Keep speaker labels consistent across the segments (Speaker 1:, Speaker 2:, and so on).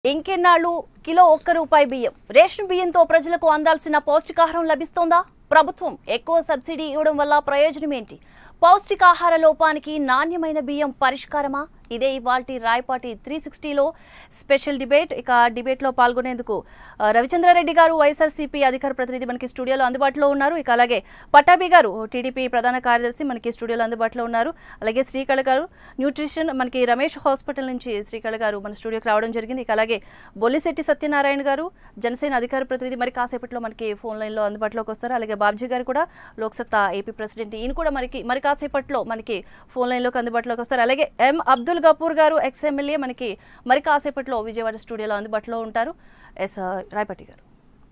Speaker 1: ఇంకెన్నాళ్ళు కిలో ఒక్క రూపాయి బియ్యం రేషన్ బియ్యంతో ప్రజలకు అందాల్సిన పౌష్టికాహారం లభిస్తోందా ప్రభుత్వం ఎక్కువ సబ్సిడీ ఇవ్వడం వల్ల ప్రయోజనం ఏంటి పౌష్టికాహార లోపానికి నాణ్యమైన బియ్యం పరిష్కారమా ఇదే ఇవాల్టి రాయపాటి త్రీ సిక్స్టీలో స్పెషల్ డిబేట్ ఇక డిబేట్లో పాల్గొనేందుకు ఆ, రవిచంద్రారెడ్డి గారు వైఎస్ఆర్సీపీ అధికార ప్రతినిధి మనకి స్టూడియోలో అందుబాటులో ఉన్నారు ఇక అలాగే పటాబి గారు టీడీపీ ప్రధాన కార్యదర్శి మనకి స్టూడియోలో అందుబాటులో ఉన్నారు అలాగే శ్రీకళ గారు న్యూట్రిషన్ మనకి రమేష్ హాస్పిటల్ నుంచి శ్రీకళ గారు మన స్టూడియోకి రావడం జరిగింది ఇక అలాగే బొల్లిశెట్టి సత్యనారాయణ గారు జనసేన అధికార ప్రతినిధి మరి కాసేపట్లో మనకి ఫోన్ లైన్లో అందుబాటులోకి వస్తారు అలాగే బాబ్జీ గారు కూడా లోక్సత్తా ఏపీ ప్రెసిడెంట్ ఈయన కూడా మనకి మరి కాసేపట్లో మనకి ఫోన్ లైన్లోకి అందుబాటులోకి వస్తారు అలాగే ఎం అబ్దుల్ గపూర్ గారు ఎక్స్ ఎమ్మెల్యే మనకి మరి కాసేపట్లో విజయవాడ స్టూడియోలో అందుబాటులో ఉంటారు yes Rayapati garu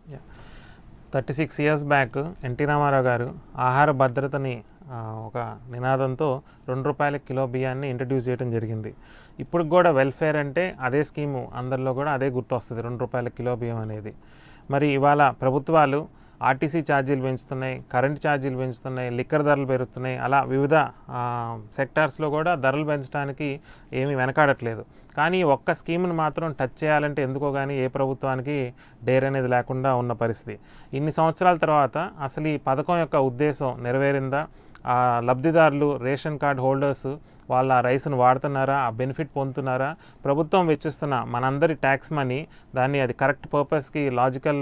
Speaker 2: thirty six years back NT Rama Rao garu ఆహార భద్రతని ఆ, ఒక నినాదంతో రెండు రూపాయల కిలో బియ్యాన్ని ఇంట్రడ్యూస్ చేయడం జరిగింది ఇప్పుడు కూడా వెల్ఫేర్ అంటే అదే స్కీము అందరిలో కూడా అదే గుర్తొస్తుంది రెండు రూపాయల కిలో బియ్యం అనేది మరి ఇవాళ ప్రభుత్వాలు ఆర్టీసీ ఛార్జీలు పెంచుతున్నాయి కరెంట్ ఛార్జీలు పెంచుతున్నాయి లిక్కర్ ధరలు పెరుగుతున్నాయి అలా వివిధ సెక్టార్స్లో కూడా ధరలు పెంచడానికి ఏమీ వెనకాడట్లేదు కానీ ఈ ఒక్క స్కీమ్ని మాత్రం టచ్ చేయాలంటే ఎందుకో కానీ ఏ ప్రభుత్వానికి డేర్ అనేది లేకుండా ఉన్న పరిస్థితి ఇన్ని సంవత్సరాల తర్వాత అసలు ఈ పథకం యొక్క ఉద్దేశం నెరవేరిందా ఆ లబ్ధిదారులు రేషన్ కార్డ్ హోల్డర్స్ వాళ్ళ ఆ రైస్ను వాడుతున్నారా ఆ బెనిఫిట్ పొందుతున్నారా ప్రభుత్వం వెచ్చిస్తున్న మనందరి ట్యాక్స్ మనీ దాన్ని అది కరెక్ట్ పర్పస్కి లాజికల్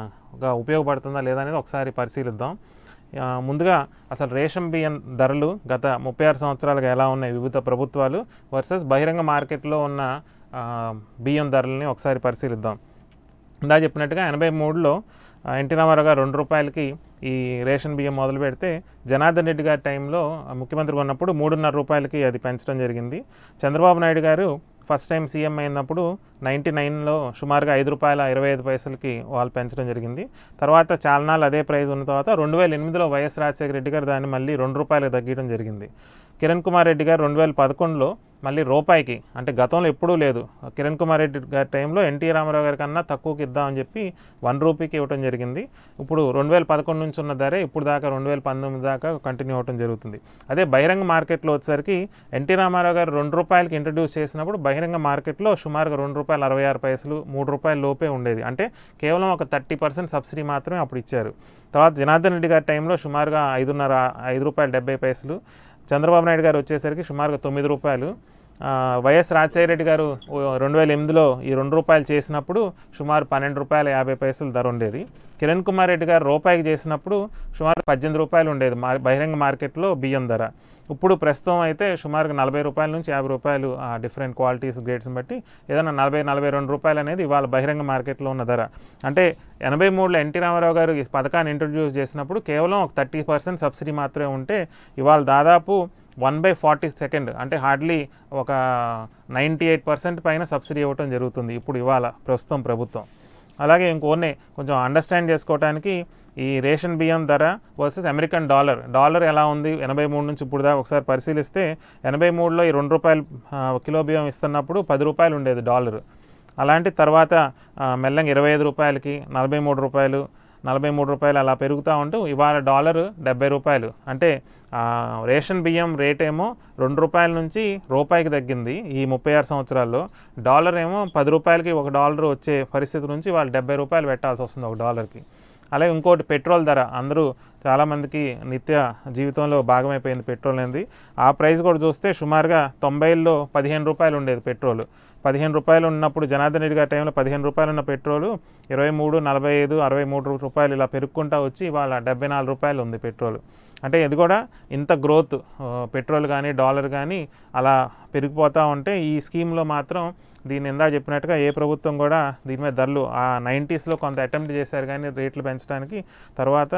Speaker 2: గా ఉపయోగపడుతుందా లేదా అనేది ఒకసారి పరిశీలిద్దాం ఆ, ముందుగా అసలు రేషన్ బియ్యం ధరలు గత ముప్పై ఆరు సంవత్సరాలుగా ఎలా ఉన్నాయి వివిధ ప్రభుత్వాలు వర్సెస్ బహిరంగ మార్కెట్లో ఉన్న ఆ, బియ్యం ధరలని ఒకసారి పరిశీలిద్దాం ఇందా చెప్పినట్టుగా ఎనభై మూడులో ఆ, ఎన్టీ రామారావు గారు రెండు రూపాయలకి ఈ రేషన్ బియ్యం మొదలు పెడితే జనార్దన్ రెడ్డి గారి టైంలో ఆ, ముఖ్యమంత్రిగా ఉన్నప్పుడు మూడున్నర రూపాయలకి అది పెంచడం జరిగింది Chandrababu Naidu garu first time CM అయినప్పుడు నైంటీ నైన్లో సుమారుగా ఐదు రూపాయల ఇరవై ఐదు పైసలకి వాళ్ళు పెంచడం జరిగింది తర్వాత చాలా నాళ్ళు అదే ప్రైస్ ఉన్న తర్వాత రెండు వేల ఎనిమిదిలో వైఎస్ రాజశేఖర రెడ్డి గారు దాన్ని మళ్ళీ రెండు రూపాయలకు తగ్గించడం జరిగింది కిరణ్ కుమార్ రెడ్డి గారు రెండు వేల పదకొండులో మళ్ళీ రూపాయికి అంటే గతంలో ఎప్పుడూ లేదు కిరణ్ కుమార్ రెడ్డి గారి టైంలో ఎన్టీ రామారావు గారి కన్నా తక్కువకి ఇద్దామని చెప్పి వన్ రూపీకి ఇవ్వడం జరిగింది ఇప్పుడు రెండు వేల పదకొండు నుంచి ఉన్న ధరే ఇప్పుడు దాకా రెండు వేల పంతొమ్మిది దాకా కంటిన్యూ అవ్వడం జరుగుతుంది అదే బహిరంగ మార్కెట్లో వచ్చేసరికి ఎన్టీ రామారావు గారు రెండు రూపాయలకి ఇంట్రడ్యూస్ చేసినప్పుడు బహిరంగ మార్కెట్లో సుమారుగా రెండు రూపాయలు అరవై ఆరు పైసలు మూడు రూపాయల లోపే ఉండేది అంటే కేవలం ఒక థర్టీ పర్సెంట్ సబ్సిడీ మాత్రమే అప్పుడు ఇచ్చారు తర్వాత జనార్దన్ రెడ్డి గారి టైంలో సుమారుగా ఐదున్నర ఐదు రూపాయలు డెబ్బై పైసలు చంద్రబాబు నాయుడు గారు వచ్చేసరికి సుమారుగా తొమ్మిది రూపాయలు ఆ, వైఎస్ రాజశేఖర రెడ్డి గారు ఓ రెండు వేల ఎనిమిదిలో ఈ రెండు రూపాయలు చేసినప్పుడు సుమారు పన్నెండు రూపాయల యాభై పైసలు ధర ఉండేది కిరణ్ కుమార్ రెడ్డి గారు రూపాయికి చేసినప్పుడు సుమారు పద్దెనిమిది రూపాయలు ఉండేది మా బహిరంగ మార్కెట్లో బియ్యం ధర ఇప్పుడు ప్రస్తుతం అయితే సుమారుగా నలభై రూపాయల నుంచి యాభై రూపాయలు ఆ డిఫరెంట్ క్వాలిటీస్ గ్రేడ్స్ని బట్టి ఏదైనా నలభై నలభై రెండు రూపాయలు అనేది ఇవాళ బహిరంగ మార్కెట్లో ఉన్న ధర అంటే ఎనభై మూడులో ఎన్టీ రామారావు గారు ఈ పథకాన్ని ఇంట్రడ్యూస్ చేసినప్పుడు కేవలం ఒక థర్టీ పర్సెంట్ సబ్సిడీ మాత్రమే ఉంటే ఇవాళ దాదాపు వన్ బై ఫార్టీ సెకండ్ అంటే హార్డ్లీ ఒక నైంటీ ఎయిట్ పర్సెంట్ పైన సబ్సిడీ ఇవ్వటం జరుగుతుంది ఇప్పుడు ఇవాళ ప్రస్తుతం ప్రభుత్వం అలాగే ఇంకొన్ని కొంచెం అండర్స్టాండ్ చేసుకోవడానికి ఈ రేషన్ బియ్యం ధర వర్సెస్ అమెరికన్ డాలర్ డాలర్ ఎలా ఉంది ఎనభై మూడు నుంచి ఇప్పుడు దాకా ఒకసారి పరిశీలిస్తే ఎనభై మూడులో ఈ రెండు రూపాయలు ఆ, కిలో బియ్యం ఇస్తున్నప్పుడు పది రూపాయలు ఉండేది డాలర్ అలాంటి తర్వాత ఆ, మెల్లంగా ఇరవై ఐదు రూపాయలకి నలభై మూడు రూపాయలు నలభై మూడు రూపాయలు అలా పెరుగుతూ ఉంటూ ఇవాళ డాలర్ డెబ్బై రూపాయలు అంటే ఆ, రేషన్ బియ్యం రేట్ ఏమో రెండు రూపాయల నుంచి రూపాయికి తగ్గింది ఈ ముప్పై ఆరు సంవత్సరాల్లో డాలర్ ఏమో పది రూపాయలకి ఒక డాలర్ వచ్చే పరిస్థితి నుంచి వాళ్ళు డెబ్బై రూపాయలు పెట్టాల్సి వస్తుంది ఒక డాలర్కి అలాగే ఇంకోటి పెట్రోల్ ధర అందరూ చాలామందికి నిత్య జీవితంలో భాగమైపోయింది పెట్రోల్ అనేది ఆ ప్రైస్ కూడా చూస్తే సుమారుగా తొంభైల్లో పదిహేను రూపాయలు ఉండేది పెట్రోల్ పదిహేను రూపాయలు ఉన్నప్పుడు జనార్దన్ రెడ్డి గారి టైంలో పదిహేను రూపాయలు ఉన్న పెట్రోల్ ఇరవై మూడు నలభై ఐదు అరవై మూడు రూపాయలు ఇలా పెరుక్కుంటా వచ్చి ఇవాళ డెబ్బై నాలుగు రూపాయలు ఉంది పెట్రోల్ అంటే ఇది కూడా ఇంత గ్రోత్ ఆ, పెట్రోల్ కానీ డాలర్ కానీ అలా పెరిగిపోతూ ఉంటే ఈ స్కీమ్లో మాత్రం దీన్ని ఇందా చెప్పినట్టుగా ఏ ప్రభుత్వం కూడా దీని మీద ధరలు ఆ నైంటీస్లో కొంత అటెంప్ట్ చేశారు కానీ రేట్లు పెంచడానికి తర్వాత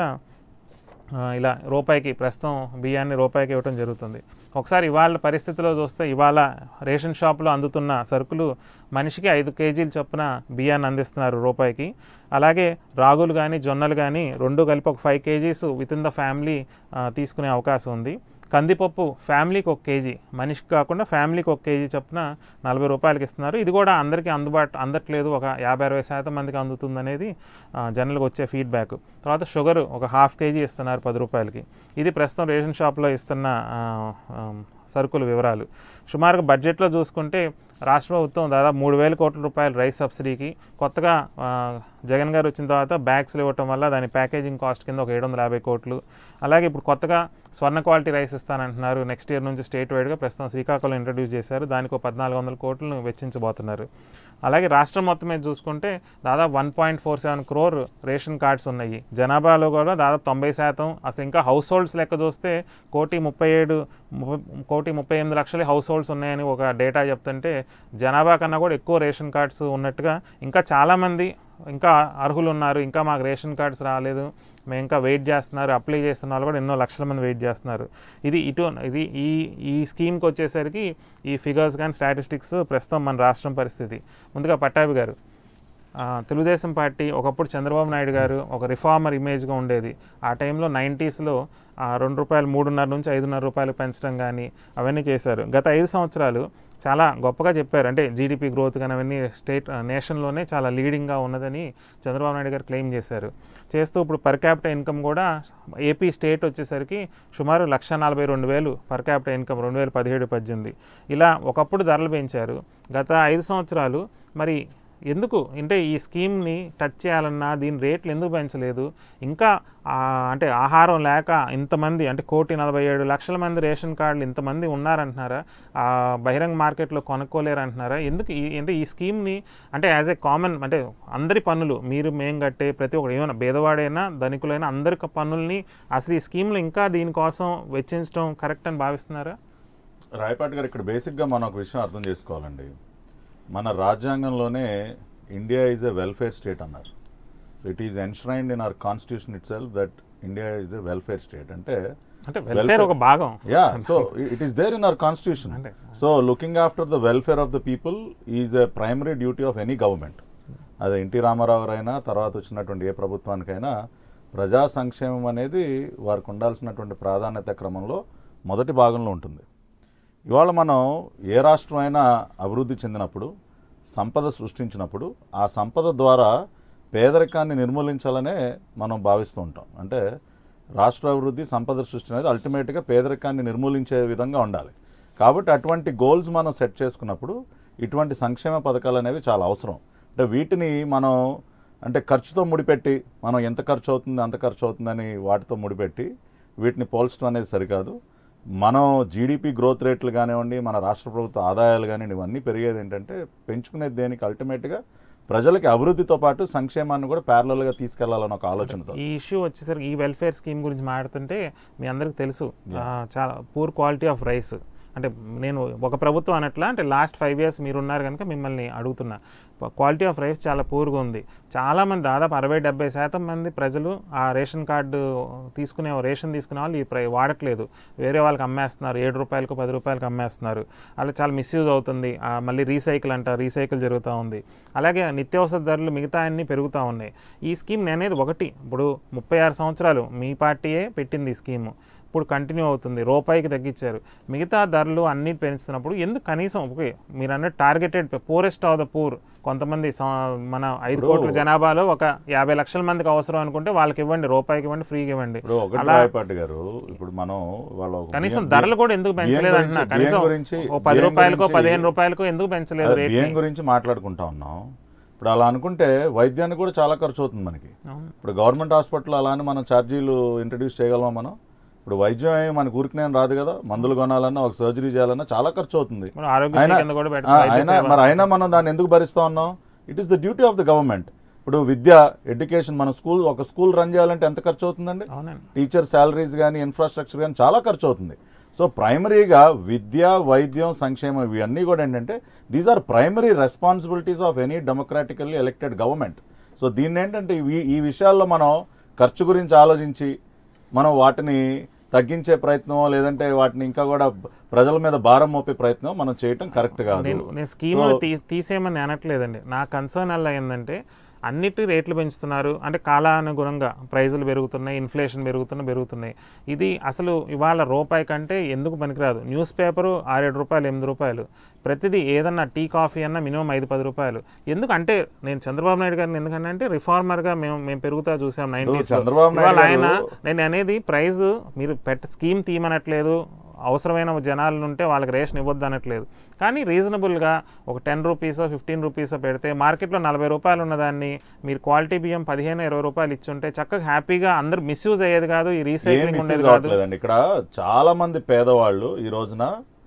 Speaker 2: ఆ, ఇలా రూపాయికి ప్రస్తుతం బియ్యాన్ని రూపాయికి ఇవ్వడం జరుగుతుంది ఒకసారి ఇవాళ పరిస్థితిలో చూస్తే ఇవాళ రేషన్ షాప్లో అందుతున్న సరుకులు మనిషికి ఐదు కేజీలు చొప్పున బియ్యాన్ని అందిస్తున్నారు రూపాయికి అలాగే రాగులు కానీ జొన్నలు కానీ రెండు కలిపి ఒక five KGs with in the family తీసుకునే అవకాశం ఉంది కందిపప్పు ఫ్యామిలీకి ఒక కేజీ మనిషికి కాకుండా ఫ్యామిలీకి ఒక కేజీ చొప్పున నలభై రూపాయలకి ఇస్తున్నారు ఇది కూడా అందరికీ అందుబాటు అందట్లేదు ఒక యాభై అరవై శాతం మందికి అందుతుంది అనేది జనరల్గా వచ్చే ఫీడ్బ్యాక్ తర్వాత షుగర్ ఒక హాఫ్ కేజీ ఇస్తున్నారు పది రూపాయలకి ఇది ప్రస్తుతం రేషన్ షాప్లో ఇస్తున్న ఆ, ఆ, సరుకుల వివరాలు సుమారుగా బడ్జెట్లో చూసుకుంటే రాష్ట్ర ప్రభుత్వం దాదాపు మూడు వేల కోట్ల రూపాయలు రైస్ సబ్సిడీకి కొత్తగా ఆ, జగన్ గారు వచ్చిన తర్వాత బ్యాగ్స్లు ఇవ్వటం వల్ల దాని ప్యాకేజింగ్ కాస్ట్ కింద ఒక ఏడు వందల యాభై కోట్లు అలాగే ఇప్పుడు కొత్తగా స్వర్ణ క్వాలిటీ రైస్ ఇస్తానంటున్నారు నెక్స్ట్ ఇయర్ నుంచి స్టేట్ వైడ్గా ప్రస్తుతం శ్రీకాకుళం ఇంట్రడ్యూస్ చేశారు దానికి ఒక పద్నాలుగు వందల కోట్లను వెచ్చించబోతున్నారు అలాగే రాష్ట్రం మొత్తం మీద చూసుకుంటే దాదాపు one point four seven crore ration cards ఉన్నాయి జనాభాలో కూడా దాదాపు తొంభై శాతం అసలు ఇంకా హౌస్ హోల్డ్స్ లెక్క చూస్తే కోటి ముప్పై ఏడు ము- కోటి ముప్పై ఎనిమిది లక్షల హౌస్ హోల్డ్స్ ఉన్నాయని ఒక డేటా చెప్తుంటే జనాభా కన్నా కూడా ఎక్కువ రేషన్ కార్డ్స్ ఉన్నట్టుగా ఇంకా చాలామంది ఇంకా అర్హులు ఉన్నారు ఇంకా మాకు రేషన్ కార్డ్స్ రాలేదు మేము ఇంకా వెయిట్ చేస్తున్నారు అప్లై చేస్తున్న వాళ్ళు కూడా ఎన్నో లక్షల మంది వెయిట్ చేస్తున్నారు ఇది ఇటు ఇది ఈ ఈ స్కీమ్కి వచ్చేసరికి ఈ ఫిగర్స్ కానీ స్టాటిస్టిక్స్ ప్రస్తుతం మన రాష్ట్రం పరిస్థితి ముందుగా పట్టాభి గారు ఆ, తెలుగుదేశం పార్టీ ఒకప్పుడు చంద్రబాబు నాయుడు గారు ఒక రిఫార్మర్ ఇమేజ్గా ఉండేది ఆ టైంలో నైంటీస్లో రెండు రూపాయలు మూడున్నర నుంచి ఐదున్నర రూపాయలు పెంచడం కానీ అవన్నీ చేశారు గత ఐదు సంవత్సరాలు చాలా గొప్పగా చెప్పారు అంటే జీడిపి గ్రోత్ కానీ అవన్నీ స్టేట్ నేషన్లోనే చాలా లీడింగ్గా ఉన్నదని చంద్రబాబు నాయుడు గారు క్లెయిమ్ చేశారు చేస్తూ ఇప్పుడు పర్ క్యాపిటల్ ఇన్కమ్ కూడా ఏపీ స్టేట్ వచ్చేసరికి సుమారు లక్ష నలభై రెండు వేలు పర్ క్యాపిటల్ ఇన్కమ్ రెండు వేల పదిహేడు పద్దెనిమిది ఇలా ఒకప్పుడు ధరలు పెంచారు గత ఐదు సంవత్సరాలు మరి ఎందుకు అంటే ఈ స్కీమ్ని టచ్ చేయాలన్నా దీని రేట్లు ఎందుకు పెంచలేదు ఇంకా ఆ, అంటే ఆహారం లేక ఇంతమంది అంటే కోటి నలభై ఏడు లక్షల మంది రేషన్ కార్డులు ఇంతమంది ఉన్నారంటున్నారా ఆ, బహిరంగ మార్కెట్లో కొనుక్కోలేరు అంటున్నారా ఎందుకు ఈ అంటే ఈ స్కీమ్ని అంటే యాజ్ ఏ కామన్ అంటే అందరి పన్నులు మీరు మేము కట్టే ప్రతి ఒక్కరు ఏమైనా భేదవాడైనా ధనికులైనా అందరి క- పన్నుల్ని అసలు ఈ స్కీమ్లో ఇంకా దీనికోసం వెచ్చించడం కరెక్ట్ అని భావిస్తున్నారా
Speaker 3: రాయపాటి గారు ఇక్కడ బేసిక్గా మనం ఒక విషయం అర్థం చేసుకోవాలండి మన రాజ్యాంగంలోనే India is a welfare state అన్నారు so it is enshrined in our constitution itself that India is a welfare state అంటే
Speaker 2: అంటే వెల్ఫేర్ ఒక భాగం
Speaker 3: yeah so it is there in our constitution
Speaker 2: అంటే-
Speaker 3: so looking after the welfare of the people is a primary duty of any government అదే ఎన్టీ రామారావు అయినా తర్వాత వచ్చినటువంటి ఏ ప్రభుత్వానికైనా ప్రజా సంక్షేమం అనేది వారికి ఉండాల్సినటువంటి ప్రాధాన్యత క్రమంలో మొదటి భాగంలో ఉంటుంది ఇవాళ మనం ఏ రాష్ట్రం అయినా అభివృద్ధి చెందినప్పుడు సంపద సృష్టించినప్పుడు ఆ సంపద ద్వారా పేదరికాన్ని నిర్మూలించాలనే మనం భావిస్తూ ఉంటాం అంటే రాష్ట్ర అభివృద్ధి సంపద సృష్టి అనేది అల్టిమేట్గా పేదరికాన్ని నిర్మూలించే విధంగా ఉండాలి కాబట్టి అటువంటి గోల్స్ మనం సెట్ చేసుకున్నప్పుడు ఇటువంటి సంక్షేమ పథకాలు అనేవి చాలా అవసరం అంటే వీటిని మనం అంటే ఖర్చుతో ముడిపెట్టి మనం ఎంత ఖర్చు అవుతుంది అంత ఖర్చు అవుతుందని వాటితో ముడిపెట్టి వీటిని పోల్చడం అనేది సరికాదు మనం జీడిపి గ్రోత్ రేట్లు కానివ్వండి మన రాష్ట్ర ప్రభుత్వ ఆదాయాలు కానివ్వండి ఇవన్నీ పెరిగేది ఏంటంటే పెంచుకునేది దేనికి అల్టిమేట్గా ప్రజలకి అభివృద్ధితో పాటు సంక్షేమాన్ని కూడా ప్యారలల్గా తీసుకెళ్లాలన్న ఒక ఆలోచనతో
Speaker 2: ఈ ఇష్యూ వచ్చేసరికి ఈ వెల్ఫేర్ స్కీమ్ గురించి మాట్లాడుతుంటే మీ అందరికి తెలుసు ఆ, చాలా పూర్ క్వాలిటీ ఆఫ్ రైస్ అంటే నేను ఒక ప్రభుత్వం అనట్లా అంటే లాస్ట్ ఫైవ్ ఇయర్స్ మీరు ఉన్నారు కనుక మిమ్మల్ని అడుగుతున్నా క్వాలిటీ ఆఫ్ రైస్ చాలా పూర్గా ఉంది చాలామంది దాదాపు అరవై డెబ్బై శాతం మంది ప్రజలు ఆ రేషన్ కార్డు తీసుకునే రేషన్ తీసుకునే వాళ్ళు ఈ ప్రై వాడట్లేదు వేరే వాళ్ళకి అమ్మేస్తున్నారు ఏడు రూపాయలకు పది రూపాయలకు అమ్మేస్తున్నారు అలా చాలా మిస్యూజ్ అవుతుంది ఆ, మళ్ళీ రీసైకిల్ అంట రీసైకిల్ జరుగుతూ ఉంది అలాగే నిత్యావసర ధరలు మిగతా అన్నీ పెరుగుతూ ఉన్నాయి ఈ స్కీమ్ అనేది ఒకటి ఇప్పుడు ముప్పై ఆరు సంవత్సరాలు మీ పార్టీయే పెట్టింది ఈ స్కీము ఇప్పుడు కంటిన్యూ అవుతుంది రూపాయికి తగ్గించారు మిగతా ధరలు అన్ని పెంచుతున్నప్పుడు ఎందుకు కనీసం ఓకే మీరు అన్నట్టు targeted poorest of the poor కొంతమంది సం- మన ఐదు
Speaker 3: ఇప్పుడు-
Speaker 2: కోట్ల జనాభాలో ఒక యాభై లక్షల మందికి అవసరం అనుకుంటే వాళ్ళకి ఇవ్వండి రూపాయికి ఇవ్వండి ఫ్రీగా ఇవ్వండి
Speaker 3: ఇప్పుడు ఒకటి
Speaker 2: అలా
Speaker 3: రాయపాటి గారు ఇప్పుడు మనం వాళ్ళ ఒక
Speaker 2: కనీసం
Speaker 3: బియ్యం-
Speaker 2: ధరలు కూడా ఎందుకు
Speaker 3: బియ్యం
Speaker 2: పెంచలేదు
Speaker 3: గురించి-
Speaker 2: అంటున్నా
Speaker 3: బియ్యం
Speaker 2: కనీసం
Speaker 3: గురించి
Speaker 2: ఓ పది
Speaker 3: బియ్యం
Speaker 2: రూపాయలకో
Speaker 3: గురించి-
Speaker 2: పదిహేను రూపాయలకో ఎందుకు పెంచలేదు
Speaker 3: అదే
Speaker 2: రేట్
Speaker 3: బియ్యం గురించి మాట్లాడుకుంటా ఉన్నాం ఇప్పుడు అలా అనుకుంటే వైద్యానికి కూడా చాలా ఖర్చు అవుతుంది మనకి ఇప్పుడు గవర్నమెంట్ హాస్పిటల్ అలానే మనం ఛార్జీలు ఇంట్రడ్యూస్ చేయగలమా మనం ఇప్పుడు వైద్యం ఏమి మనకు ఊరికనే రాదు కదా మందులు కొనాలన్నా ఒక సర్జరీ చేయాలన్నా చాలా ఖర్చు అవుతుంది
Speaker 2: మరి ఆరోగ్యశ్రీ
Speaker 3: అయినా-
Speaker 2: కింద కూడా
Speaker 3: ఆ,
Speaker 2: పెడతారు వైద్య
Speaker 3: అయినా
Speaker 2: సేవ.
Speaker 3: మరి అయినా మనం దాన్ని ఎందుకు భరిస్తా ఉన్నాం it is the duty of the government ఇప్పుడు విద్య ఎడ్యుకేషన్ మన స్కూల్ ఒక స్కూల్ రన్ చేయాలంటే ఎంత ఖర్చు అవుతుందండి
Speaker 2: అవునండి
Speaker 3: టీచర్ శాలరీస్ కానీ ఇన్ఫ్రాస్ట్రక్చర్ కానీ చాలా ఖర్చు అవుతుంది సో ప్రైమరీగా విద్య వైద్యం సంక్షేమం ఇవన్నీ కూడా ఏంటంటే these are primary responsibilities of any democratically elected government so దీన్ని ఏంటంటే ఈ ఈ విషయాల్లో మనం ఖర్చు గురించి ఆలోచించి మనం వాటిని తగ్గించే ప్రయత్నం లేదంటే వాటిని ఇంకా కూడా ప్రజల మీద భారం మోపే ప్రయత్నం మనం చేయటం కరెక్ట్ కాదు
Speaker 2: నేను నేను స్కీమ్ తీ తీసేయమని అనట్లేదండి నా కన్సర్న్ అలా ఏంటంటే అన్నిటి రేట్లు పెంచుతున్నారు అంటే కాలానుగుణంగా ప్రైజులు పెరుగుతున్నాయి ఇన్ఫ్లేషన్ పెరుగుతున్న పెరుగుతున్నాయి ఇది అసలు ఇవాళ రూపాయి కంటే ఎందుకు పనికిరాదు న్యూస్ పేపరు ఆరేడు రూపాయలు ఎనిమిది రూపాయలు ప్రతిదీ ఏదన్నా టీ కాఫీ అన్నా మినిమం ఐదు పది రూపాయలు ఎందుకు అంటే నేను చంద్రబాబు నాయుడు గారిని ఎందుకంటే అంటే రిఫార్మర్గా మేము మేము పెరుగుతా చూసాం నైన్టీస్
Speaker 3: చంద్రబాబు నాయుడు
Speaker 2: ఆయన
Speaker 3: గారు-
Speaker 2: నేను అనేది ప్రైజ్ మీరు పెట్ట స్కీమ్ తీయమనట్లేదు అవసరమైన జనాలు ఉంటే వాళ్ళకి రేషన్ ఇవ్వద్దు అనట్లేదు కానీ రీజనబుల్గా ఒక టెన్ రూపీస్ ఫిఫ్టీన్ రూపీస్ పెడితే మార్కెట్లో నలభై రూపాయలు ఉన్నదాన్ని మీరు క్వాలిటీ బియ్యం పదిహేను ఇరవై రూపాయలు ఇచ్చుంటే చక్కగా హ్యాపీగా అందరూ మిస్యూజ్ అయ్యేది కాదు ఈ
Speaker 3: ఏం
Speaker 2: రీసైక్లింగ్
Speaker 3: మిస్యూజ్
Speaker 2: ఉండేది కాదు
Speaker 3: కావట్లేదండి ఇక్కడ చాలా మంది పేదవాళ్ళు ఈ రోజున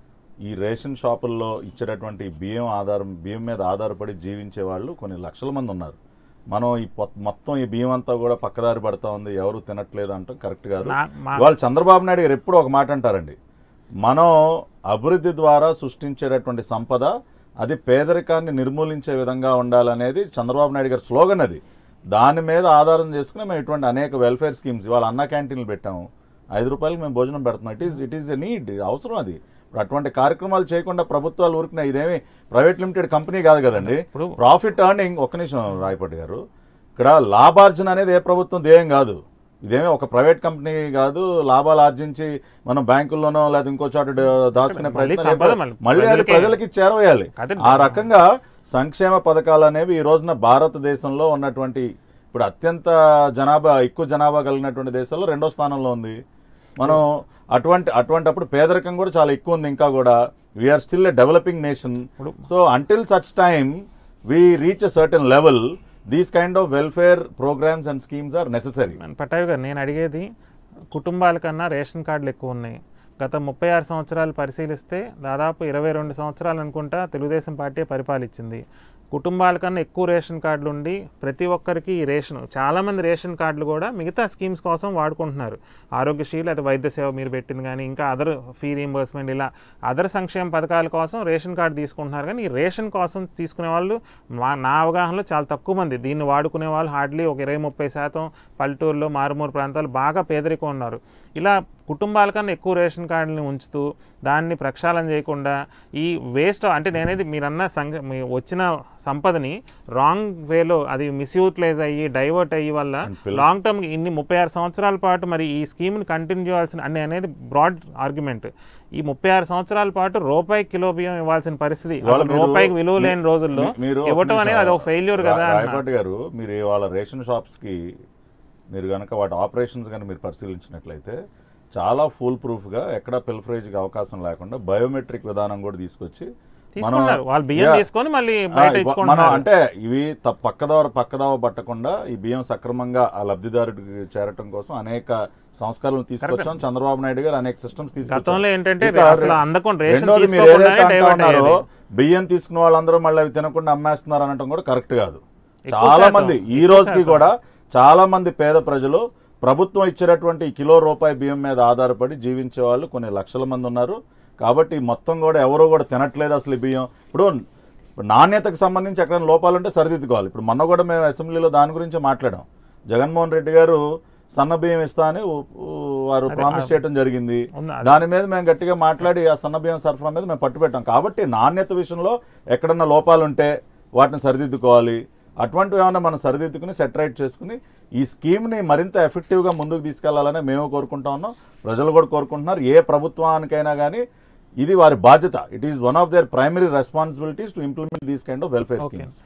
Speaker 3: ఈ రేషన్ షాపుల్లో ఇచ్చేటటువంటి బియ్యం ఆధారం బియ్యం మీద ఆధారపడి జీవించే వాళ్ళు కొన్ని లక్షల మంది ఉన్నారు మనం ఈ పొ- మొత్తం ఈ బియ్యం అంతా కూడా పక్కదారి పడతా ఉంది ఎవరు తినట్లేదు అంటాం కరెక్ట్ కాదు
Speaker 2: నా- మా-
Speaker 3: ఇవాళ చంద్రబాబు నాయుడు గారు ఎప్పుడు ఒక మాట అంటారండి మనం అభివృద్ధి ద్వారా సృష్టించేటటువంటి సంపద అది పేదరికాన్ని నిర్మూలించే విధంగా ఉండాలనేది చంద్రబాబు నాయుడు గారి స్లోగన్ అది దాని మీద ఆధారం చేసుకుని మేము ఇటువంటి అనేక వెల్ఫేర్ స్కీమ్స్ ఇవాళ అన్న క్యాంటీన్లు పెట్టాము ఐదు రూపాయలకి మేము భోజనం పెడుతున్నాం it is it is a need అవసరం అది ఇప్పుడు అటువంటి కార్యక్రమాలు చేయకుండా ప్రభుత్వాలు ఊరికినాయి ఇదేమి ప్రైవేట్ లిమిటెడ్ కంపెనీ కాదు కదండి
Speaker 2: ఇప్పుడు-
Speaker 3: ప్రాఫిట్ ఎర్నింగ్ ఒక్క నిమిషం రాయపట్టి గారు ఇక్కడ లాభార్జన అనేది ఏ ప్రభుత్వం ధ్యేయం కాదు ఇదేమీ ఒక ప్రైవేట్ కంపెనీ కాదు లాభాలు ఆర్జించి మనం బ్యాంకుల్లోనో లేదా ఇంకో చోట డ- దాచుకునే
Speaker 2: మళ్ళీ
Speaker 3: ప్రయత్నం
Speaker 2: సంపద
Speaker 3: లేదు.
Speaker 2: మళ్ళీ
Speaker 3: మళ్ళీ అది
Speaker 2: ప్రజలకే.
Speaker 3: ప్రజలకి చేరవేయాలి
Speaker 2: అదే
Speaker 3: ఆ రకంగా సంక్షేమ పథకాలు అనేవి ఈ రోజున భారతదేశంలో ఉన్నటువంటి ఇప్పుడు అత్యంత జనాభా ఎక్కువ జనాభా కలిగినటువంటి దేశాల్లో రెండో స్థానంలో ఉంది మనం అటువంటి అటువంటప్పుడు పేదరికం కూడా చాలా ఎక్కువ ఉంది ఇంకా కూడా we are still a developing nation so until such time we reach a certain level these kind of welfare programmes and schemes are necessary
Speaker 2: Pattabhi garu నేను అడిగేది కుటుంబాల కన్నా రేషన్ కార్డులు ఎక్కువ ఉన్నాయి గత ముప్పై ఆరు సంవత్సరాలు పరిశీలిస్తే దాదాపు ఇరవై రెండు సంవత్సరాలు అనుకుంటా తెలుగుదేశం పార్టీ పరిపాలించింది కుటుంబాల కన్నా ఎక్కువ రేషన్ కార్డులు ఉండి ప్రతి ఒక్కరికి ఈ రేషన్ చాలామంది రేషన్ కార్డులు కూడా మిగతా స్కీమ్స్ కోసం వాడుకుంటున్నారు ఆరోగ్యశ్రీ లేదా వైద్య సేవ మీరు పెట్టింది కానీ ఇంకా అదర్ ఫీ రీంబర్స్మెంట్ ఇలా అదర్ సంక్షేమ పథకాల కోసం రేషన్ కార్డు తీసుకుంటున్నారు కానీ ఈ రేషన్ కోసం తీసుకునే వాళ్ళు మా నా అవగాహనలో చాలా తక్కువ మంది దీన్ని వాడుకునే వాళ్ళు హార్డ్లీ ఒక ఇరవై ముప్పై శాతం పల్లెటూరులో మారుమూరు ప్రాంతాలు బాగా పేదరికం ఉన్నారు ఇలా కుటుంబాల కన్నా ఎక్కువ రేషన్ కార్డుని ఉంచుతూ దాన్ని ప్రక్షాళన చేయకుండా ఈ వేస్ట్ అంటే నేనేది మీరన్న సంఘ మీ వచ్చిన సంపదని రాంగ్ వేలో అది మిస్యూటిలైజ్ అయ్యి డైవర్ట్ అయ్యి వల్ల లాంగ్ టర్మ్ ఇన్ని ముప్పై ఆరు సంవత్సరాల పాటు మరి ఈ స్కీమ్ని కంటిన్యూ చేయాల్సిన అంటే అనేది బ్రాడ్ ఆర్గ్యుమెంట్ ఈ ముప్పై ఆరు సంవత్సరాల పాటు రూపాయి కిలో బియ్యం ఇవ్వాల్సిన పరిస్థితి
Speaker 3: ఇవాళ
Speaker 2: అసలు
Speaker 3: మీరు-
Speaker 2: రూపాయికి విలువ లేని రోజుల్లో
Speaker 3: మీ- మీరు
Speaker 2: ఇవ్వటం అనేది అది ఒక ఫెయిల్యూర్ కదా అన్న.
Speaker 3: రాయపాటి గారు మీరు వాళ్ళ రేషన్ షాప్స్కి మీరు కనుక వాటి ఆపరేషన్స్ కనుక మీరు పరిశీలించినట్లయితే చాలా ఫుల్ ప్రూఫ్గా ఎక్కడ పిల్ఫరేజ్కి అవకాశం లేకుండా బయోమెట్రిక్ విధానం కూడా తీసుకొచ్చి
Speaker 2: తీసుకున్నారు వాళ్ళు బియ్యం
Speaker 3: Yeah.
Speaker 2: తీసుకొని మళ్ళీ
Speaker 3: ఆ,
Speaker 2: బయట
Speaker 3: ఇవ్వ- మనం
Speaker 2: ఇచ్చుకుంటున్నారు
Speaker 3: అంటే ఇవి త- పక్కదోవ పక్కదోవ పట్టకుండా ఈ బియ్యం సక్రమంగా ఆ లబ్ధిదారుడికి చేరటం కోసం అనేక సంస్కరణలు తీసుకొచ్చాం చంద్రబాబు నాయుడు గారు అనేక సిస్టమ్స్
Speaker 2: గతంలో ఏంటంటే
Speaker 3: ఇక
Speaker 2: అసలు అందకుండా రేషన్
Speaker 3: రెండోది మీరు
Speaker 2: తీసుకోకుండానే
Speaker 3: ఏదైతే అంటా
Speaker 2: డైవర్ట్
Speaker 3: ఉన్నారో
Speaker 2: అయ్యేది.
Speaker 3: బియ్యం తీసుకున్న వాళ్ళందరూ మళ్ళీ అవి తినకుండా అమ్మేస్తున్నారు అనటం కూడా కరెక్ట్ కాదు
Speaker 2: ఎక్కువ
Speaker 3: చాలా
Speaker 2: శాతం,
Speaker 3: మంది ఈ
Speaker 2: ఎక్కువ
Speaker 3: రోజుకి
Speaker 2: శాతం.
Speaker 3: కూడా చాలా మంది పేద ప్రజలు ప్రభుత్వం ఇచ్చేటటువంటి ఈ కిలో రూపాయి బియ్యం మీద ఆధారపడి జీవించే వాళ్ళు కొన్ని లక్షల మంది ఉన్నారు కాబట్టి మొత్తం కూడా ఎవరు కూడా తినట్లేదు అసలు ఈ బియ్యం ఇప్పుడు నాణ్యతకు సంబంధించి ఎక్కడైనా లోపాలు ఉంటే సరిదిద్దుకోవాలి ఇప్పుడు మొన్న కూడా మేము అసెంబ్లీలో దాని గురించి మాట్లాడాం జగన్మోహన్ రెడ్డి గారు సన్న బియ్యం ఇస్తా అని ఊ- ఊ- వారు ప్రామిస్ చేయడం జరిగింది
Speaker 2: ఉంది, అది-
Speaker 3: దాని మీద మేము గట్టిగా మాట్లాడి ఆ సన్న బియ్యం సరఫరా మీద మేము పట్టుబెట్టాం కాబట్టి నాణ్యత విషయంలో ఎక్కడన్నా లోపాలు ఉంటే వాటిని సరిదిద్దుకోవాలి అటువంటివి ఏమైనా మనం సరిదిద్దుకుని సెటరైట్ చేసుకుని ఈ స్కీమ్ని మరింత ఎఫెక్టివ్గా ముందుకు తీసుకెళ్లాలని మేము కోరుకుంటా ఉన్నాం ప్రజలు కూడా కోరుకుంటున్నారు ఏ ప్రభుత్వానికైనా కానీ ఇది వారి బాధ్యత it is one of their primary responsibilities to implement these kind of welfare
Speaker 2: Okay.
Speaker 3: Schemes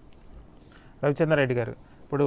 Speaker 2: Ravichandra Reddy garu ఇప్పుడు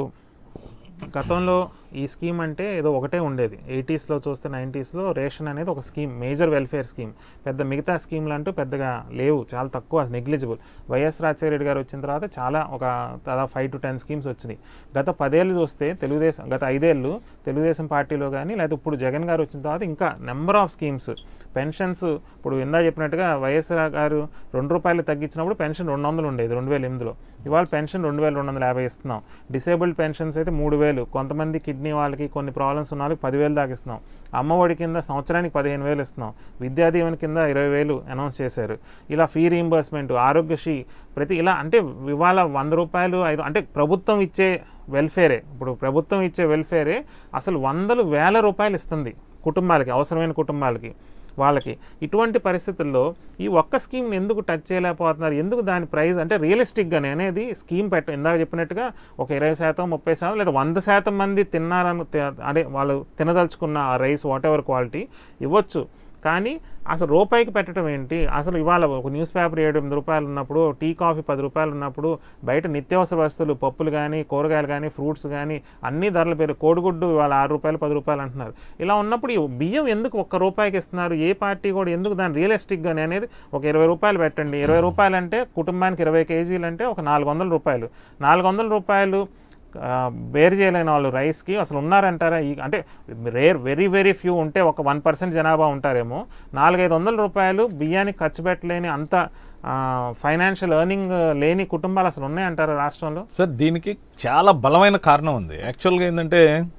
Speaker 2: గతంలో ఈ స్కీమ్ అంటే ఏదో ఒకటే ఉండేది ఎయిటీస్లో చూస్తే నైంటీస్లో రేషన్ అనేది ఒక స్కీమ్ మేజర్ వెల్ఫేర్ స్కీమ్ పెద్ద మిగతా స్కీమ్లు అంటూ పెద్దగా లేవు చాలా తక్కువ నెగ్లిజిబుల్ వైఎస్ రాజశేఖర రెడ్డి గారు వచ్చిన తర్వాత చాలా ఒక దాదాపు ఫైవ్ టు టెన్ స్కీమ్స్ వచ్చినాయి గత పదేళ్ళు చూస్తే తెలుగుదేశం గత ఐదేళ్ళు తెలుగుదేశం పార్టీలో కానీ లేదా ఇప్పుడు జగన్ గారు వచ్చిన తర్వాత ఇంకా నెంబర్ ఆఫ్ స్కీమ్స్ పెన్షన్స్ ఇప్పుడు ఇందా చెప్పినట్టుగా వైఎస్ఆర్ గారు రెండు రూపాయలు తగ్గించినప్పుడు పెన్షన్ రెండు వందలు ఉండేది రెండు వేల ఎనిమిదిలో ఇవాళ పెన్షన్ రెండు వేల రెండు వందల యాభై ఇస్తున్నాం డిసేబుల్డ్ పెన్షన్స్ అయితే మూడు వేలు కొంతమంది కిడ్నీ వాళ్ళకి కొన్ని ప్రాబ్లమ్స్ ఉన్న వాళ్ళకి పదివేలు దాకా ఇస్తున్నాం అమ్మఒడి కింద సంవత్సరానికి పదిహేను వేలు ఇస్తున్నాం విద్యా దీవెన కింద ఇరవై వేలు అనౌన్స్ చేశారు ఇలా ఫీ రీంబర్స్మెంట్ ఆరోగ్యశ్రీ ప్రతి ఇలా అంటే ఇవాళ వంద రూపాయలు ఐదు అంటే ప్రభుత్వం ఇచ్చే వెల్ఫేరే ఇప్పుడు ప్రభుత్వం ఇచ్చే వెల్ఫేరే అసలు వందలు వేల రూపాయలు ఇస్తుంది కుటుంబాలకి అవసరమైన కుటుంబాలకి వాళ్ళకి ఇటువంటి పరిస్థితుల్లో ఈ ఒక్క స్కీమ్ని ఎందుకు టచ్ చేయలేకపోతున్నారు ఎందుకు దాని ప్రైస్ అంటే రియలిస్టిక్గానే అనేది స్కీమ్ పెట్ట ఇందాక చెప్పినట్టుగా ఒక ఇరవై శాతం ముప్పై శాతం లేదా వంద శాతం మంది తిన్నారని తి- అదే వాళ్ళు తినదలుచుకున్న ఆ రైస్ వాట్ ఎవర్ క్వాలిటీ ఇవ్వచ్చు కానీ అసలు రూపాయికి పెట్టడం ఏంటి అసలు ఇవాళ ఒక న్యూస్ పేపర్ ఏడు ఎనిమిది రూపాయలు ఉన్నప్పుడు టీ కాఫీ పది రూపాయలు ఉన్నప్పుడు బయట నిత్యావసర వస్తువులు పప్పులు కానీ కూరగాయలు కానీ ఫ్రూట్స్ కానీ అన్ని ధరలు పేరు కోడిగుడ్డు ఇవాళ ఆరు రూపాయలు పది రూపాయలు అంటున్నారు ఇలా ఉన్నప్పుడు ఈ బియ్యం ఎందుకు ఒక్క రూపాయికి ఇస్తున్నారు ఏ పార్టీ కూడా ఎందుకు దాన్ని రియలిస్టిక్గా అనేది ఒక ఇరవై రూపాయలు పెట్టండి ఇరవై రూపాయలు అంటే కుటుంబానికి ఇరవై కేజీలు అంటే ఒక నాలుగు వందల రూపాయలు నాలుగు వందల రూపాయలు ఆ, బేర్ చేయలేని వాళ్ళు రైస్కి అసలు ఉన్నారంటారా ఈ అంటే రేర్ వెరీ వెరీ ఫ్యూ ఉంటే ఒక వన్ పర్సెంట్ జనాభా ఉంటారేమో నాలుగైదు వందల రూపాయలు బియ్యానికి ఖర్చు పెట్టలేని అంత ఫైనాన్షియల్ ఎర్నింగ్ లేని కుటుంబాలు అసలు ఉన్నాయంటారా రాష్ట్రంలో
Speaker 4: సార్ దీనికి చాలా బలమైన కారణం ఉంది యాక్చువల్గా ఏంటంటే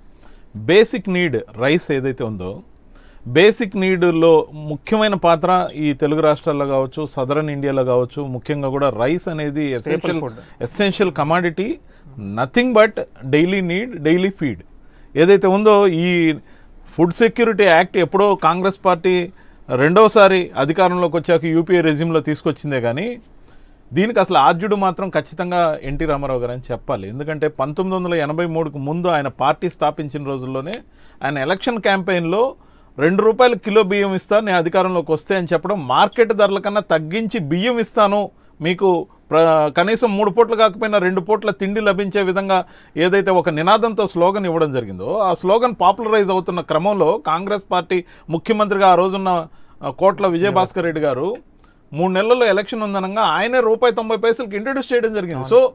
Speaker 4: బేసిక్ నీడ్ రైస్ ఏదైతే ఉందో బేసిక్ నీడ్లో ముఖ్యమైన పాత్ర ఈ తెలుగు రాష్ట్రాల్లో కావచ్చు సదరన్ ఇండియాలో కావచ్చు ముఖ్యంగా కూడా రైస్ అనేది essential
Speaker 2: food.
Speaker 4: Essential commodity nothing but daily need daily feed ఏదైతే ఉందో ఈ ఫుడ్ సెక్యూరిటీ యాక్ట్ ఎప్పుడో కాంగ్రెస్ పార్టీ రెండవసారి అధికారంలోకి వచ్చాక యూపీఏ రెజ్యూమ్లో తీసుకొచ్చిందే కానీ దీనికి అసలు ఆద్యుడు మాత్రం ఖచ్చితంగా ఎన్టీ రామారావు గారు అని చెప్పాలి ఎందుకంటే పంతొమ్మిది వందల ఎనభై మూడుకు ముందు ఆయన పార్టీ స్థాపించిన రోజుల్లోనే ఆయన ఎలక్షన్ క్యాంపెయిన్లో రెండు రూపాయలు కిలో బియ్యం ఇస్తా నేను అధికారంలోకి వస్తే అని చెప్పడం మార్కెట్ ధరల కన్నా తగ్గించి బియ్యం ఇస్తాను మీకు ప్ర కనీసం మూడు పూట్లు కాకపోయినా రెండు పూట్ల తిండి లభించే విధంగా ఏదైతే ఒక నినాదంతో స్లోగన్ ఇవ్వడం జరిగిందో ఆ స్లోగన్ పాపులరైజ్ అవుతున్న క్రమంలో కాంగ్రెస్ పార్టీ ముఖ్యమంత్రిగా ఆ రోజున్న ఆ, కోట్ల విజయభాస్కర్ రెడ్డి గారు మూడు నెలల్లో ఎలక్షన్ ఉందనగా ఆయనే రూపాయి తొంభై పైసలకి ఇంట్రడ్యూస్ చేయడం జరిగింది సో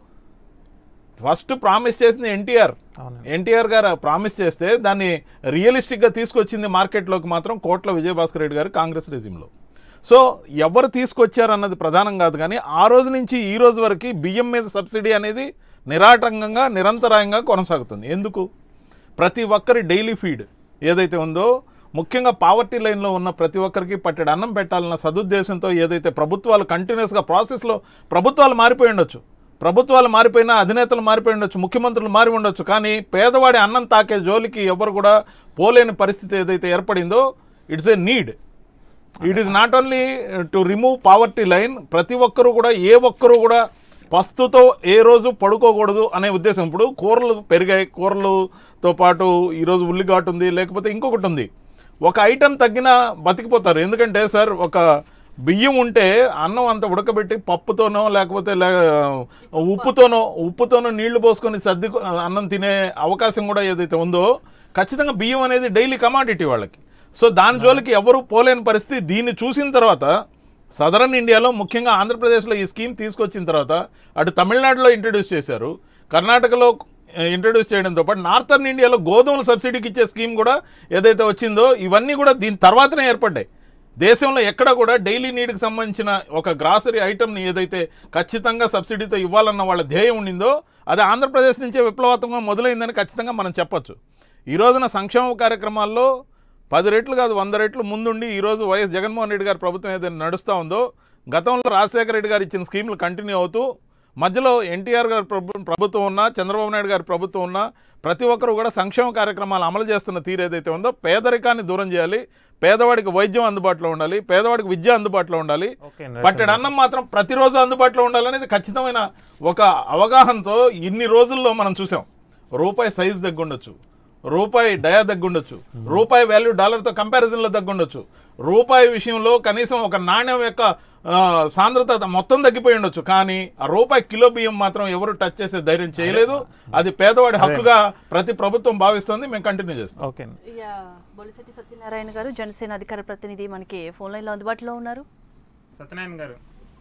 Speaker 4: ఫస్ట్ ప్రామిస్ చేసింది ఎన్టీఆర్
Speaker 2: అవునండి.
Speaker 4: ఎన్టీఆర్ గారు ప్రామిస్ చేస్తే దాన్ని రియలిస్టిక్గా తీసుకొచ్చింది మార్కెట్లోకి మాత్రం కోట్ల విజయభాస్కర్ రెడ్డి గారు కాంగ్రెస్ రెజిమ్లో సో ఎవరు తీసుకొచ్చారన్నది ప్రధానం కాదు కానీ ఆ రోజు నుంచి ఈ రోజు వరకు బియ్యం మీద సబ్సిడీ అనేది నిరాటంకంగా నిరంతరాయంగా కొనసాగుతుంది ఎందుకు ప్రతి ఒక్కరి డైలీ ఫీడ్ ఏదైతే ఉందో ముఖ్యంగా పావర్టీ లైన్లో ఉన్న ప్రతి ఒక్కరికి పట్టెడు అన్నం పెట్టాలన్న సదుద్దేశంతో ఏదైతే ప్రభుత్వాలు కంటిన్యూస్గా ప్రాసెస్లో ప్రభుత్వాలు మారిపోయి ఉండొచ్చు ప్రభుత్వాలు మారిపోయినా అధినేతలు మారిపోయి ఉండొచ్చు ముఖ్యమంత్రులు మారి ఉండొచ్చు కానీ పేదవాడి అన్నం తాకే జోలికి ఎవరు కూడా పోలేని పరిస్థితి ఏదైతే ఏర్పడిందో it's a need it is not only to remove poverty line ప్రతి ఒక్కరూ కూడా ఏ ఒక్కరూ కూడా పస్తుతో ఏ రోజు పడుకోకూడదు అనే ఉద్దేశం ఇప్పుడు కూరలు పెరిగాయి కూరలతో పాటు ఈరోజు ఉల్లిఘాటు ఉంది లేకపోతే ఇంకొకటి ఉంది ఒక ఐటెం తగ్గినా బతికిపోతారు ఎందుకంటే సార్ ఒక బియ్యం ఉంటే అన్నం అంత ఉడకబెట్టి పప్పుతోనో లేకపోతే లే ఉప్పుతోనో ఉప్పుతోనో నీళ్లు పోసుకొని సర్ది అన్నం తినే అవకాశం కూడా ఏదైతే ఉందో ఖచ్చితంగా బియ్యం అనేది డైలీ కమాడిటీ వాళ్ళకి సో దాని జోలికి ఎవరు పోలేని పరిస్థితి దీన్ని చూసిన తర్వాత సదరన్ ఇండియాలో ముఖ్యంగా ఆంధ్రప్రదేశ్లో ఈ స్కీమ్ తీసుకొచ్చిన తర్వాత అటు తమిళనాడులో ఇంట్రడ్యూస్ చేశారు కర్ణాటకలో ఇంట్రడ్యూస్ చేయడంతో పాటు నార్థర్న్ ఇండియాలో గోధుమల సబ్సిడీకి ఇచ్చే స్కీమ్ కూడా ఏదైతే వచ్చిందో ఇవన్నీ కూడా దీని తర్వాతనే ఏర్పడ్డాయి దేశంలో ఎక్కడ కూడా డైలీ నీడ్కి సంబంధించిన ఒక గ్రాసరీ ఐటమ్ని ఏదైతే ఖచ్చితంగా సబ్సిడీతో ఇవ్వాలన్న వాళ్ళ ధ్యేయం ఉండిందో అది ఆంధ్రప్రదేశ్ నుంచే విప్లవాత్మకంగా మొదలైందని ఖచ్చితంగా మనం చెప్పొచ్చు ఈ రోజున సంక్షేమ కార్యక్రమాల్లో పది రెట్లు కాదు వంద రెట్లు ముందుండి ఈరోజు వైఎస్ జగన్మోహన్ రెడ్డి గారి ప్రభుత్వం ఏదైతే నడుస్తూ ఉందో గతంలో రాజశేఖర రెడ్డి గారు ఇచ్చిన స్కీములు కంటిన్యూ అవుతూ మధ్యలో ఎన్టీఆర్ గారి ప్రభు ప్రభుత్వం ఉన్నా చంద్రబాబు నాయుడు గారి ప్రభుత్వం ఉన్నా ప్రతి ఒక్కరు కూడా సంక్షేమ కార్యక్రమాలు అమలు చేస్తున్న తీరు ఏదైతే ఉందో పేదరికాన్ని దూరం చేయాలి పేదవాడికి వైద్యం అందుబాటులో ఉండాలి పేదవాడికి విద్య అందుబాటులో ఉండాలి
Speaker 2: ఓకే
Speaker 4: పట్టెడు అన్నం మాత్రం ప్రతిరోజు అందుబాటులో ఉండాలనేది ఖచ్చితమైన ఒక అవగాహనతో ఇన్ని రోజుల్లో మనం చూసాం రూపాయి సైజ్ తగ్గుండొచ్చు రూపాయి డయా తగ్గుండొచ్చు రూపాయి వాల్యూ డాలర్తో కంపారిజన్లో తగ్గుండొచ్చు రూపాయి విషయంలో కనీసం ఒక నాణ్యం యొక్క ఆ, సాంద్రత మొత్తం తగ్గిపోయి ఉండొచ్చు కానీ ఆ రూపాయి కిలో బియ్యం మాత్రం ఎవరు టచ్ చేసే ధైర్యం చేయలేదు అది పేదవాడి హక్కుగా ప్రతి ప్రభుత్వం భావిస్తుంది మేము కంటిన్యూ చేస్తాం
Speaker 2: ఓకే
Speaker 1: యా బొలిశెట్టి సత్యనారాయణ గారు జనసేన అధికార ప్రతినిధి మనకి ఫోన్ లైన్లో అందుబాటులో ఉన్నారు
Speaker 2: సత్యనారాయణ గారు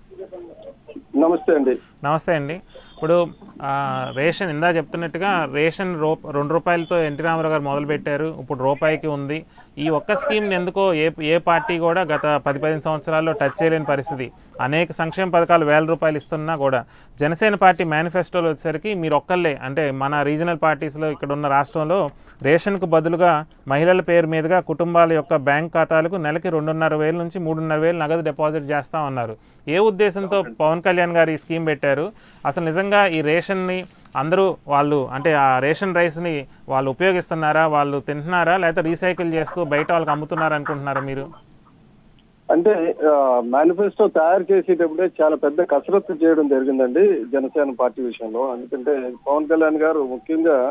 Speaker 5: నమస్తే అండి
Speaker 2: నమస్తే అండి ఇప్పుడు ఆ, రేషన్ ఇందా చెప్తున్నట్టుగా రేషన్ రూ రెండు రూపాయలతో ఎన్టీ రామారావు గారు మొదలుపెట్టారు ఇప్పుడు రూపాయికి ఉంది ఈ ఒక్క స్కీమ్ని ఎందుకో ఏ ఏ పార్టీ కూడా గత పది పదిహేను సంవత్సరాల్లో టచ్ చేయలేని పరిస్థితి అనేక సంక్షేమ పథకాలు వేల రూపాయలు ఇస్తున్నా కూడా జనసేన పార్టీ మేనిఫెస్టోలో వచ్చేసరికి మీరు ఒక్కళ్ళే అంటే మన రీజనల్ పార్టీస్లో ఇక్కడ ఉన్న రాష్ట్రంలో రేషన్కు బదులుగా మహిళల పేరు మీదుగా కుటుంబాల యొక్క బ్యాంక్ ఖాతాలకు నెలకి రెండున్నర వేల నుంచి మూడున్నర వేలు నగదు డిపాజిట్ చేస్తా ఉన్నారు ఏ ఉద్దేశంతో పవన్ కళ్యాణ్ గారు ఈ స్కీమ్ పెట్టారు అసలు నిజంగా ఈ రేషన్ని అందరూ వాళ్ళు అంటే ఆ రేషన్ రైస్ని వాళ్ళు ఉపయోగిస్తున్నారా వాళ్ళు తింటున్నారా లేకపోతే రీసైకిల్ చేస్తూ బయట వాళ్ళకి అమ్ముతున్నారా అనుకుంటున్నారా మీరు
Speaker 5: అంటే మేనిఫెస్టో తయారు చేసేటప్పుడే చాలా పెద్ద కసరత్తు చేయడం జరిగిందండి జనసేన పార్టీ విషయంలో ఎందుకంటే పవన్ కళ్యాణ్ గారు ముఖ్యంగా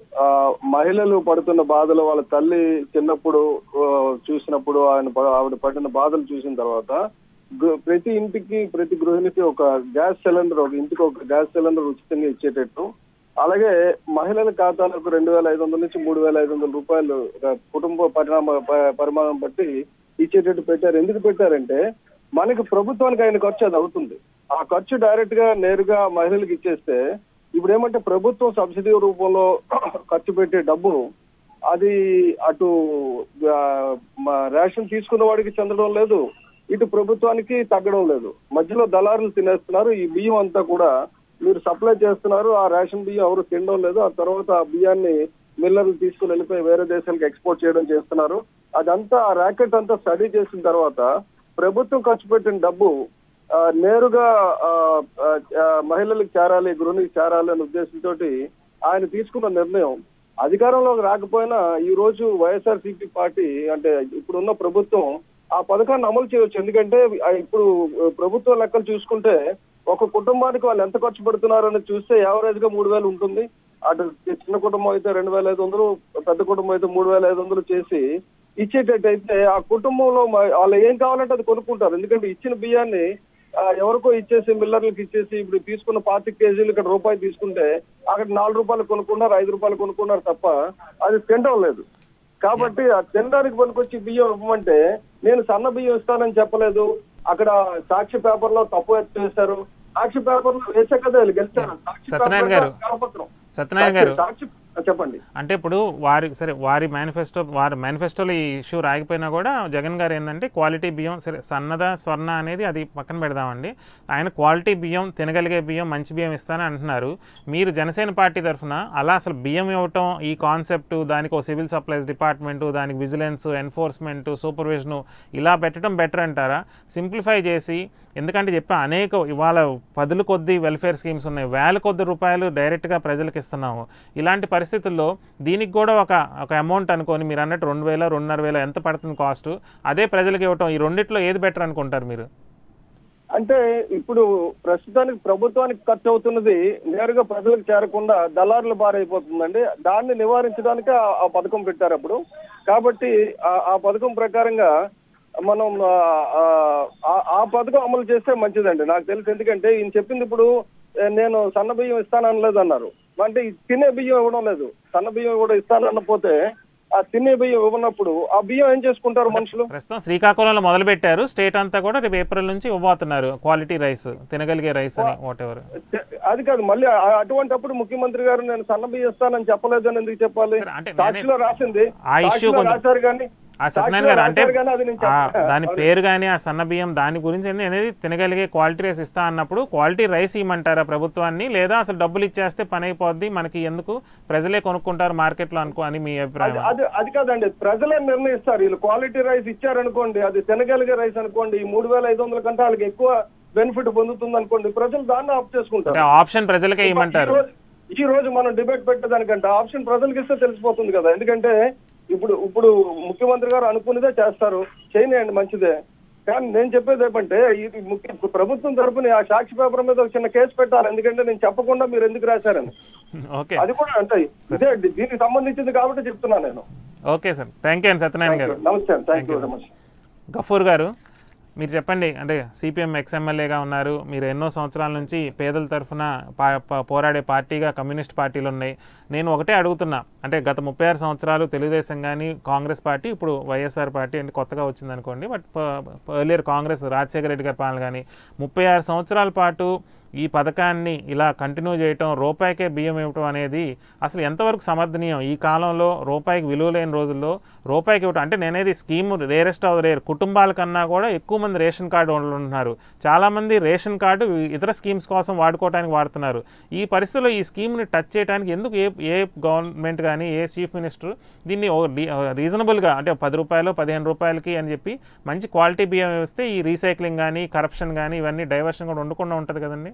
Speaker 5: ఆ, మహిళలు పడుతున్న బాధలు వాళ్ళ తల్లి చిన్నప్పుడు ఆ, చూసినప్పుడు ఆయన ప- ఆవిడ పడిన బాధలు చూసిన తర్వాత గృ- ప్రతి ఇంటికి ప్రతి గృహిణికి ఒక గ్యాస్ సిలిండర్ ఒక ఇంటికి ఒక గ్యాస్ సిలిండర్ ఉచితంగా ఇచ్చేటట్టు అలాగే మహిళల ఖాతాలకు రెండు వేల ఐదు వందల నుంచి మూడు వేల ఐదు వందల రూపాయలు ఆ, కుటుంబ పరిణామ ప- పరిమాణం బట్టి ఇచ్చేటట్టు పెట్టారు ఎందుకు పెట్టారంటే మనకి ప్రభుత్వానికి ఆయన ఖర్చు అది అవుతుంది ఆ ఖర్చు డైరెక్ట్ గా నేరుగా మహిళలకు ఇచ్చేస్తే ఇప్పుడు ఏమంటే ప్రభుత్వం సబ్సిడీ రూపంలో ఖర్చు పెట్టే డబ్బు అది అటు ఆ, మా రేషన్ తీసుకున్న వాడికి చెందడం లేదు ఇటు ప్రభుత్వానికి తగ్గడం లేదు మధ్యలో దళారులు తినేస్తున్నారు ఈ బియ్యం అంతా కూడా మీరు సప్లై చేస్తున్నారు ఆ రేషన్ బియ్యం ఎవరు తినడం లేదు ఆ తర్వాత ఆ బియ్యాన్ని మిల్లర్లు తీసుకుని వెళ్ళిపోయి వేరే దేశాలకు ఎక్స్పోర్ట్ చేయడం చేస్తున్నారు అదంతా ఆ ర్యాకెట్ అంతా స్టడీ చేసిన తర్వాత ప్రభుత్వం ఖర్చు పెట్టిన డబ్బు ఆ, నేరుగా ఆ, ఆ, ఆ, మహిళలకు చేరాలి గృహిణికి చేరాలి అనే ఉద్దేశంతో ఆయన తీసుకున్న నిర్ణయం అధికారంలోకి రాకపోయినా ఈ రోజు వైఎస్ఆర్ పార్టీ అంటే ఇప్పుడున్న ప్రభుత్వం ఆ పథకాన్ని అమలు చేయవచ్చు ఎందుకంటే ఆ ఇప్పుడు ప్రభుత్వ లెక్కలు చూసుకుంటే ఒక కుటుంబానికి వాళ్ళు ఎంత ఖర్చు పెడుతున్నారు అని చూస్తే యావరేజ్ గా మూడు వేలు ఉంటుంది అటు చిన్న కుటుంబం అయితే రెండు వేల ఐదు వందలు పెద్ద కుటుంబం అయితే మూడు వేల ఐదు వందలు చేసి ఇచ్చేటట్టయితే ఆ కుటుంబంలో మ- వాళ్ళు ఏం కావాలంటే అది కొనుక్కుంటారు ఎందుకంటే ఇచ్చిన బియ్యాన్ని ఆ, ఎవరికో ఇచ్చేసి మిల్లర్లకు ఇచ్చేసి ఇప్పుడు తీసుకున్న పాతి కేజీలు ఇక్కడ రూపాయి తీసుకుంటే అక్కడ నాలుగు రూపాయలు కొనుక్కున్నారు ఐదు రూపాయలు కొనుక్కున్నారు తప్ప అది తినడం లేదు కాబట్టి ఆ తినడానికి పనికొచ్చి బియ్యం ఇవ్వమంటే నేను సన్న బియ్యం ఇస్తానని చెప్పలేదు అక్కడ సాక్షి పేపర్ లో తప్పు ఎత్తు వేశారు సాక్షి పేపర్ లో వేసే కదా వీళ్ళు గెలిచారు సాక్షి
Speaker 2: సత్యనారాయణ
Speaker 5: పేపర్
Speaker 2: గారు.
Speaker 5: లో కరపత్రం.
Speaker 2: సత్యనారాయణ గారు.
Speaker 5: సాక్షి చెప్పండి
Speaker 2: అంటే ఇప్పుడు వారి సరే వారి మేనిఫెస్టో వారి మేనిఫెస్టోలో ఈ ఇష్యూ రాకపోయినా కూడా జగన్ గారు ఏంటంటే క్వాలిటీ బియ్యం సరే సన్నద స్వర్ణ అనేది అది పక్కన పెడదామండి ఆయన క్వాలిటీ బియ్యం తినగలిగే బియ్యం మంచి బియ్యం ఇస్తానని అంటున్నారు మీరు జనసేన పార్టీ తరఫున అలా అసలు బియ్యం ఇవ్వటం ఈ కాన్సెప్ట్ దానికి ఒక సివిల్ సప్లైస్ డిపార్ట్మెంటు దానికి విజిలెన్స్ ఎన్ఫోర్స్మెంట్ సూపర్విజను ఇలా పెట్టడం బెటర్ అంటారా సింప్లిఫై చేసి ఎందుకంటే చెప్పా అనేక ఇవాళ పదుల కొద్ది వెల్ఫేర్ స్కీమ్స్ ఉన్నాయి వేల కొద్ది రూపాయలు డైరెక్ట్గా ప్రజలకు ఇస్తున్నాము ఇలాంటి పరిస్థితుల్లో దీనికి కూడా ఒక ఒక అమౌంట్ అనుకొని మీరు అన్నట్టు రెండు వేల రెండున్నర వేల ఎంత పడుతుంది కాస్ట్ అదే ప్రజలకు ఇవ్వటం ఈ రెండిట్లో ఏది బెటర్ అనుకుంటారు మీరు
Speaker 5: అంటే ఇప్పుడు ప్రస్తుతానికి ప్రభుత్వానికి ఖర్చు అవుతున్నది నేరుగా ప్రజలకు చేరకుండా దళారుల బారైపోతుందండి దాన్ని నివారించడానికి ఆ- ఆ పథకం పెట్టారు అప్పుడు కాబట్టి ఆ- ఆ పథకం ప్రకారంగా మనం ఆ- ఆ- ఆ- ఆ పథకం అమలు చేస్తే మంచిదండి నాకు తెలుసు ఎందుకంటే ఈయన చెప్పింది ఇప్పుడు ఏ, నేను సన్న బియ్యం ఇస్తాననలేదు అన్నారు అంటే ఈ తినే బియ్యం ఇవ్వడం లేదు సన్న బియ్యం కూడా ఇస్తానన్నపోతే ఆ తినే బియ్యం ఇవ్వనప్పుడు ఆ బియ్యం ఏం చేసుకుంటారు మనుషులు
Speaker 2: ప్రస్తుతం శ్రీకాకుళంలో మొదలు పెట్టారు స్టేట్ అంతా కూడా రేపు ఏప్రిల్ నుంచి ఇవ్వబోతున్నారు క్వాలిటీ రైస్ తినగలిగే రైస్ అని వాట్ ఎవర్
Speaker 5: అది కాదు మళ్ళీ ఆ- అటువంటప్పుడు ముఖ్యమంత్రి గారు నేను సన్న బియ్యం ఇస్తానని చెప్పలేదని ఎందుకు చెప్పాలి
Speaker 2: సరే, అంటే
Speaker 5: సాక్షిలో రాసింది
Speaker 2: ఆ issue
Speaker 5: సాక్షిలో
Speaker 2: కొంచెం-
Speaker 5: రాశారు కానీ
Speaker 2: ఆ సత్యనారాయణ
Speaker 5: సాక్షిలో
Speaker 2: గారు అంటే
Speaker 5: రాశారు కానీ అది నేను
Speaker 2: ఆ
Speaker 5: చెప్ప-
Speaker 2: దాని పేరు కానీ ఆ సన్న బియ్యం దాని గురించి అన్ని అనేది తినగలిగే క్వాలిటీ రైస్ ఇస్తా అన్నప్పుడు క్వాలిటీ రైస్ ఇవ్వమంటారా ప్రభుత్వాన్ని లేదా అసలు డబ్బులు ఇచ్చేస్తే పని అయిపోద్ది మనకి ఎందుకు ప్రజలే కొనుక్కుంటారు మార్కెట్లో అనుకో అని మీ అభిప్రాయం
Speaker 5: అది- అది అది కాదండి ప్రజలే నిర్ణయిస్తారు వీళ్ళు క్వాలిటీ రైస్ ఇచ్చారనుకోండి అది తినగలిగే రైస్ అనుకోండి ఈ మూడు వేల ఐదు వందల కంటే వాళ్ళకి ఎక్కువ బెనిఫిట్ పొందుతుంది అనుకోండి ప్రజలు దాన్ని ఆఫ్
Speaker 2: అంటే
Speaker 5: చేసుకుంటారు
Speaker 2: ఆప్షన్ ప్రజలకే ఇవ్వమంటారు
Speaker 5: ఈ రోజు- ఈ రోజు మనం డిబేట్ పెట్టేదానికంటే ఆప్షన్ ప్రజలకు ఇస్తే తెలిసిపోతుంది కదా ఎందుకంటే ఇప్పుడు ఇప్పుడు ముఖ్యమంత్రి గారు అనుకునేదే చేస్తారు చేయనియండి మంచిదే కానీ నేను చెప్పేది ఏమంటే ఇది ముఖ్య ప్రభుత్వం తరపున ఆ సాక్షి పేపర్ మీద ఒక చిన్న కేసు పెట్టాలి ఎందుకంటే నేను చెప్పకుండా మీరు ఎందుకు రాశారని
Speaker 2: ఓకే
Speaker 5: అది కూడా అంటే ఇదే దీనికి సంబంధించింది కాబట్టి చెప్తున్నాను నేను
Speaker 2: ఓకే సార్ థ్యాంక్ యూ అండి సత్యనారాయణ గారు
Speaker 5: నమస్తే thank you very much
Speaker 2: Gafoor garu మీరు చెప్పండి అంటే సిపిఎం ఎక్స్ఎమ్మెల్యేగా ఉన్నారు మీరు ఎన్నో సంవత్సరాల నుంచి పేదల తరఫున పా పా- పోరాడే పార్టీగా కమ్యూనిస్ట్ పార్టీలు ఉన్నాయి నేను ఒకటే అడుగుతున్నా అంటే గత ముప్పై ఆరు సంవత్సరాలు తెలుగుదేశం కానీ కాంగ్రెస్ పార్టీ ఇప్పుడు వైఎస్ఆర్ పార్టీ అంటే కొత్తగా వచ్చింది అనుకోండి బట్ ఎర్లియర్ కాంగ్రెస్ రాజశేఖర రెడ్డి గారి పాలన కానీ ముప్పై ఆరు సంవత్సరాల పాటు ఈ పథకాన్ని ఇలా కంటిన్యూ చేయటం రూపాయికే బియ్యం ఇవ్వటం అనేది అసలు ఎంతవరకు సమర్థనీయం ఈ కాలంలో రూపాయికి విలువ లేని రోజుల్లో రూపాయికి ఇవ్వటం అంటే నేనేది స్కీమ్ రేరెస్ట్ ఆఫ్ రేర్ కుటుంబాల కన్నా కూడా ఎక్కువ మంది రేషన్ కార్డు వాళ్ళు ఉంటున్నారు చాలామంది రేషన్ కార్డు ఇతర స్కీమ్స్ కోసం వాడుకోవడానికి వాడుతున్నారు ఈ పరిస్థితిలో ఈ స్కీమ్ని టచ్ చేయడానికి ఎందుకు ఏ ఏ గవర్నమెంట్ కానీ ఏ చీఫ్ మినిస్టర్ దీన్ని రీజనబుల్గా అంటే పది రూపాయలు పదిహేను రూపాయలకి అని చెప్పి మంచి క్వాలిటీ బియ్యం ఇస్తే ఈ రీసైక్లింగ్ కానీ కరప్షన్ కానీ ఇవన్నీ డైవర్షన్ కూడా ఉండకుండా ఉంటుంది కదండి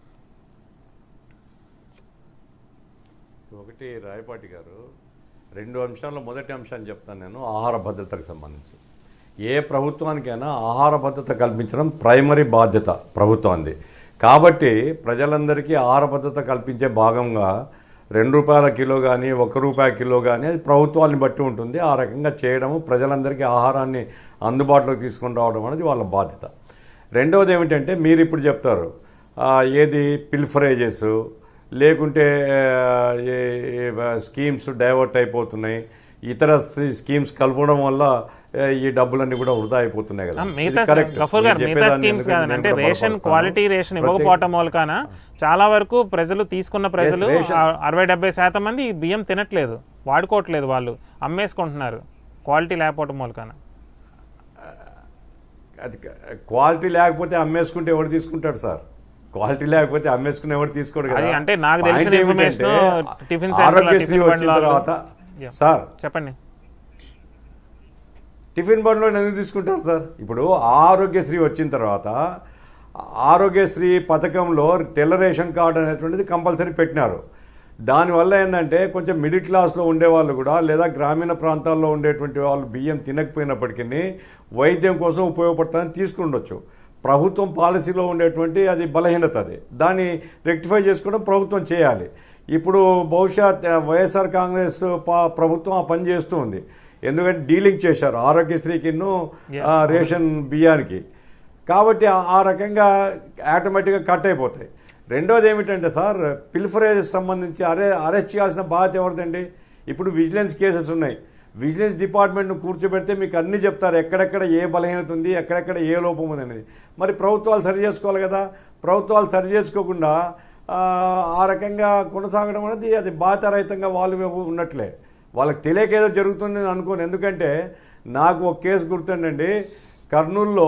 Speaker 6: ఒకటి రాయపాటి గారు రెండు అంశాల్లో మొదటి అంశాన్ని చెప్తాను నేను ఆహార భద్రతకు సంబంధించి ఏ ప్రభుత్వానికైనా ఆహార భద్రత కల్పించడం ప్రైమరీ బాధ్యత ప్రభుత్వానికి కాబట్టి ప్రజలందరికీ ఆహార భద్రత కల్పించే భాగంగా రెండు రూపాయల కిలో కానీ ఒక రూపాయ కిలో కానీ అది ప్రభుత్వాన్ని బట్టి ఉంటుంది ఆ రకంగా చేయడము ప్రజలందరికీ ఆహారాన్ని అందుబాటులోకి తీసుకొని రావడం అనేది వాళ్ళ బాధ్యత రెండవది ఏమిటంటే మీరు ఇప్పుడు చెప్తారు ఆ, ఏది పిల్ఫరేజెస్ లేకుంటే ఆ, ఏ- ఏ- స్కీమ్స్ డైవర్ట్ అయిపోతున్నాయి ఇతర స్- స్కీమ్స్ కలపడం వల్ల ఆ, ఈ డబ్బులన్నీ కూడా వృధా అయిపోతున్నాయి కదా
Speaker 2: ఆ,
Speaker 6: ఇది
Speaker 2: మిగతా
Speaker 6: correct.
Speaker 2: గఫూర్ గారు
Speaker 6: మీరు
Speaker 2: మిగతా
Speaker 6: చెప్పేదాన్ని
Speaker 2: స్కీమ్స్
Speaker 6: ఎందుకంటే
Speaker 2: కాదండి
Speaker 6: నేను
Speaker 2: అంటే
Speaker 6: కూడా
Speaker 2: రేషన్
Speaker 6: బలపరుస్తాను.
Speaker 2: క్వాలిటీ రేషన్
Speaker 6: ప్రతి-
Speaker 2: ఇవ్వకపోవటం మూలకాన చాలా వరకు ప్రజలు తీసుకున్న ప్రజలు
Speaker 6: రేషన్-
Speaker 2: ఆ అరవై డెబ్బై శాతం మంది ఈ బియ్యం తినట్లేదు వాడుకోవట్లేదు వాళ్ళు అమ్మేసుకుంటున్నారు క్వాలిటీ లేకపోవటం మూలకాన
Speaker 6: అది క- క్వాలిటీ లేకపోతే అమ్మేసుకుంటే ఎవరు తీసుకుంటాడు సార్ క్వాలిటీ లేకపోతే అమ్మేసుకుని ఎవరు తీసుకోడు కదా
Speaker 2: అది అంటే నాకు తెలిసిన
Speaker 6: Point
Speaker 2: information
Speaker 6: ఏమిటంటే,
Speaker 2: టిఫిన్ సెంటర్లో,
Speaker 6: ఆరోగ్యశ్రీ
Speaker 2: టిఫిన్
Speaker 6: వచ్చిన
Speaker 2: బండ్లలో-
Speaker 6: తర్వాత
Speaker 2: Yeah.
Speaker 6: సార్
Speaker 2: చెప్పండి
Speaker 6: టిఫిన్ బండ్లో ఎందుకు తీసుకుంటారు సార్ ఇప్పుడు ఆరోగ్యశ్రీ వచ్చిన తర్వాత ఆరోగ్యశ్రీ పథకంలో తెల్ల రేషన్ కార్డు అనేటువంటిది కంపల్సరీ పెట్టినారు దానివల్ల ఏంటంటే కొంచెం మిడిల్ క్లాస్లో ఉండేవాళ్ళు కూడా లేదా గ్రామీణ ప్రాంతాల్లో ఉండేటువంటి వాళ్ళు బియ్యం తినకపోయినప్పటికీ వైద్యం కోసం ఉపయోగపడుతుందని తీసుకుండొచ్చు ప్రభుత్వం పాలసీలో ఉండేటువంటి అది బలహీనత అది దాన్ని రెక్టిఫై చేసుకోవడం ప్రభుత్వం చేయాలి ఇప్పుడు బహుశా త- వైఎస్ఆర్ కాంగ్రెస్ పా- ప్రభుత్వం ఆ పని చేస్తూ ఉంది ఎందుకంటే డీలింగ్ చేశారు ఆరోగ్యశ్రీకిను ఆ, రేషన్ బియ్యానికి కాబట్టి ఆ- ఆ రకంగా ఆటోమేటిక్గా కట్ అయిపోతాయి రెండోది ఏమిటంటే సార్ పిల్ఫరేజ్ సంబంధించి అరే అరెస్ట్ చేయాల్సిన బాధ్యత ఎవరిదండి ఇప్పుడు విజిలెన్స్ కేసెస్ ఉన్నాయి విజిలెన్స్ డిపార్ట్మెంట్ను కూర్చోబెడితే మీకు అన్నీ చెప్తారు ఎక్కడెక్కడ ఏ బలహీనత ఉంది ఎక్కడెక్కడ ఏ లోపం ఉంది అనేది మరి ప్రభుత్వాలు సరి చేసుకోవాలి కదా ప్రభుత్వాలు సరి చేసుకోకుండా ఆ, ఆ రకంగా కొనసాగడం అనేది అది బాధ్యరహితంగా వాళ్ళు ఉన్నట్లే వాళ్ళకి తెలియక ఏదో జరుగుతుంది అని అనుకోను ఎందుకంటే నాకు ఒక కేసు గుర్తుండండి కర్నూలులో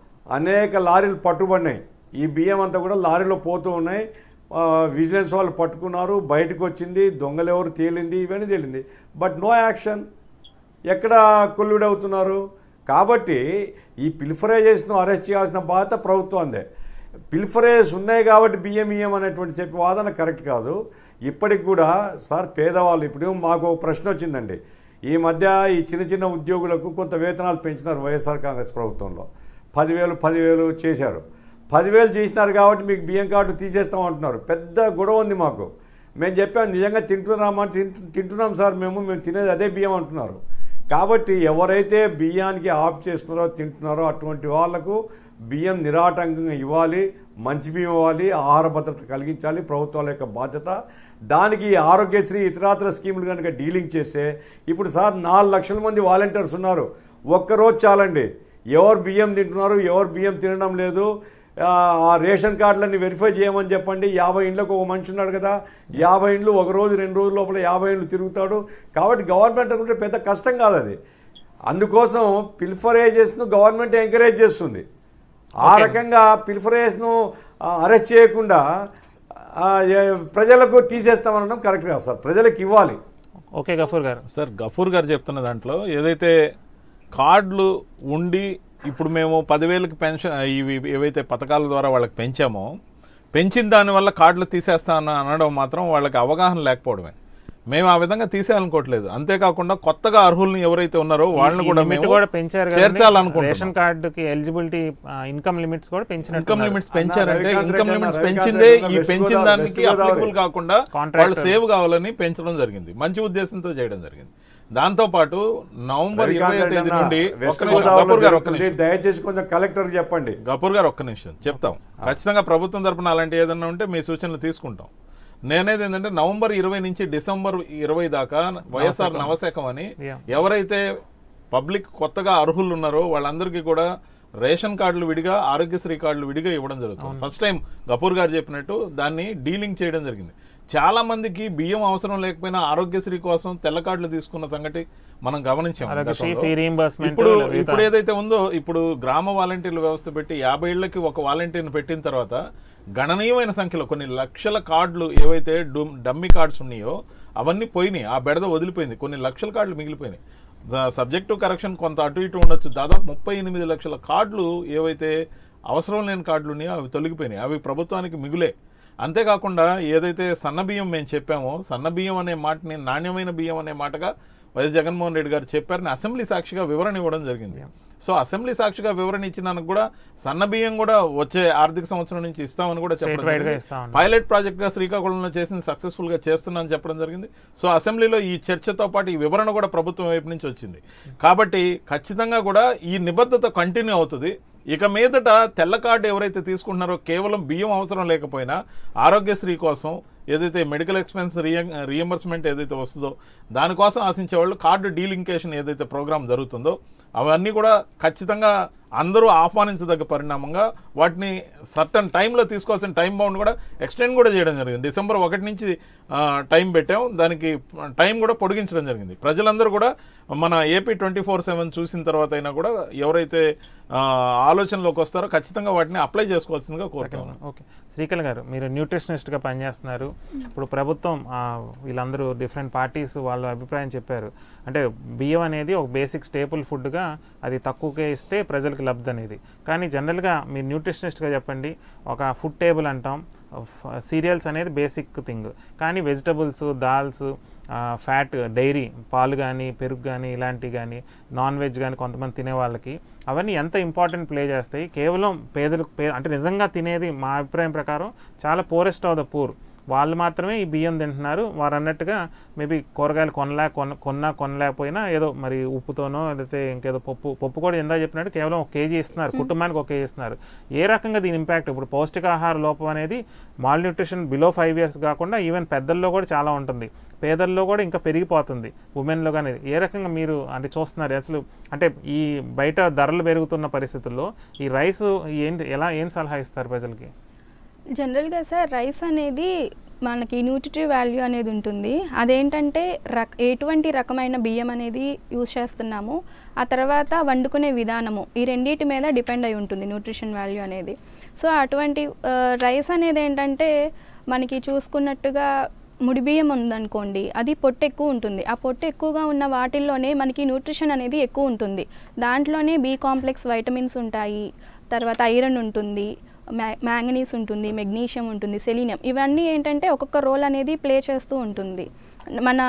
Speaker 6: అనేక లారీలు పట్టుబడినాయి ఈ బియ్యం అంతా కూడా లారీలో పోతూ ఉన్నాయి ఆ, విజిలెన్స్ వాళ్ళు పట్టుకున్నారు బయటకు వచ్చింది దొంగలు ఎవరు తేలింది ఇవన్నీ తేలింది బట్ నో యాక్షన్ ఎక్కడ కొల్లుడవుతున్నారు కాబట్టి ఈ పిల్ఫరైజేస్ను అరెస్ట్ చేయాల్సిన బాధ్యత ప్రభుత్వందే పిల్ఫరేజ్ ఉన్నాయి కాబట్టి బియ్యం ఇయ్యం అనేటువంటి చెప్పి వాదన కరెక్ట్ కాదు ఇప్పటికి కూడా సార్ పేదవాళ్ళు ఇప్పుడు మాకు ఒక ప్రశ్న వచ్చిందండి ఈ మధ్య ఈ చిన్న చిన్న ఉద్యోగులకు కొంత వేతనాలు పెంచినారు వైఎస్ఆర్ కాంగ్రెస్ ప్రభుత్వంలో పదివేలు పదివేలు చేశారు పదివేలు చేసినారు కాబట్టి మీకు బియ్యం కార్డు తీసేస్తాం అంటున్నారు పెద్ద గొడవ ఉంది మాకు మేము చెప్పాం నిజంగా తింటున్నామా తింటు తింటున్నాం సార్ మేము మేము తినేది అదే బియ్యం అంటున్నారు కాబట్టి ఎవరైతే బియ్యానికి ఆఫ్ చేస్తున్నారో తింటున్నారో అటువంటి వాళ్లకు బియ్యం నిరాటంకంగా ఇవ్వాలి మంచి బియ్యం ఇవ్వాలి ఆహార భద్రత కలిగించాలి ప్రభుత్వాల యొక్క బాధ్యత దానికి ఈ ఆరోగ్యశ్రీ ఇతరాతర స్కీములు కనుక డీలింగ్ చేస్తే ఇప్పుడు సార్ నాలుగు లక్షల మంది వాలంటీర్స్ ఉన్నారు ఒక్కరోజు చాలండి ఎవరు బియ్యం తింటున్నారు ఎవరు బియ్యం తినడం లేదు ఆ ఆ రేషన్ కార్డులన్నీ వెరిఫై చేయమని చెప్పండి యాభై ఇండ్లకు ఒక మనిషి ఉన్నాడు కదా యాభై ఇండ్లు ఒక రోజు రెండు రోజుల లోపల యాభై ఇండ్లు తిరుగుతాడు కాబట్టి గవర్నమెంట్ అనుకుంటే పెద్ద కష్టం కాదు అది అందుకోసం పిల్ఫరేజెస్ను గవర్నమెంట్ ఎంకరేజ్ చేస్తుంది ఆ రకంగా పిల్ఫరేజ్ను అరెస్ట్ చేయకుండా ఆ, ఏ- ప్రజలకు తీసేస్తామనడం కరెక్ట్ కాదు సార్ ప్రజలకు ఇవ్వాలి
Speaker 2: ఓకే గఫూర్ గారు
Speaker 4: సార్ గఫూర్ గారు చెప్తున్న దాంట్లో ఏదైతే కార్డులు ఉండి ఇప్పుడు మేము పదివేలకి పెన్షన్ ఇవి ఏవైతే పథకాల ద్వారా వాళ్ళకి పెంచామో పెంచిన దానివల్ల కార్డులు తీసేస్తాను అనడం మాత్రం వాళ్ళకి అవగాహన లేకపోవడమే మేము ఆ విధంగా తీసేయాలనుకోవట్లేదు అంతేకాకుండా కొత్తగా అర్హుల్ని ఎవరైతే ఉన్నారో వాళ్ళని కూడా
Speaker 2: లిమిట్
Speaker 4: మేము
Speaker 2: కూడా పెంచారు కదండి.
Speaker 4: చేర్చాలనుకుంటున్నాం
Speaker 2: రేషన్ కార్డుకి ఎలిజిబిలిటీ ఇన్కమ్ లిమిట్స్ కూడా పెంచినట్టు
Speaker 4: ఇన్కమ్ లిమిట్స్ పెంచారంటే
Speaker 3: రవికాంత్
Speaker 4: ఇన్కమ్
Speaker 3: రెడ్డి
Speaker 4: లిమిట్స్
Speaker 3: అన్న,
Speaker 4: పెంచిందే
Speaker 3: రవికాంత్
Speaker 4: ఈ
Speaker 3: రెడ్డి
Speaker 4: పెంచిన
Speaker 3: వెస్ట్
Speaker 4: దానికి
Speaker 3: గోదావరి.
Speaker 4: అప్లికబుల్ కాకుండా
Speaker 2: Contractor.
Speaker 4: వాళ్ళు సేవ్ కావాలని పెంచడం జరిగింది మంచి ఉద్దేశంతో చేయడం జరిగింది దాంతో పాటు నవంబర్ ఇరవై
Speaker 3: రవికాంత్ రెడ్డి
Speaker 4: తేదీ
Speaker 3: అన్న,
Speaker 4: నుండి
Speaker 3: వెస్ట్
Speaker 4: ఒక్క నిమిషం,
Speaker 3: గోదావరిలో
Speaker 4: గఫూర్ గారు ఒక్క
Speaker 3: జరుగుతుంది.
Speaker 4: నిమిషం.
Speaker 3: దయచేసి కొంచెం కలెక్టర్ చెప్పండి
Speaker 4: గపూర్ గారు ఒక్క నిమిషం చెప్తాం ఖచ్చితంగా ప్రభుత్వం తరపున అలాంటి ఏదైనా ఉంటే మీ సూచనలు తీసుకుంటాం నేనేది ఏంటంటే నవంబర్ ఇరవై నుంచి డిసెంబర్ ఇరవై దాకా వైఎస్ఆర్ నవశకం అని
Speaker 2: Yeah.
Speaker 4: ఎవరైతే పబ్లిక్ కొత్తగా అర్హులు ఉన్నారో వాళ్ళందరికీ కూడా రేషన్ కార్డులు విడిగా ఆరోగ్యశ్రీ కార్డులు విడిగా ఇవ్వడం జరుగుతుంది ఫస్ట్ టైం గపూర్ గారు చెప్పినట్టు దాన్ని డీలింగ్ చేయడం జరిగింది చాలా మందికి బియ్యం అవసరం లేకపోయినా ఆరోగ్యశ్రీ కోసం తెల్ల కార్డులు తీసుకున్న సంగతి మనం గమనించాం
Speaker 2: ఆరోగ్యశ్రీ
Speaker 4: గతంలో.
Speaker 2: fee reimbursement
Speaker 4: ఇప్పుడు
Speaker 2: లేదా
Speaker 4: ఇప్పుడు ఏదైతే ఉందో ఇప్పుడు గ్రామ వాలంటీర్ల వ్యవస్థ పెట్టి యాభై ఏళ్ళకి ఒక వాలంటీర్ని పెట్టిన తర్వాత గణనీయమైన సంఖ్యలో కొన్ని లక్షల కార్డులు ఏవైతే డు- డమ్మీ కార్డ్స్ ఉన్నాయో అవన్నీ పోయినాయి ఆ బెడద వదిలిపోయింది కొన్ని లక్షల కార్డులు మిగిలిపోయినాయి సబ్జెక్టు కరెక్షన్ కొంత అటు ఇటు ఉండొచ్చు దాదాపు ముప్పై ఎనిమిది లక్షల కార్డులు ఏవైతే అవసరం లేని కార్డులు ఉన్నాయో అవి తొలగిపోయినాయి అవి ప్రభుత్వానికి మిగులే అంతేకాకుండా ఏదైతే సన్న బియ్యం మేము చెప్పామో సన్న బియ్యం అనే మాటని నాణ్యమైన బియ్యం అనే మాటగా వైఎస్ జగన్మోహన్ రెడ్డి గారు చెప్పారని అసెంబ్లీ సాక్షిగా వివరణ ఇవ్వడం జరిగింది సో అసెంబ్లీ సాక్షిగా వివరణ ఇచ్చినానికి కూడా సన్న బియ్యం కూడా వచ్చే ఆర్థిక సంవత్సరం నుంచి ఇస్తామని కూడా చెప్పడం
Speaker 2: State wide గా
Speaker 4: జరిగింది.
Speaker 2: ఇస్తామన్నారు.
Speaker 4: పైలట్ ప్రాజెక్ట్ గా శ్రీకాకుళంలో చేసింది సక్సెస్ఫుల్ గా చేస్తున్నా అని చెప్పడం జరిగింది సో అసెంబ్లీలో ఈ చర్చతో పాటు ఈ వివరణ కూడా ప్రభుత్వం వైపు నుంచి వచ్చింది కాబట్టి ఖచ్చితంగా కూడా ఈ నిబద్ధత కంటిన్యూ అవుతుంది ఇక మీదట తెల్ల కార్డు ఎవరైతే తీసుకుంటున్నారో కేవలం బియ్యం అవసరం లేకపోయినా ఆరోగ్యశ్రీ కోసం ఏదైతే మెడికల్ ఎక్స్పెన్స్ రియంబర్స్మెంట్ ఏదైతే వస్తుందో దానికోసం ఆశించే వాళ్ళు కార్డు డీలింకేషన్ ఏదైతే ప్రోగ్రామ్ జరుగుతుందో అవన్నీ కూడా ఖచ్చితంగా అందరూ ఆహ్వానించదగ్గ పరిణామంగా వాటిని సర్టన్ టైంలో తీసుకోవాల్సిన టైం బౌండ్ కూడా ఎక్స్టెండ్ కూడా చేయడం జరిగింది డిసెంబర్ ఒకటి నుంచి ఆ, టైం పెట్టాం దానికి టైం కూడా పొడిగించడం జరిగింది ప్రజలందరూ కూడా మన ఏపీ ట్వంటీ ఫోర్ సెవెన్ చూసిన తర్వాత అయినా కూడా ఎవరైతే ఆ, ఆలోచనలోకి వస్తారో ఖచ్చితంగా వాటిని అప్లై చేసుకోవాల్సిందిగా కోరుతా ఉన్నాను
Speaker 2: ఓకే శ్రీకల్ గారు మీరు న్యూట్రిషనిస్ట్గా పనిచేస్తున్నారు ఇప్పుడు ప్రభుత్వం ఆ, వీళ్ళందరూ డిఫరెంట్ పార్టీస్ వాళ్ళ అభిప్రాయం చెప్పారు అంటే బియ్యం అనేది ఒక బేసిక్ స్టేపుల్ ఫుడ్గా అది తక్కువకే ఇస్తే ప్రజలకు లబ్ధి అనేది కానీ జనరల్గా మీరు న్యూట్రిషనిస్ట్గా చెప్పండి ఒక ఫుడ్ టేబుల్ అంటాం సీరియల్స్ అనేది బేసిక్ థింగ్ కానీ వెజిటబుల్స్ దాల్స్ ఫ్యాట్ డైరీ పాలు కానీ పెరుగు కానీ ఇలాంటివి కానీ నాన్ వెజ్ కానీ కొంతమంది తినే వాళ్ళకి అవన్నీ ఎంత ఇంపార్టెంట్ ప్లే చేస్తాయి కేవలం పేదలకు పే అంటే నిజంగా తినేది మా అభిప్రాయం ప్రకారం చాలా పోరెస్ట్ ఆఫ్ ద పూర్ వాళ్ళు మాత్రమే ఈ బియ్యం తింటున్నారు వారు అన్నట్టుగా మేబీ కూరగాయలు కొనలే కొన కొన్నా కొనలేకపోయినా ఏదో మరి ఉప్పుతోనో లేకపోతే ఇంకేదో పప్పు పప్పు కూడా ఎందా చెప్పినట్టు కేవలం ఒక కేజీ ఇస్తున్నారు కుటుంబానికి ఒక కేజీ ఇస్తున్నారు ఏ రకంగా దీని ఇంపాక్ట్ ఇప్పుడు పౌష్టికాహార లోపం అనేది malnutrition below five years కాకుండా ఈవెన్ పెద్దల్లో కూడా చాలా ఉంటుంది పేదల్లో కూడా ఇంకా పెరిగిపోతుంది ఉమెన్లో కానీ ఏ రకంగా మీరు అంటే చూస్తున్నారు అసలు అంటే ఈ బయట ధరలు పెరుగుతున్న పరిస్థితుల్లో ఈ రైస్ ఏంటి ఎలా ఏం సలహా ఇస్తారు ప్రజలకి
Speaker 7: జనరల్గా సార్ రైస్ అనేది మనకి న్యూట్రిటివ్ వాల్యూ అనేది ఉంటుంది అదేంటంటే రక్ ఎటువంటి రకమైన బియ్యం అనేది యూజ్ చేస్తున్నాము ఆ తర్వాత వండుకునే విధానము ఈ రెండింటి మీద డిపెండ్ అయి ఉంటుంది న్యూట్రిషన్ వాల్యూ అనేది సో అటువంటి ఆ, రైస్ అనేది ఏంటంటే మనకి చూసుకున్నట్టుగా ముడి బియ్యం ఉందనుకోండి అది పొట్టు ఎక్కువ ఉంటుంది ఆ పొట్టు ఎక్కువగా ఉన్న వాటిల్లోనే మనకి న్యూట్రిషన్ అనేది ఎక్కువ ఉంటుంది దాంట్లోనే బి కాంప్లెక్స్ వైటమిన్స్ ఉంటాయి తర్వాత ఐరన్ ఉంటుంది మ్యా మ్యాంగనీస్ ఉంటుంది మెగ్నీషియం ఉంటుంది సెలీనియం ఇవన్నీ ఏంటంటే ఒక్కొక్క రోల్ అనేది ప్లే చేస్తూ ఉంటుంది మన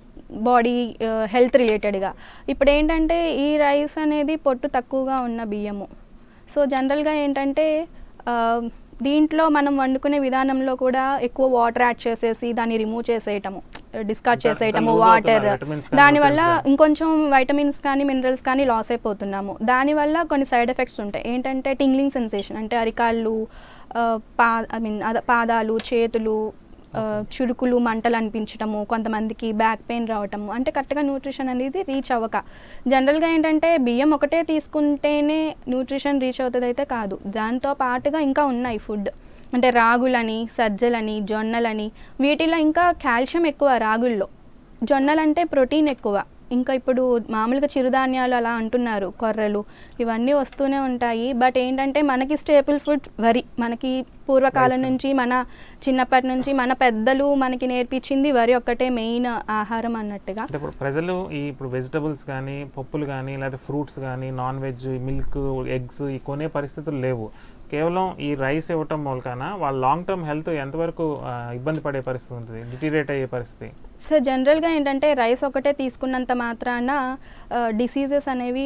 Speaker 7: బాడీ హెల్త్ రిలేటెడ్గా ఇప్పుడు ఏంటంటే ఈ రైస్ అనేది పొట్టు తక్కువగా ఉన్న బియ్యము సో జనరల్గా ఏంటంటే ఆ, దీంట్లో మనం వండుకునే విధానంలో కూడా ఎక్కువ వాటర్ యాడ్ చేసేసి దాన్ని రిమూవ్ చేసేయటము డిస్కార్డ్
Speaker 2: దా-
Speaker 7: చేసేయటము
Speaker 2: దాన్ని lose
Speaker 7: వాటర్
Speaker 2: అవుతున్నారు, vitamins కానీ
Speaker 7: దానివల్ల
Speaker 2: minerals కానీ.
Speaker 7: ఇంకొంచెం వైటమిన్స్ కానీ మినరల్స్ కానీ లాస్ అయిపోతున్నాము దానివల్ల కొన్ని సైడ్ ఎఫెక్ట్స్ ఉంటాయి ఏంటంటే టింగ్లింగ్ సెన్సేషన్ అంటే అరికాళ్ళు ఆ, పా ఐ మీన్ పాదాలు చేతులు ఆ, చురుకులు మంటలు అనిపించటము కొంతమందికి బ్యాక్ పెయిన్ రావటము అంటే కరెక్ట్గా న్యూట్రిషన్ అనేది రీచ్ అవ్వక జనరల్గా ఏంటంటే బియ్యం ఒకటే తీసుకుంటేనే న్యూట్రిషన్ రీచ్ అవుతుంది అయితే కాదు దాంతో పాటుగా ఇంకా ఉన్నాయి ఫుడ్ అంటే రాగులని సజ్జలని జొన్నలని వీటిలో ఇంకా కాల్షియం ఎక్కువ రాగుల్లో జొన్నలంటే ప్రోటీన్ ఎక్కువ ఇంకా ఇప్పుడు మామూలుగా చిరుధాన్యాలు అలా అంటున్నారు కొర్రలు ఇవన్నీ వస్తూనే ఉంటాయి బట్ ఏంటంటే మనకి స్టేపుల్ ఫుడ్ వరి మనకి పూర్వకాలం నుంచి మన చిన్నప్పటి నుంచి మన పెద్దలు మనకి నేర్పించింది వరి ఒక్కటే మెయిన్ ఆహారం అన్నట్టుగా
Speaker 2: అంటే ఇప్పుడు ప్రజలు ఈ ఇప్పుడు వెజిటబుల్స్ కానీ పప్పులు కానీ లేదా ఫ్రూట్స్ కానీ నాన్ వెజ్ మిల్క్ ఎగ్స్ ఈ కొనే పరిస్థితులు లేవు కేవలం ఈ రైస్ ఇవ్వటం మూలకాన వాళ్ళ లాంగ్ టర్మ్ హెల్త్ ఎంతవరకు ఆ, ఇబ్బంది పడే పరిస్థితి ఉంటుంది డిటీరియేట్ అయ్యే పరిస్థితి
Speaker 7: సో జనరల్గా ఏంటంటే రైస్ ఒకటే తీసుకున్నంత మాత్రాన డిసీజెస్ అనేవి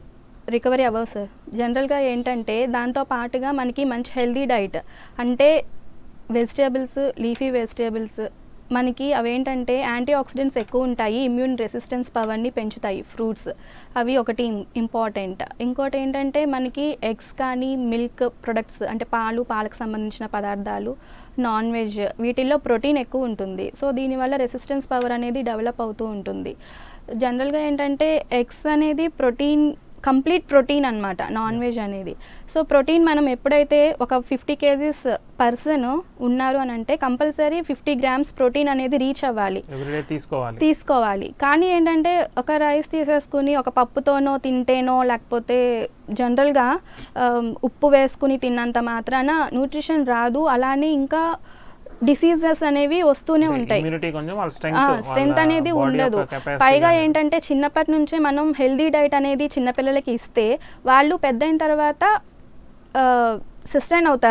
Speaker 7: రికవరీ అవ్వవు సార్ జనరల్గా ఏంటంటే దాంతో పాటుగా మనకి మంచి హెల్దీ డైట్ అంటే వెజిటేబుల్స్ లీఫీ వెజిటేబుల్స్ మనకి అవేంటంటే యాంటీ ఆక్సిడెంట్స్ ఎక్కువ ఉంటాయి ఇమ్యూన్ రెసిస్టెన్స్ పవర్ని పెంచుతాయి ఫ్రూట్స్ అవి ఒకటి ఇంపార్టెంట్ ఇంకోటి ఏంటంటే మనకి ఎగ్స్ కానీ మిల్క్ ప్రొడక్ట్స్ అంటే పాలు పాలకు సంబంధించిన పదార్థాలు నాన్ వెజ్ వీటిల్లో ప్రోటీన్ ఎక్కువ ఉంటుంది సో దీనివల్ల రెసిస్టెన్స్ పవర్ అనేది డెవలప్ అవుతూ ఉంటుంది జనరల్గా ఏంటంటే ఎగ్స్ అనేది ప్రోటీన్ కంప్లీట్ ప్రోటీన్ అన్నమాట నాన్ వెజ్ అనేది సో ప్రోటీన్ మనం ఎప్పుడైతే ఒక ఫిఫ్టీ కేజీస్ పర్సన్ ఉన్నారు అని అంటే కంపల్సరీ ఫిఫ్టీ గ్రామ్స్ ప్రోటీన్ అనేది రీచ్ అవ్వాలి
Speaker 2: ఎవ్రీడే తీసుకోవాలి
Speaker 7: తీసుకోవాలి కానీ ఏంటంటే ఒక రైస్ తీసేసుకుని ఒక పప్పుతోనో తింటేనో లేకపోతే జనరల్గా ఆమ్, ఉప్పు వేసుకుని తిన్నంత మాత్రాన న్యూట్రిషన్ రాదు అలానే ఇంకా డిసీజెస్ అనేవి వస్తూనే ఉంటాయి
Speaker 2: ఇమ్యూనిటీ కొంచెం వాళ్ళ స్ట్రెంగ్త్
Speaker 7: స్ట్రెంత్ అనేది ఉండదు పైగా ఏంటంటే చిన్నప్పటి నుంచే మనం హెల్దీ డైట్ అనేది చిన్నపిల్లలకి ఇస్తే వాళ్ళు పెద్ద అయిన తర్వాత సస్టైన్ అవుతారు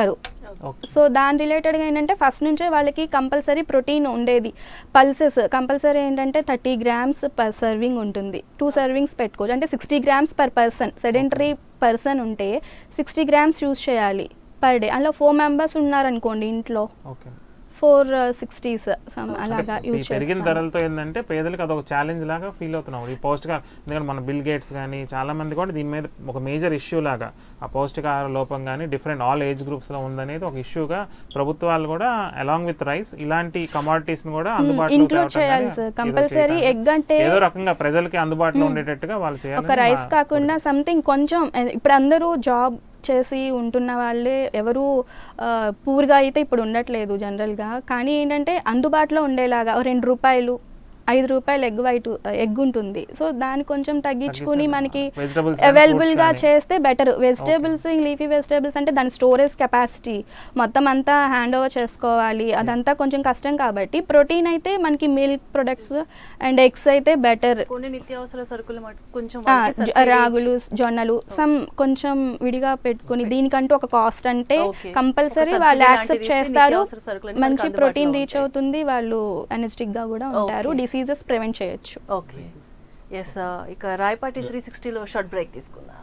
Speaker 7: సో దాని రిలేటెడ్గా ఏంటంటే ఫస్ట్ నుంచే వాళ్ళకి కంపల్సరీ ప్రోటీన్ ఉండేది పల్సెస్ కంపల్సరీ ఏంటంటే థర్టీ గ్రామ్స్ పర్ సర్వింగ్ ఉంటుంది టూ సర్వింగ్స్ పెట్టుకోవచ్చు అంటే sixty grams per person sedentary person ఉంటే సిక్స్టీ గ్రామ్స్ యూస్ చేయాలి పర్ డే అందులో ఫోర్ మెంబర్స్ ఉన్నారనుకోండి ఇంట్లో
Speaker 2: ఓకే
Speaker 7: ఫోర్ సిక్స్టీస్ అలాగా
Speaker 2: అంటే ఈ
Speaker 7: యూస్
Speaker 2: పెరిగిన
Speaker 7: చేస్తాం
Speaker 2: ధరలతో ఏంటంటే పేదలకు అదొక ఛాలెంజ్ లాగా ఫీల్ అవుతున్నాం ఈ పౌష్టికాహారం ఎందుకంటే మన బిల్ గేట్స్ కానీ చాలా మంది కూడా దీని మీద ఒక మేజర్ ఇష్యూ లాగా ఆ పౌష్టికాహార లోపం కానీ డిఫరెంట్ ఆల్ ఏజ్ గ్రూప్స్ లో ఉందనేది ఒక ఇష్యూగా ప్రభుత్వాలు కూడా అలాంగ్ విత్ రైస్ ఇలాంటి కమాడిటీస్ కూడా అందుబాటులో
Speaker 7: include చేయాలి sir. Compulsory egg అంటే-
Speaker 2: ఏదో రకంగా ప్రజలకి అందుబాటులో ఉండేటట్టుగా వాళ్ళు చేయాలి
Speaker 7: ఒక రైస్ కాకుండా సంథింగ్ కొంచెం eh, ఇప్పుడు అందరూ జాబ్ చేసి ఉంటున్న వాళ్ళే ఎవరు పూర్గా అయితే ఇప్పుడు ఉండట్లేదు జనరల్గా కానీ ఏంటంటే అందుబాటులో ఉండేలాగా ఓ రెండు రూపాయలు ఐదు రూపాయలు ఎగ్ వైట్ ఎగ్ ఉంటుంది సో దాన్ని కొంచెం తగ్గించుకుని
Speaker 2: తగ్గిస్తే,
Speaker 7: మనకి
Speaker 2: vegetables and
Speaker 7: అవైలబుల్ గా
Speaker 2: fruits కానీ.
Speaker 7: చేస్తే బెటర్ వెజిటేబుల్స్ లీఫీ వెజిటేబుల్స్ అంటే దాని స్టోరేజ్ కెపాసిటీ మొత్తం అంతా హ్యాండ్ ఓవర్ చేసుకోవాలి అదంతా కొంచెం కష్టం కాబట్టి ప్రోటీన్ అయితే మనకి మిల్క్ ప్రొడక్ట్స్ అండ్ ఎగ్స్ అయితే బెటర్
Speaker 1: కొన్ని నిత్యావసర సరుకులు మటుకు కొంచెం
Speaker 7: ఆ,
Speaker 1: వాళ్ళకి
Speaker 7: జ-
Speaker 1: subsidy
Speaker 7: రాగులు జొన్నలు సమ్ కొంచెం విడిగా పెట్టుకుని దీనికంటూ ఒక కాస్ట్ అంటే
Speaker 1: Okay.
Speaker 7: కంపల్సరీ
Speaker 1: ఒక
Speaker 7: వాళ్ళు
Speaker 1: subsidy
Speaker 7: యాక్సెప్ట్
Speaker 1: లాంటిది ఇస్తే
Speaker 7: చేస్తారు
Speaker 1: నిత్యావసర సరుకులన్నీ
Speaker 7: మంచి
Speaker 1: మనకు
Speaker 7: ప్రోటీన్
Speaker 1: అందుబాటులో
Speaker 7: రీచ్
Speaker 1: ఉంటాయి.
Speaker 7: అవుతుంది వాళ్ళు ఎనర్జెటిక్ గా కూడా ఉంటారు
Speaker 1: Okay.
Speaker 7: డిసీజెస్ ప్రివెంట్ చేయొచ్చు
Speaker 1: ఓకే ఎస్ ఇక రాయపాటి త్రీ సిక్స్టీలో షార్ట్ బ్రేక్ తీసుకుందాం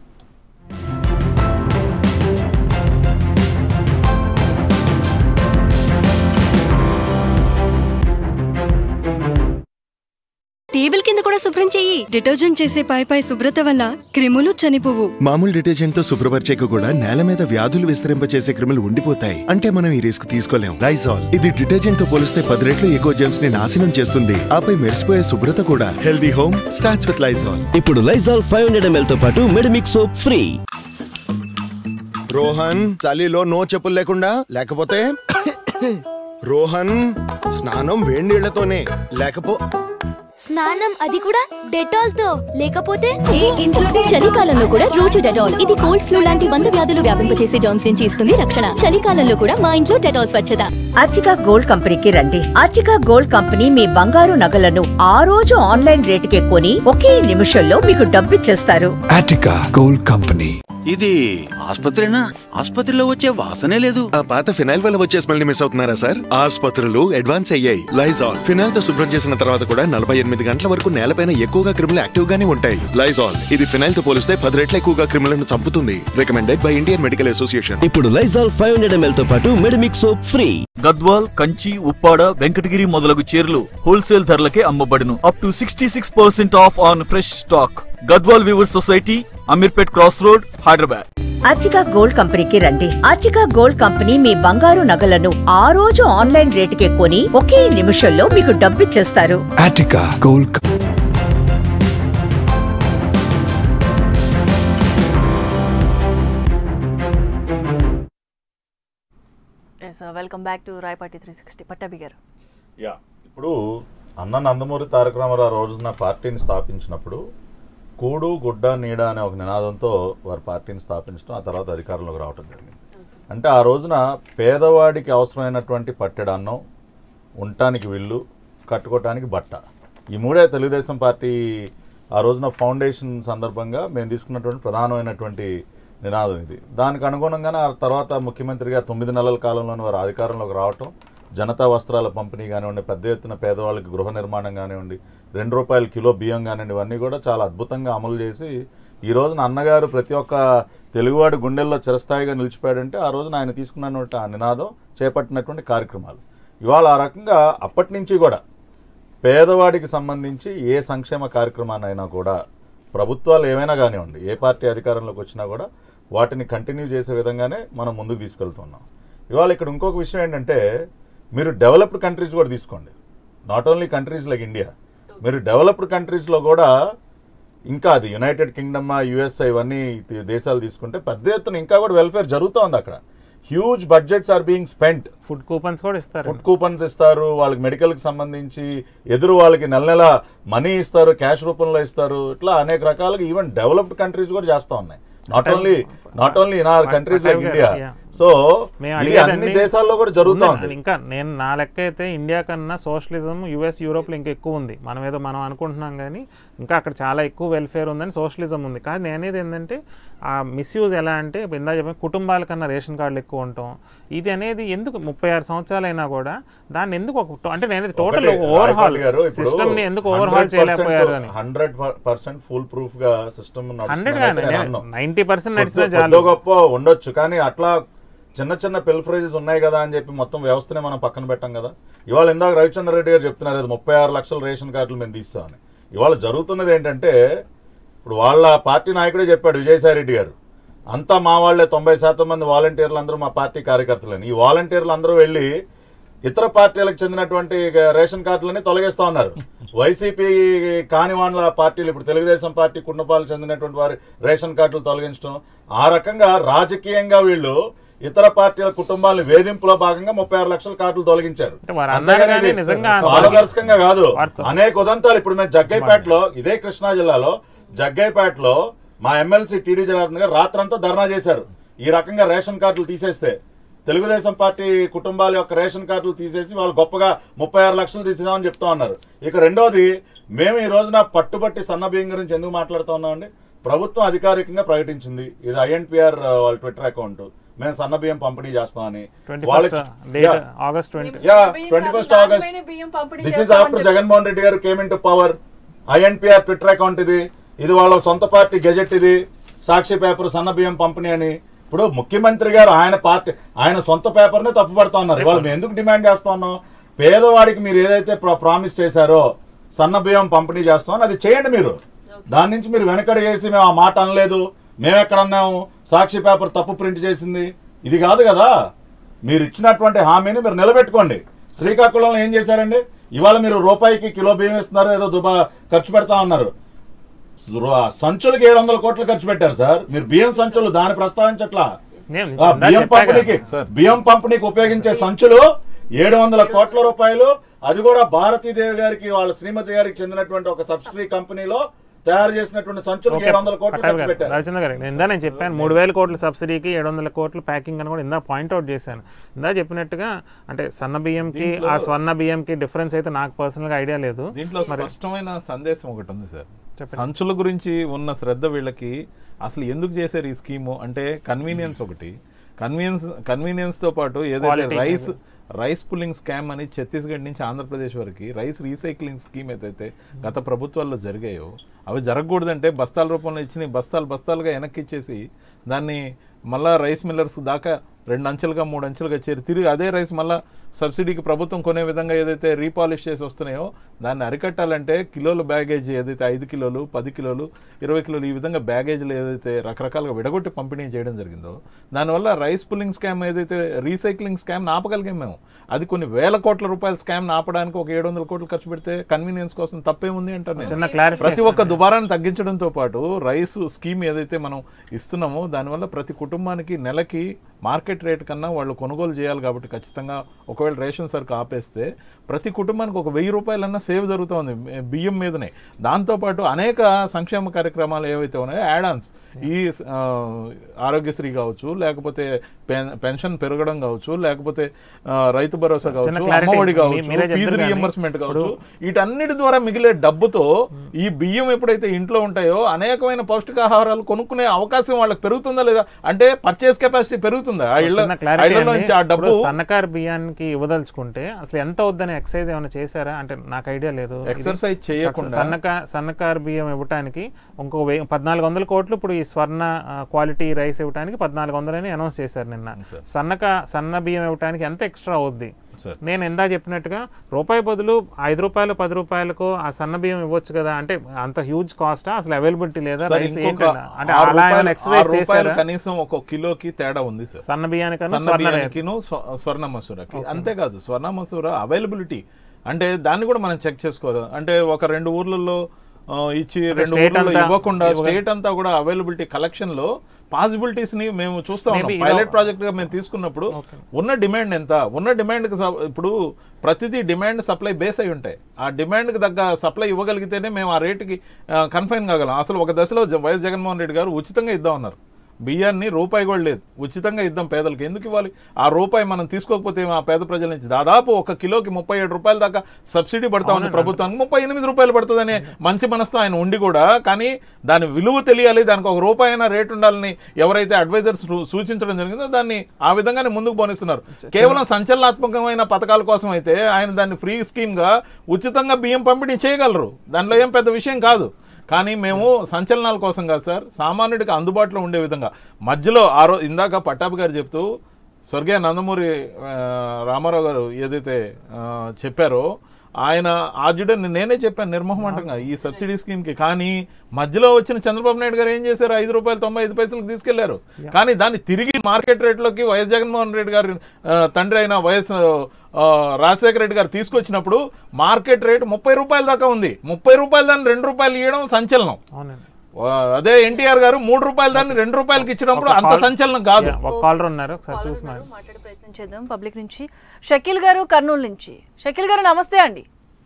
Speaker 8: టేబుల్ కింద కూడా శుభ్రం చెయ్యి డిటర్జెంట్ చేసే పై పై శుభ్రత వల్ల క్రిములు చనిపోవు
Speaker 9: మామూలు డిటర్జెంట్ తో శుభ్రపరిచేకు కూడా నేల మీద వ్యాధులు విస్తరింపచేసే క్రిములు ఉండిపోతాయి అంటే మనం ఈ రిస్క్ తీసుకోలేం లైజాల్ ఇది డిటర్జెంట్ తో పోలిస్తే పది రెట్లు ఎక్కువ జెమ్స్ ని నాశనం చేస్తుంది ఆపై మెరిసిపోయే శుభ్రత కూడా healthy home starts with Lysol
Speaker 10: ఇప్పుడు లైజాల్ ఫైవ్ హండ్రెడ్ ఎంఎల్ తో పాటు మెడమిక్ సోప్ ఫ్రీ
Speaker 9: రోహన్ చలిలో నో చెప్పులు లేకుండా లేకపోతే రోహన్ స్నానం వేడి నీళ్లతోనే లేకపో
Speaker 11: స్నానం అది కూడా డెటాల్ తో లేకపోతే
Speaker 8: ఈ ఇంట్లో చలికాలంలో కూడా రోజు డెటాల్ ఇది కోల్డ్ ఫ్లూ లాంటి వంద వ్యాధులు వ్యాపింపచేసే జాన్స్ నుంచి ఇస్తుంది రక్షణ చలికాలంలో కూడా మా ఇంట్లో డెటాల్ స్వచ్ఛత
Speaker 12: అర్చికా గోల్డ్ కంపెనీకి రండి అర్చికా గోల్డ్ కంపెనీ మీ బంగారు నగలను ఆ రోజు ఆన్లైన్ రేటుకే కొని ఒకే నిమిషంలో మీకు డబ్బిచ్చేస్తారు
Speaker 13: Attica Gold Company.
Speaker 14: ఇది ఆసుపత్రినా ఆసుపత్రిలో వచ్చే వాసనే లేదు
Speaker 9: ఆ పాత ఫినాయిల్ వల్ల వచ్చే స్మెల్ ని మిస్ అవుతున్నారా సార్ ఆసుపత్రులు అడ్వాన్స్ అయ్యాయి లైజాల్ ఫినాయిల్ తో శుభ్రం చేసిన తర్వాత కూడా నలభై ఎనిమిది గంటల వరకు నేలపైన ఎక్కువగా క్రిములు యాక్టివ్ గానే ఉంటాయి లైజాల్ ఇది ఫినాయిల్ తో పోలిస్తే పది రెట్ల ఎక్కువగా క్రిములను చంపుతుంది recommended by Indian Medical Association
Speaker 10: ఇప్పుడు లైజాల్ ఫైవ్ హండ్రెడ్ ఎంఎల్ తో పాటు మెడమిక్ సోప్ ఫ్రీ
Speaker 14: గద్వాల్ కంచి ఉప్పాడ వెంకటగిరి మొదలగు చీరలు హోల్సేల్ ధరలకే అమ్మబడును up to sixty six percent off on fresh stock Gadwal weaver society Ameerpet cross road Hyderabad
Speaker 12: అర్చికా గోల్డ్ కంపెనీకి రండి అర్చికా గోల్డ్ కంపెనీ మీ బంగారు నగలను ఆ రోజు ఆన్లైన్ రేటుకే కొని ఒకే నిమిషంలో మీకు డబ్బిచ్చేస్తారు
Speaker 13: Attica Gold Co-
Speaker 1: yes welcome back to Rayapati three sixty Pattabhi garu
Speaker 3: yeah ఇప్పుడు అన్న నందమూరి తారక రామారావు రోజున పార్టీని స్థాపించినప్పుడు కూడు గుడ్డ నీడ అనే ఒక నినాదంతో వారి పార్టీని స్థాపించడం ఆ తర్వాత అధికారంలోకి రావడం జరిగింది అంటే ఆ రోజున పేదవాడికి అవసరమైనటువంటి పట్టెడన్నం ఉండటానికి విల్లు కట్టుకోవటానికి బట్ట ఈ మూడే తెలుగుదేశం పార్టీ ఆ రోజున ఫౌండేషన్ సందర్భంగా మేము తీసుకున్నటువంటి ప్రధానమైనటువంటి నినాదం ఇది దానికి అనుగుణంగానే ఆ తర్వాత ముఖ్యమంత్రిగా తొమ్మిది నెలల కాలంలోనే వారు అధికారంలోకి రావటం జనతా వస్త్రాల పంపిణీ కానివ్వండి పెద్ద ఎత్తున పేదవాళ్ళకి గృహ నిర్మాణం కానివ్వండి రెండు రూపాయల కిలో బియ్యం కానివ్వండి ఇవన్నీ కూడా చాలా అద్భుతంగా అమలు చేసి ఈ రోజున అన్నగారు ప్రతి ఒక్క తెలుగువాడి గుండెల్లో చిరస్థాయిగా నిలిచిపోయాడంటే ఆ రోజున ఆయన తీసుకున్నటువంటి ఆ నినాదం చేపట్టినటువంటి కార్యక్రమాలు ఇవాళ ఆ రకంగా అప్పటి నుంచి కూడా పేదవాడికి సంబంధించి ఏ సంక్షేమ కార్యక్రమాన్ని అయినా కూడా ప్రభుత్వాలు ఏమైనా కానివ్వండి ఏ పార్టీ అధికారంలోకి వచ్చినా కూడా వాటిని కంటిన్యూ చేసే విధంగానే మనం ముందుకు తీసుకెళ్తున్నాం ఇవాళ ఇక్కడ ఇంకొక విషయం ఏంటంటే మీరు డెవలప్డ్ కంట్రీస్ కూడా తీసుకోండి not only countries like India మీరు డెవలప్డ్ కంట్రీస్లో కూడా ఇంకా అది యునైటెడ్ కింగ్డమ్ యుఎస్ఐ ఇవన్నీ తి- దేశాలు తీసుకుంటే పెద్ద ఎత్తున ఇంకా కూడా వెల్ఫేర్ జరుగుతోంది అక్కడ huge budgets are being spent
Speaker 2: food coupons కూడా ఇస్తారు
Speaker 3: ఫుడ్ కూపన్స్ ఇస్తారు వాళ్ళకి మెడికల్కి సంబంధించి ఎదురు వాళ్ళకి నెల నెల మనీ ఇస్తారు క్యాష్ రూపంలో ఇస్తారు ఇట్లా అనేక రకాలుగా ఈవెన్ డెవలప్డ్ కంట్రీస్ కూడా చేస్తూ ఉన్నాయి not only not only in our countries like
Speaker 2: Pattabhi
Speaker 3: India
Speaker 2: garu, yeah.
Speaker 3: So
Speaker 2: మేము
Speaker 3: ఇది అన్ని
Speaker 2: అడిగేదండి-
Speaker 3: దేశాల్లో కూడా జరుగుతూ
Speaker 2: ఉంది.
Speaker 3: ఉంది
Speaker 2: ఇంకా నేను నా లెక్క అయితే ఇండియా కన్నా సోషలిజం యుఎస్ యూరోప్లో ఇంకా ఎక్కువ ఉంది మనం ఏదో మనం అనుకుంటున్నాం కానీ ఇంకా అక్కడ చాలా ఎక్కువ వెల్ఫేర్ ఉందని సోషలిజం ఉంది కానీ నేను అనేది ఏంటంటే ఆ మిస్యూజ్ ఎలా అంటే ఇప్పుడు ఇందా చెప్పిన కుటుంబాల కన్నా రేషన్ కార్డులు ఎక్కువ ఉంటాం ఇది అనేది ఎందుకు ముప్పై ఆరు సంవత్సరాలు అయినా కూడా దాన్ని ఎందుకు ఒక అంటే నేను టోటల్ ఓవర్హాల్ సిస్టమ్ ని ఎందుకు ఓవర్హాల్ చేయలేకపోయారు అని
Speaker 3: హండ్రెడ్ పర్సెంట్ ఫుల్ ప్రూఫ్ గా సిస్టమ్
Speaker 2: హండ్రెడ్ గానే నైన్టీ పర్సెంట్ నడిచిన చాలు
Speaker 3: కొద్దో గొప్ప ఉండొచ్చు కానీ అట్లా చిన్న చిన్న పిల్ఫ్రేజెస్ ఉన్నాయి కదా అని చెప్పి మొత్తం వ్యవస్థనే మనం పక్కన పెట్టాం కదా ఇవాళ ఇందాక రవిచంద్ర రెడ్డి గారు చెప్తున్నారు ఇది ముప్పై ఆరు లక్షల రేషన్ కార్డులు మేము తీస్తామని ఇవాళ జరుగుతున్నది ఏంటంటే ఇప్పుడు వాళ్ళ పార్టీ నాయకుడే చెప్పాడు విజయసాయి రెడ్డి గారు అంతా మా వాళ్ళే తొంభై శాతం మంది వాలంటీర్లు అందరూ మా పార్టీ కార్యకర్తలని ఈ వాలంటీర్లు అందరూ వెళ్ళి ఇతర పార్టీలకు చెందినటువంటి రేషన్ కార్డులని తొలగిస్తా ఉన్నారు వైసీపీ కాని వాళ్ళ పార్టీలు ఇప్పుడు తెలుగుదేశం పార్టీ కుటుంబాలకు చెందినటువంటి వారి రేషన్ కార్డులు తొలగించడం ఆ రకంగా రాజకీయంగా వీళ్ళు ఇతర పార్టీల కుటుంబాలను వేధింపులో భాగంగా ముప్పై ఆరు లక్షల కార్డులు తొలగించారు
Speaker 2: వారు అన్నారు
Speaker 3: అంతేగాని
Speaker 2: కానీ
Speaker 3: ఇది
Speaker 2: నిజంగా
Speaker 3: పారదర్శకంగా కాదు
Speaker 2: వార్త-
Speaker 3: అనేక ఉదంతాలు ఇప్పుడు మేము జగ్గైపేటలో ఇదే కృష్ణా జిల్లాలో జగ్గైపేటలో మా ఎమ్మెల్సీ టీడీ జనార్దన్ గారు రాత్రంతా ధర్నా చేశారు ఈ రకంగా రేషన్ కార్డులు తీసేస్తే తెలుగుదేశం పార్టీ కుటుంబాల యొక్క రేషన్ కార్డులు తీసేసి వాళ్ళు గొప్పగా ముప్పై ఆరు లక్షలు తీసేదామని చెప్తా ఉన్నారు ఇక రెండోది మేము ఈ రోజున పట్టుబట్టి సన్న బియ్యం గురించి ఎందుకు మాట్లాడుతూ ఉన్నామండి ప్రభుత్వం అధికారికంగా ప్రకటించింది ఇది ఐఎన్పిఆర్ వాళ్ళ ట్విట్టర్ అకౌంట్ మేము సన్న బియ్యం పంపిణీ చేస్తామని
Speaker 2: 21st date August 20.
Speaker 3: Yeah twenty first August this is after Jaganmohan Reddy garu came into power INPR Twitter account ఇది ఇది వాళ్ళ సొంత పార్టీ గెజెట్ ఇది సాక్షి పేపర్ సన్న బియ్యం పంపిణీ అని ఇప్పుడు ముఖ్యమంత్రి గారు ఆయన పార్టీ ఆయన సొంత పేపర్నే తప్పుపడతా ఉన్నారు ఇవాళ మేము ఎందుకు డిమాండ్ చేస్తా ఉన్నాం పేదవాడికి మీరు ఏదైతే ప్రామిస్ చేశారో సన్న బియ్యం పంపిణీ చేస్తామని అది చేయండి మీరు దాని నుంచి మీరు వెనకడ చేసి మేము ఆ మాట అనలేదు మేము ఎక్కడ అన్నాము సాక్షి పేపర్ తప్పు ప్రింట్ చేసింది ఇది కాదు కదా మీరు ఇచ్చినటువంటి హామీని మీరు నిలబెట్టుకోండి శ్రీకాకుళంలో ఏం చేశారండి ఇవాళ మీరు రూపాయికి కిలో బియ్యం ఇస్తున్నారు ఏదో దుబా ఖర్చు పెడతా ఉన్నారు రు- సంచులకి ఏడు వందల కోట్లు ఖర్చు పెట్టారు సార్ మీరు బియ్యం సంచులు దాన్ని ప్రస్తావించట్లా
Speaker 2: నేను
Speaker 3: ఆ
Speaker 2: ఇందా
Speaker 3: బియ్యం
Speaker 2: చెప్పా కదా.
Speaker 3: పంపిణీకి బియ్యం పంపిణీకి ఉపయోగించే సంచులు ఏడు వందల కోట్ల రూపాయలు అది కూడా భారతీదేవి గారికి వాళ్ళ శ్రీమతి గారికి చెందినటువంటి ఒక సబ్సిడీ కంపెనీలో తయారు చేసినటువంటి సంచులకు
Speaker 2: ఓకే,
Speaker 3: ఏడు వందల కోట్లు
Speaker 2: పట్టాభి
Speaker 3: ఖర్చు
Speaker 2: గారు,
Speaker 3: పెట్టారు
Speaker 2: రవిచంద్ర గారు నేను ఇందా నేను చెప్పాను మూడు వేల కోట్ల సబ్సిడీకి ఏడు వందల కోట్ల ప్యాకింగ్ అని కూడా ఇందా పాయింట్అవుట్ చేశాను ఇందా చెప్పినట్టుగా అంటే సన్న బియ్యంకి
Speaker 4: దీంట్లో-
Speaker 2: ఆ స్వర్ణ బియ్యంకి డిఫరెన్స్ అయితే నాకు పర్సనల్గా ఐడియా లేదు
Speaker 4: దీంట్లో స్పష్టమైన సందేశం ఒకటి ఉంది సార్ సంచుల గురించి ఉన్న శ్రద్ధ వీళ్ళకి అసలు ఎందుకు చేశారు ఈ స్కీము అంటే కన్వీనియన్స్ ఒకటి కన్వీనియన్స్ కన్వీనియన్స్ తో పాటు ఏదైతే
Speaker 2: Quality
Speaker 4: రైస్
Speaker 2: అనేది.
Speaker 4: రైస్ పుల్లింగ్ స్కామ్ అని ఛత్తీస్గఢ్ నుంచి ఆంధ్రప్రదేశ్ వరకు రైస్ రీసైక్లింగ్ స్కీమ్ ఏదైతే గత ప్రభుత్వాల్లో జరిగాయో అవి జరగకూడదంటే బస్తాల రూపంలో ఇచ్చిన బస్తాలు బస్తాలుగా వెనక్కి ఇచ్చేసి దాన్ని మళ్ళా రైస్ మిల్లర్స్ దాకా రెండు అంచెలుగా మూడు అంచెలుగా చేరి తిరిగి అదే రైస్ మళ్ళా సబ్సిడీకి ప్రభుత్వం కొనే విధంగా ఏదైతే రీపాలిష్ చేసి వస్తున్నాయో దాన్ని అరికట్టాలంటే కిలోల బ్యాగేజ్ ఏదైతే ఐదు కిలోలు పది కిలోలు ఇరవై కిలోలు ఈ విధంగా బ్యాగేజ్లు ఏదైతే రకరకాలుగా విడగొట్టి పంపిణీ చేయడం జరిగిందో దానివల్ల రైస్ పుల్లింగ్ స్కామ్ ఏదైతే రీసైక్లింగ్ స్కామ్ ఆపగలిగాం మేము అది కొన్ని వేల కోట్ల రూపాయల స్కామ్ ఆపడానికి ఒక ఏడు వందల కోట్లు ఖర్చు పెడితే కన్వీనియన్స్ కోసం తప్పేముంది అంటారు నేను.
Speaker 2: చిన్న clarification.
Speaker 4: ప్రతి ఒక్క దుబారాన్ని తగ్గించడంతో పాటు రైస్ స్కీమ్ ఏదైతే మనం ఇస్తున్నామో దానివల్ల ప్రతి కుటుంబానికి నెలకి మార్కెట్ రేట్ కన్నా వాళ్ళు కొనుగోలు చేయాలి కాబట్టి ఖచ్చితంగా ఒకవేళ రేషన్ సరుకు ఆపేస్తే ప్రతి కుటుంబానికి ఒక వెయ్యి రూపాయలన్నా సేవ్ జరుగుతోంది మే- బియ్యం మీదనే దాంతోపాటు అనేక సంక్షేమ కార్యక్రమాలు ఏవైతే ఉన్నాయో యాడ్ ఆన్స్ ఈ ఆ, ఆరోగ్యశ్రీ కావచ్చు లేకపోతే పెన్- పెన్షన్ పెరగడం కావచ్చు లేకపోతే ఆ, రైతు భరోసా
Speaker 2: చిన్న
Speaker 4: కావచ్చు
Speaker 2: clarity
Speaker 4: అమ్మఒడి
Speaker 2: మీ-
Speaker 4: కావచ్చు
Speaker 2: మీరే
Speaker 4: ఫీజు
Speaker 2: చెప్తారు కానీ
Speaker 4: రియంబర్స్మెంట్ కావచ్చు
Speaker 2: ఇప్పుడు-
Speaker 4: వీటన్నిటి ద్వారా మిగిలే డబ్బుతో ఈ బియ్యం ఎప్పుడైతే ఇంట్లో ఉంటాయో అనేకమైన పౌష్టికాహారాలు కొనుక్కునే అవకాశం వాళ్ళకి పెరుగుతుందా లేదా అంటే పర్చేస్ కెపాసిటీ పెరుగుతుందా ఆ ఇళ్ళ
Speaker 2: చిన్న
Speaker 4: ఆ
Speaker 2: clarity
Speaker 4: ఇళ్ళలో
Speaker 2: అండి.
Speaker 4: నుంచి ఆ డబ్బు
Speaker 2: ఇప్పుడు సన్నకారు బియ్యానికి ఇవ్వదలుచుకుంటే అసలు ఎంత వద్దని ఎక్సైజ్ ఏమైనా చేశారా అంటే నాకు ఐడియా లేదు ఇది
Speaker 4: Exercise చేయకుండా-
Speaker 2: సన్నకా సన్నకారు బియ్యం ఇవ్వటానికి ఇంకో వెయ్యి పద్నాలుగు వందల కోట్లు ఇప్పుడు ఈ స్వర్ణ క్వాలిటీ రైస్ ఇవ్వడానికి పద్నాలుగు వందలని అనౌన్స్ చేశారు నిన్న సన్నక సన్న బియ్యం ఇవ్వడానికి ఎంత ఎక్స్ట్రా అవుద్ది
Speaker 4: సార్.
Speaker 2: నేను ఎందా చెప్పినట్టుగా రూపాయి బదులు ఐదు రూపాయలు పది రూపాయలకు ఆ సన్న బియ్యం ఇవ్వచ్చు కదా అంటే అంత హ్యూజ్ కాస్ట్ అసలు అవైలబిలిటీ లేదా
Speaker 4: సార్,
Speaker 2: రైస్
Speaker 4: ఇంకొక
Speaker 2: ఏంటన్నా అంటే
Speaker 4: ఆరు
Speaker 2: అలా
Speaker 4: రూపాయలు-
Speaker 2: ఏమైనా ఎక్సర్సైజ్
Speaker 4: ఆరు రూపాయలు
Speaker 2: చేశారా
Speaker 4: కనీసం ఒక కిలోకి తేడా ఉంది సార్
Speaker 2: సన్న బియ్యానికన్నా
Speaker 4: సన్న
Speaker 2: స్వర్ణ
Speaker 4: బియ్యానికిను స్వ- స్వర్ణ మసూరకి అంతేకాదు స్వర్ణ మసూర అవైలబిలిటీ అంటే దాన్ని కూడా మనం చెక్ చేసుకోవాలి అంటే ఒక రెండు ఊర్లలో ఆ, ఇచ్చి
Speaker 2: అంటే
Speaker 4: రెండు
Speaker 2: state
Speaker 4: ఊర్లలో
Speaker 2: అంతా
Speaker 4: ఇవ్వకుండా
Speaker 2: ఇవ్వగా-
Speaker 4: స్టేట్ అంతా కూడా అవైలబిలిటీ కలెక్షన్ లో పాసిబిలిటీస్ ని మేము చూస్తా ఉన్నాం
Speaker 2: Maybe
Speaker 4: పైలట్
Speaker 2: ఇదో-
Speaker 4: ప్రాజెక్ట్ గా మేము తీసుకున్నప్పుడు ఉన్న డిమాండ్ ఎంత ఉన్న డిమాండ్ ఇప్పుడు ప్రతిదీ డిమాండ్ సప్లై బేస్ అయి ఉంటాయి ఆ డిమాండ్ కి తగ్గ సప్లై ఇవ్వగలిగితేనే మేము ఆ రేటుకి కన్ఫైన్ కాగలం అసలు ఒక దశలో జ- వైఎస్ జగన్మోహన్ రెడ్డి గారు ఉచితంగా ఇద్దాం అన్నారు బియ్యాన్ని రూపాయి కూడా లేదు ఉచితంగా ఇద్దాం పేదలకు ఎందుకు ఇవ్వాలి ఆ రూపాయి మనం తీసుకోకపోతే ఆ పేద ప్రజల నుంచి దాదాపు ఒక కిలోకి ముప్పై ఏడు రూపాయల దాకా సబ్సిడీ పడతా ఉంది ప్రభుత్వానికి ముప్పై ఎనిమిది రూపాయలు పడుతుందనే మంచి మనసుతో ఆయన ఉండి కూడా కానీ దాని విలువ తెలియాలి దానికి ఒక రూపాయి అయినా రేట్ ఉండాలని ఎవరైతే అడ్వైజర్స్ సూచించడం జరిగిందో దాన్ని ఆ విధంగానే ముందుకు పోనిస్తున్నారు కేవలం సంచలనాత్మకమైన పథకాల కోసం అయితే ఆయన దాన్ని ఫ్రీ స్కీమ్ గా ఉచితంగా బియ్యం పంపిణీ చేయగలరు దానిలో ఏం పెద్ద విషయం కాదు కానీ మేము సంచలనాల కోసం కాదు సార్ సామాన్యుడికి అందుబాటులో ఉండే విధంగా మధ్యలో ఆ రోజు ఇందాక పట్టాభి గారు చెప్తూ స్వర్గీయ నందమూరి ఆ, రామారావు గారు ఏదైతే ఆ, చెప్పారో ఆయన ఆద్యుడని నేనే చెప్పాను నిర్మోహమాటంగా ఈ సబ్సిడీ స్కీమ్ కి కానీ మధ్యలో వచ్చిన చంద్రబాబు నాయుడు గారు ఏం చేశారు ఐదు రూపాయలు తొంభై ఐదు పైసలకు తీసుకెళ్లారు కానీ దాన్ని తిరిగి మార్కెట్ రేట్లోకి వైఎస్ జగన్మోహన్ రెడ్డి గారి ఆ, తండ్రి అయిన వైఎస్ ఆ, రాజశేఖర రెడ్డి గారు తీసుకొచ్చినప్పుడు మార్కెట్ రేట్ ముప్పై రూపాయల దాకా ఉంది ముప్పై రూపాయలు దాన్ని రెండు రూపాయలు ఇవ్వడం సంచలనం
Speaker 2: అవునండి
Speaker 4: ఆ, అదే ఎన్టీఆర్ గారు మూడు రూపాయలు దాన్ని రెండు రూపాయలకి ఇచ్చినప్పుడు
Speaker 2: ఒక
Speaker 4: అంత
Speaker 2: కాల్-
Speaker 4: సంచలనం కాదు
Speaker 2: Yeah, ఒక కాలర్ ఉన్నారు ఒకసారి చూసి
Speaker 1: ఉన్నారు,
Speaker 2: మాట్లాడండి.
Speaker 1: మాట్లాడే ప్రయత్నం చేద్దాం పబ్లిక్ నుంచి షకీల్ గారు కర్నూలు నుంచి షకీల్ గారు నమస్తే అండి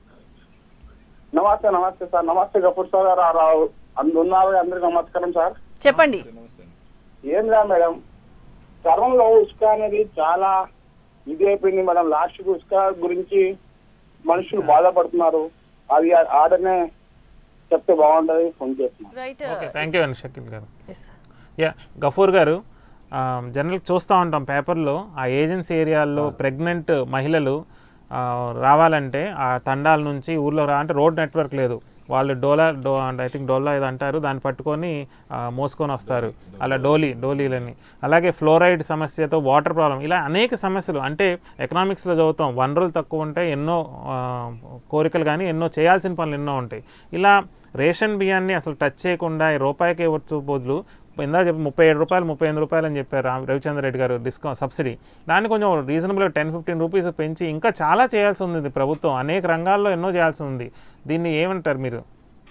Speaker 15: నమస్తే నమస్తే సార్ నమస్తే గఫూర్ సార్ గారు రావు అందున్నారు అందరికి నమస్కారం సార్
Speaker 1: చెప్పండి
Speaker 15: ఏం రా మేడం చర్మంలో ఉసుక అనేది చాలా ఇది అయిపోయింది మేడం లాస్ట్ ఉసుక గురించి మనుషులు బాధపడుతున్నారు అది ఆడనే చెప్తే బాగుంటది ఫోన్ చేస్తున్నాను
Speaker 1: రైట్
Speaker 2: ఓకే థ్యాంక్ యూ అండి షకీల్ గారు యా గఫూర్ గారు జనరల్ చూస్తూ ఉంటాం పేపర్లో ఆ ఏజెన్సీ ఏరియాల్లో ప్రెగ్నెంట్ మహిళలు ఆ, రావాలంటే ఆ తండాల నుంచి ఊర్లో రా అంటే రోడ్ నెట్వర్క్ లేదు వాళ్ళు డోలా డో ఐ థింక్ డోలా ఇది అంటారు దాన్ని పట్టుకొని ఆ, మోసుకొని వస్తారు అలా డోలీ డోలీలని అలాగే ఫ్లోరైడ్ సమస్యతో వాటర్ ప్రాబ్లం ఇలా అనేక సమస్యలు అంటే ఎకనామిక్స్లో చదువుతాం వనరులు తక్కువ ఉంటాయి ఎన్నో ఆ, కోరికలు కానీ ఎన్నో చేయాల్సిన పనులు ఎన్నో ఉంటాయి ఇలా రేషన్ బియ్యాన్ని అసలు టచ్ చేయకుండా ఈ రూపాయికి ఇవ్వచ్చు బదులు ఇందా చెప్పి ముప్పై ఏడు రూపాయలు ముప్పై ఎనిమిది రూపాయలు అని చెప్పారు రామ్- రవిచంద్ర రెడ్డి గారు డిస్కౌంట్ సబ్సిడీ దాన్ని కొంచెం రీజనబుల్ టెన్ ఫిఫ్టీన్ రూపీస్ పెంచి ఇంకా చాలా చేయాల్సి ఉంది ఇది ప్రభుత్వం అనేక రంగాల్లో ఎన్నో చేయాల్సి ఉంది దీన్ని ఏమంటారు మీరు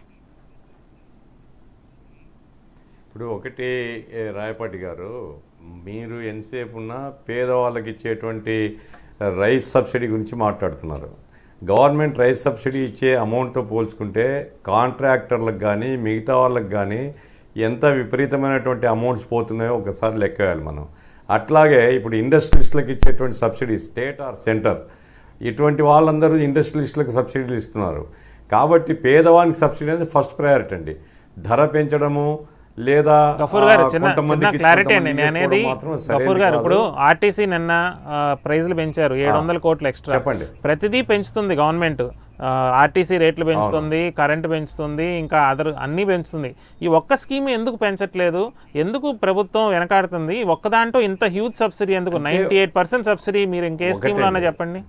Speaker 6: ఇప్పుడు ఒకటి ఏ, రాయపాటి గారు మీరు ఎంతసేపు ఉన్నా పేదవాళ్ళకి ఇచ్చేటువంటి రైస్ సబ్సిడీ గురించి మాట్లాడుతున్నారు గవర్నమెంట్ రైస్ సబ్సిడీ ఇచ్చే అమౌంట్తో పోల్చుకుంటే కాంట్రాక్టర్లకు కానీ మిగతా వాళ్ళకి కానీ ఎంత విపరీతమైనటువంటి అమౌంట్స్ పోతున్నాయో ఒకసారి లెక్క వేయాలి మనం అట్లాగే ఇప్పుడు ఇండస్ట్రీస్లకు ఇచ్చేటువంటి సబ్సిడీ స్టేట్ ఆర్ సెంటర్ ఇటువంటి వాళ్ళందరూ ఇండస్ట్రియలిస్టులకు సబ్సిడీలు ఇస్తున్నారు కాబట్టి పేదవానికి సబ్సిడీ అనేది ఫస్ట్ ప్రయారిటీ అండి ధర పెంచడము లేదా
Speaker 2: గఫూర్ గారు
Speaker 6: ఆ,
Speaker 2: చిన్న చిన్న
Speaker 6: కొంతమందికి
Speaker 2: క్లారిటీ అండి
Speaker 6: కొంతమందికి
Speaker 2: నేను అనేది
Speaker 6: ఇవ్వకపోవడం మాత్రం సరైనది
Speaker 2: గఫూర్ గారు
Speaker 6: కాదు.
Speaker 2: ఇప్పుడు ఆర్టీసీ నిన్న ఆ, ప్రైజ్లు పెంచారు ఏడు వందల కోట్లు ఎక్స్ట్రా
Speaker 6: చెప్పండి.
Speaker 2: ప్రతిదీ పెంచుతుంది గవర్నమెంట్ ఆ, ఆర్టీసీ రేట్లు పెంచుతుంది కరెంటు పెంచుతుంది ఇంకా అదర్ అన్నీ పెంచుతుంది ఈ ఒక్క స్కీమ్ ఎందుకు పెంచట్లేదు ఎందుకు ప్రభుత్వం వెనకాడుతుంది ఈ ఒక్క దాంట్లో ఇంత హ్యూజ్ సబ్సిడీ ఎందుకు
Speaker 6: అంటే
Speaker 2: నైంటీ ఎయిట్ పర్సెంట్ సబ్సిడీ మీరు ఇంకే స్కీమ్లో
Speaker 6: ఒకటండి.
Speaker 2: చెప్పండి